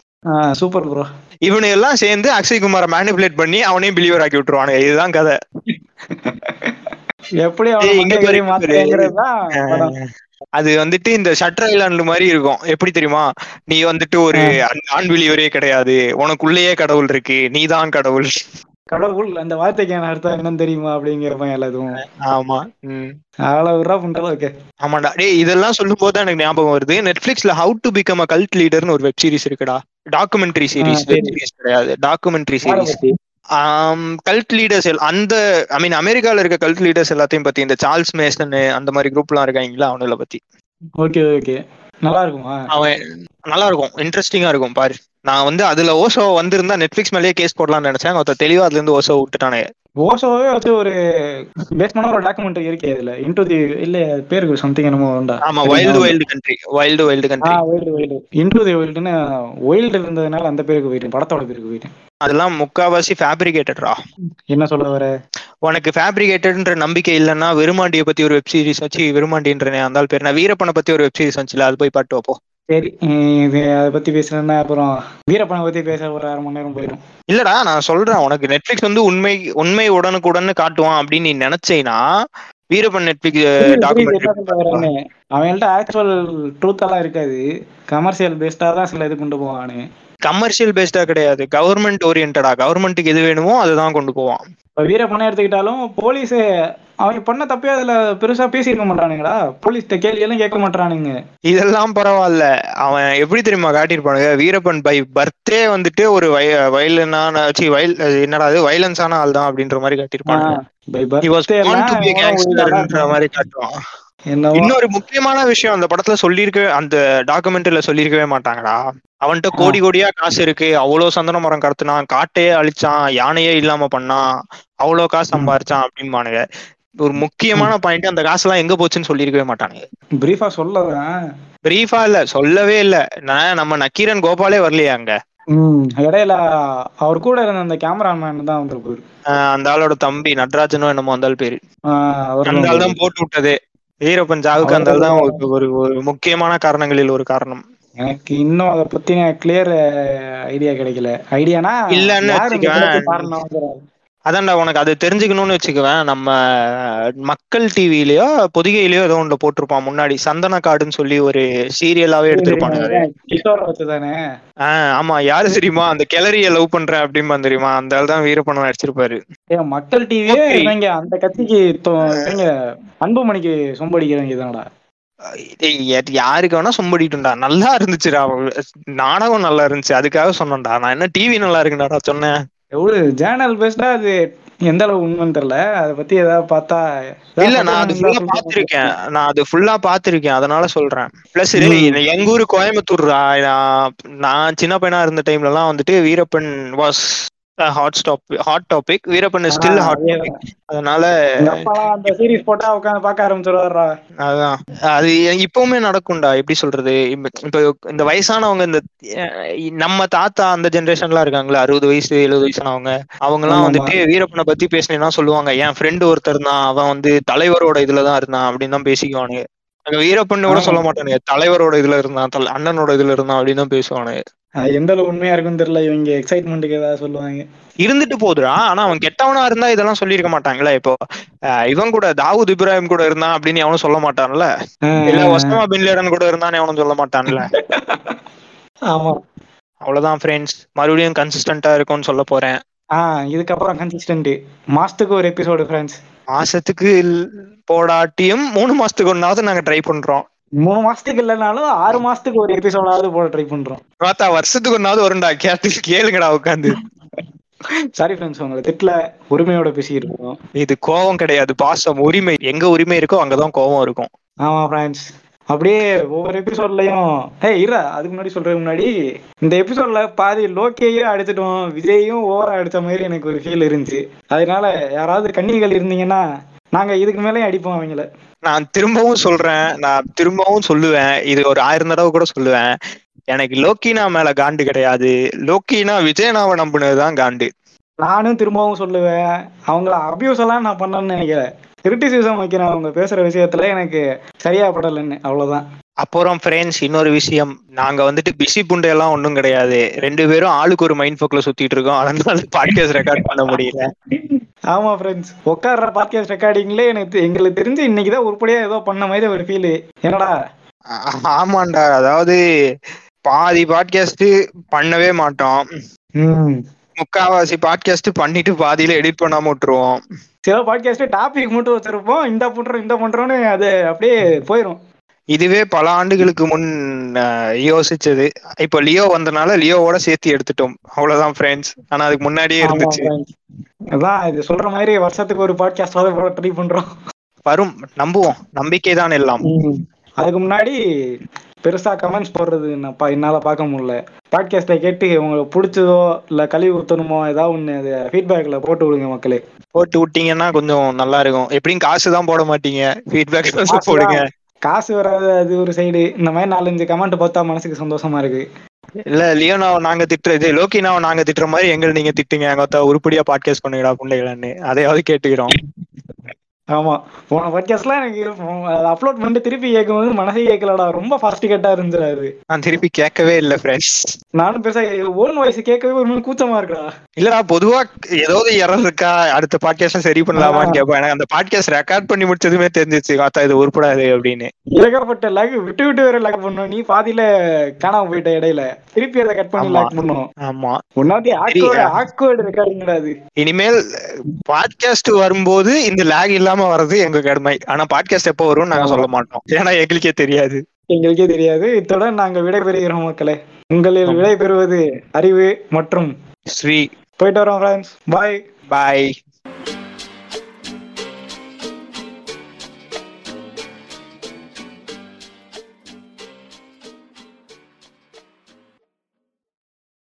சூப்பர் ப்ரோ இவனு எல்லாம் சேர்ந்து அக்ஷய் குமாரை மேனிபுலேட் பண்ணி அவனையும் பிலீவர் ஆக்கி விட்டுருவானுங்க இதுதான் கதை எப்படி ஏய், அவன் இங்க மண்டையை பாரு, கறி இங்க பாரு. மாத்துறேங்கிறது தான் படம். அது வந்துட்டு இந்த ஷட்டர் ஐலாண்ட் மாதிரி இருக்கும் எப்படி தெரியுமா நீ வந்துட்டு ஒரு நான் வெளியவரே கிடையாது உனக்குள்ளேயே கடவுள் இருக்கு நீதான் கடவுள் கடவுள் அந்த வார்த்தைக்கான அர்த்தம் என்னன்னு தெரியுமா அப்படிங்கிறப்ப எல்லாத்துக்கும் ஆமா உம் அவ்வளவு விட்றா பண்றதா ஓகே ஆமாண்டா டேய் இதெல்லாம் சொல்லும் போது எனக்கு ஞாபகம் வருது நெட்ஃபிளிக்ஸ்ல how to become a cult லீடர்னு ஒரு வெப் சீரிஸ் இருக்குடா டாக்குமெண்ட்ரி சீரிஸ் சரி. வெப் சீரிஸ் கிடையாது டாக்குமெண்ட்ரி சீரிஸ் கல்ட் லீடர்ஸ் அந்த ஐ மீன் அமெரிக்கால இருக்க கல்ட் லீடர்ஸ் எல்லாத்தையும் பத்தி இந்த சார்ல்ஸ் மேசன் அந்த மாதிரி குரூப்லாம் இருக்காங்களா அவனுல பத்தி ஓகே ஓகே நல்லா இருக்குமா அவன் நல்லா இருக்கும் இன்ட்ரெஸ்டிங்கா இருக்கும் பாரு நான் வந்து அதுல ஓசோ வந்திருந்தா நெட்ஃபிளிக்ஸ் மேலேயே கேஸ் போடலாம்னு நினைச்சேன் ஒருத்த தெளிவா அதுல இருந்து ஓசோ விட்டுட்டானே ஓசோவே வச்சு ஒரு பேஸ் பண்ண ஒரு டாக்குமெண்ட்ரி இருக்கே இதுல இன்டு தி இல்ல பேருக்கு சம்திங் என்னமோ உண்டா ஆமா wild wild country wild wild ஆ country wild wild into the வைல்டுன்னு வைல்டு இருந்ததுனால அந்த பேருக்கு போயிட்டேன் படத்தோட பேருக்கு போயிட்டேன் அதெல்லாம் முக்காவாசி ஃபேப்ரிகேட்டட்ரா என்ன சொல்ல வர உனக்கு ஃபேப்ரிகேட்டட்ன்ற நம்பிக்கை இல்லைன்னா வெறுமாண்டியை பத்தி ஒரு வெப் சீரிஸ் வச்சு வெறுமாண்டின்றனே அந்த ஆள் பேர் நான் வீரப்பனை பத்தி ஒரு வெப் சீரிஸ் வந்துச்சுல அது போய் பாட்டு வைப்போம் சரி உம் இது அதை பத்தி பேசுறேன்னா அப்புறம் வீரப்பனை பத்தி பேச ஒரு அரை மணி நேரம் போயிடும் இல்லடா நான் சொல்றேன் உனக்கு நெட்ஃபிளிக்ஸ் வந்து உண்மை உண்மை உடனுக்குடன்னு காட்டுவான் அப்படின்னு நீ நினைச்சேனா வீரப்பன் நெட்ஃபிளிக்ஸ் டாக்குமெண்ட்ரி அவன்கிட்ட ஆக்சுவல் ட்ரூத் எல்லாம் இருக்காது கமர்ஷியல் பேஸ்டா தான் சில இது கொண்டு போவானு கமர்ஷியல் பேஸ்டா கிடையாது கவர்மெண்ட் ஓரியன்டா கவர்மெண்ட்டுக்கு எது வேணுமோ அதுதான் கொண்டு போவான் இப்ப வீரப்பனை எடுத்துக்கிட்டாலும் போலீஸ் அவங்க பண்ண தப்பே அதுல பெருசா பேசியிருக்க மாட்டானுங்களா போலீஸ்ட்ட கேள்வி எல்லாம் கேட்க மாட்டானுங்க இதெல்லாம் பரவாயில்ல அவன் எப்படி தெரியுமா காட்டியிருப்பானுங்க வீரப்பன் பை பர்த்டே வந்துட்டு ஒரு வயலனான சி வயல் என்னடா அது வயலன்ஸான ஆள் தான் அப்படின்ற மாதிரி காட்டியிருப்பானுங்க By He was birthday born to be a எல்லாம் gangsterன்ற மாதிரி காட்டுவான் என்னவோ இன்னொரு முக்கியமான விஷயம் அந்த படத்துல சொல்லியிருக்க அந்த டாக்குமெண்ட்ரியில சொல்லியிருக்கவே மாட்டாங்கடா அவன்கிட்ட கோடி கோடியா காசு இருக்கு அவ்வளவு சந்தன மரம் கடத்தினான் காட்டையே அழிச்சான் யானையே இல்லாம பண்ணான் அவ்வளவு காசு சம்பாரிச்சான் அப்படின்பானுங்க ஒரு முக்கியமான பாயிண்ட் அந்த காசெல்லாம் எங்க போச்சுன்னு சொல்லியிருக்கவே மாட்டானுங்க பிரீஃபா சொல்லதான் பிரீஃபா இல்ல சொல்லவே இல்ல நான் நம்ம நக்கீரன் கோபாலே வரலையா அங்க ம் இடையில அவர் கூட இருந்த அந்த கேமராமேன் தான் வந்திருப்பாரு ஆஹ் அந்த ஆளோட தம்பி நடராஜனோ என்னமோ அந்த ஆள் பேரு ஆஹ் அவர் அந்த ஆள் தான் போட்டு விட்டதே வீரப்பன் ஜாவுக்கு அந்த ஆள் தான் ஒரு- ஒரு ஒரு முக்கியமான காரணங்களில் ஒரு காரணம் எனக்கு இன்னும் அதை பத்தின கிளியர் ஐடியா கிடைக்கல ஐடியானா இல்லன்னு யாரு இந்த வச்சுக்கவேன். கொலைக்கு காரணம்ங்கிற- அதான்டா உனக்கு அது தெரிஞ்சுக்கணும்னு வச்சுக்குவேன் நம்ம மக்கள் டிவிலயோ பொதிகையிலயோ ஏதோ ஒன்று போட்டிருப்பான் முன்னாடி சந்தன காடுன்னு சொல்லி ஒரு சீரியலாவே எடுத்திருப்பானுங்க அது. கிஷோரை வச்சுதானே ஆஹ் ஆமா யாரு தெரியுமா அந்த கிளறிய லவ் பண்றேன் அப்படிம்பா தெரியுமா அந்த ஆள் தான் வீரப்பணம் நடிச்சிருப்பாரு ஏன் மக்கள் டிவியே Okay. இவங்க அந்த கட்சிக்கு தொ- இவங்க அன்புமணிக்கு சொம்படிக்கிறவங்க தானடா டேய், யா- யாருக்கு வேணா சொம்படிட்டுண்டா நல்லா இருந்துச்சுடா நாடகம் நல்லா இருந்துச்சு அதுக்காக சொன்னேன்டா நான் என்ன டிவி நல்லா இருக்குடாடா சொன்னேன் எவ்வளவு ஜேர்னல் பேஸ்டா அது எந்த அளவு உண்மைன்னு தெரியல அதை பத்தி ஏதாவது பார்த்தா இல்ல நான் அது ஃபுல்லா பாத்திருக்கேன் நான் அது ஃபுல்லா பாத்திருக்கேன் அதனால சொல்றேன் பிளஸ் எங்க ஊரு கோயம்புத்தூர்ரா நான் நான் சின்ன பையனா இருந்த டைம்ல எல்லாம் வந்துட்டு Veerappan was hot stop hot topic Veerappan still hot topic அதனால எங்க அப்பா அந்த சீரிஸ் போட்டா உட்காந்து பார்க்க ஆரம்பிச்சிருவாரா அதான் அது இப்பவுமே நடக்கும்டா எப்படி சொல்றது இப்ப இப்ப இந்த வயசானவங்க இந்த அஹ், நம்ம தாத்தா அந்த ஜெனரேஷன்லாம் இருக்காங்களா அறுபது வயசு எழுபது வயசானவங்க அவங்க எல்லாம் ஆமாமா. வந்துட்டு வீரப்பனை பத்தி பேசினா சொல்லுவாங்க என் ஃப்ரெண்டு ஒருத்தர் தான் அவன் வந்து தலைவரோட இதுலதான் இருந்தான் அப்படின்னு தான் பேசிக்குவானுங்க அங்க வீரப்பன் கூட சொல்ல மாட்டானுங்க தலைவரோட இதுல இருந்தான் தல- அண்ணனோட இதுல இருந்தான் அப்படின்னு தான் பேசுவானுங்க அது எந்த அளவு உண்மையா இருக்குன்னு தெரியல இவங்க எக்ஸைட்மெண்ட்டுக்கு ஏதாவது சொல்லுவாங்க இருந்துட்டு போகுதுடா ஆனா அவன் கெட்டவனா இருந்தா இதெல்லாம் சொல்லியிருக்க மாட்டாங்களா இப்போ அஹ், இவன் கூட தாவூத் இப்ராஹிம் கூட இருந்தான் அப்படின்னு எவனும் சொல்ல மாட்டான்ல இல்ல ஒசாமா பின் லேடன் கூட இருந்தான்னு எவனும் சொல்ல மாட்டான்ல ஆமா அவ்வளவுதான் ஃப்ரெண்ட்ஸ் மறுபடியும் கன்சிஸ்டன்டா இருக்கும்னு சொல்ல போறேன் ஆஹ் இதுக்கப்புறம் கன்சிஸ்டன்ட் மாசத்துக்கு ஒரு எபிசோடு ஃப்ரெண்ட்ஸ் மாசத்துக்கு இல்- போடாட்டியும் மூணு மாசத்துக்கு ஒன்னாவது நாங்க ட்ரை பண்றோம் மூணு மாசத்துக்கு இல்லைனாலும் ஆறு மாசத்துக்கு ஒரு எபிசோடாவது போட ட்ரை பண்றோம் பார்த்தா வருஷத்துக்கு ஒன்னாவது வரும்டா கேட்டு கேளுங்கடா உட்காந்து சாரி ஃப்ரெண்ட்ஸ் உங்களை திட்டல உரிமையோட பேசிக்கிட்டு இருக்கோம் இது கோவம் கிடையாது பாசம் உரிமை எங்க உரிமை இருக்கோ அங்கதான் கோவம் இருக்கும் ஆமா ஃப்ரெண்ட்ஸ் அப்படியே ஒவ்வொரு எபிசோட்லயும் ஏய் இரு அதுக்கு முன்னாடி சொல்றதுக்கு முன்னாடி இந்த எபிசோட்ல பாதி லோக்கேயும் அடிச்சிட்டோம் விஜயும் ஓவரா அடிச்ச மாதிரி எனக்கு ஒரு ஃபீல் இருந்துச்சு அதனால யாராவது கன்னிகள் இருந்தீங்கன்னா நாங்க இதுக்கு மேலேயும் அடிப்போம் அவங்கள நான் திரும்பவும் சொல்றேன் நான் திரும்பவும் சொல்லுவேன் இது ஒரு ஆயிரம் தடவை கூட சொல்லுவேன் எனக்கு லோக்கினா மேல காண்டு கிடையாது லோக்கினா விஜயனாவை நம்பினதுதான் காண்டு நானும் திரும்பவும் சொல்லுவேன் அவங்கள அபியூஸ் எல்லாம் நான் பண்ணேன்னு நினைக்கிறேன் கிரிட்டிசிசம் வைக்கிறேன் அவங்க பேசுற விஷயத்துல எனக்கு சரியா படலைன்னு அவ்வளவுதான் அப்புறம் ஃப்ரெண்ட்ஸ் இன்னொரு விஷயம் நாங்க வந்துட்டு பிஸி புண்டையெல்லாம் ஒண்ணும் கிடையாது ரெண்டு பேரும் ஆளுக்கு ஒரு மைண்ட் ஃபோக்ல சுத்திட்டு இருக்கோம் அதனால பாட்காஸ்ட் ரெக்கார்ட் பண்ண முடியல ஆமா ஃப்ரெண்ட்ஸ் உட்கார்ற பாட்காஸ்ட் ரெக்கார்டிங்ல எனக்கு தெ- எங்களுக்கு தெரிஞ்சு இன்னைக்கு தான் உருப்படியா ஏதோ பண்ண மாதிரி ஒரு ஃபீல் என்னடா ஆ- ஆமாண்டா அதாவது பாதி பாட்காஸ்ட் பண்ணவே மாட்டோம் ம் முக்காவாசி பாட்காஸ்ட் பண்ணிட்டு பாதியில எடிட் பண்ணாம விட்டுருவோம் சில பாட்காஸ்ட் டாபிக் மட்டும் வச்சிருப்போம் இந்த பண்றோம் இந்த பண்றோம்னு அது அப்படியே போயிடும் இதுவே பல ஆண்டுகளுக்கு முன் அஹ், யோசிச்சது இப்போ லியோ வந்தனால லியோவோட சேர்த்து எடுத்துட்டோம் அவ்வளவுதான் ஃப்ரெண்ட்ஸ் ஆனா அதுக்கு முன்னாடியே இருந்துச்சு அதான் இது சொல்ற மாதிரி வருஷத்துக்கு ஒரு பாட்காஸ்ட் ட்ரை பண்றோம் வரும் நம்புவோம் நம்பிக்கை தான் எல்லாம் அதுக்கு முன்னாடி பெருசா கமெண்ட்ஸ் போடுறது நான் பா- என்னால பார்க்க முடியல பாட்காஸ்ட்டை கேட்டு உங்களுக்கு பிடிச்சதோ இல்ல கழுவி ஊத்தணுமோ ஏதாவது ஒண்ணு அது ஃபீட்பேக்ல போட்டு விடுங்க மக்களே போட்டு விட்டீங்கன்னா கொஞ்சம் நல்லா இருக்கும் எப்படியும் காசு தான் போட மாட்டீங்க ஃபீட்பேக் காசு போடுங்க காசு வராது அது ஒரு சைடு இந்த மாதிரி நாலஞ்சு கமெண்ட் பார்த்தா மனசுக்கு சந்தோஷமா இருக்கு இல்ல லியோனாவை நாங்க திட்டுறது லோக்கினாவை நாங்க திட்டுற மாதிரி எங்களை நீங்க திட்டுங்க எங்க உருப்படியா பாட்காஸ்ட் பண்ணுங்கடா பிள்ளைகளான்னு அதையாவது கேட்டுக்கிறோம் ஆமா போன பாட்காஸ்ட்லாம் எனக்கு அப்லோட் பண்ணிட்டு திருப்பி கேட்கும்போது மனசே கேட்கலடா ரொம்ப ஃபாஸ்ட் கேட்டா இருந்துடாது நான் திருப்பி கேட்கவே இல்ல ஃப்ரெண்ட்ஸ் நானும் பெருசா ஓன் வாய்ஸ் கேட்கவே ஒரு மாதிரி கூச்சமா இருக்குடா இல்லடா பொதுவா ஏதாவது எரர் இருக்கா அடுத்த பாட்காஸ்ட் சரி பண்ணலாமான்னு கேட்பேன் எனக்கு அந்த பாட்காஸ்ட் ரெக்கார்ட் பண்ணி முடிச்சதுமே தெரிஞ்சிச்சு அத்தா இது உருப்படாது அப்படின்னு இறக்கப்பட்ட லேக் விட்டு விட்டு வேற லேக் பண்ணோம் நீ பாதியில காணாம போயிட்ட இடையில திருப்பி அதை கட் பண்ணி ஆமா. லேக் பண்ணோம் ஆமா ஒன்னாத்தி ஆக்வர்டு ஆக்வர்டு ரெக்கார்டிங்கடா அது இனிமேல் பாட்காஸ்ட் வரும்போது இந்த லேக் இல்லாம வர்றது எங்க கடமை ஆனா பாட்காஸ்ட் எப்போ வரும்னு நாங்க சொல்ல மாட்டோம் ஏன்னா எங்களுக்கே தெரியாது எங்களுக்கே தெரியாது இத்துடன் நாங்க விடைபெறுகிறோம் மக்களே உங்களில் விடை பெறுவது அறிவு மற்றும் ஸ்ரீ போயிட்டு வரோம் ஃப்ரெண்ட்ஸ் பாய் பாய்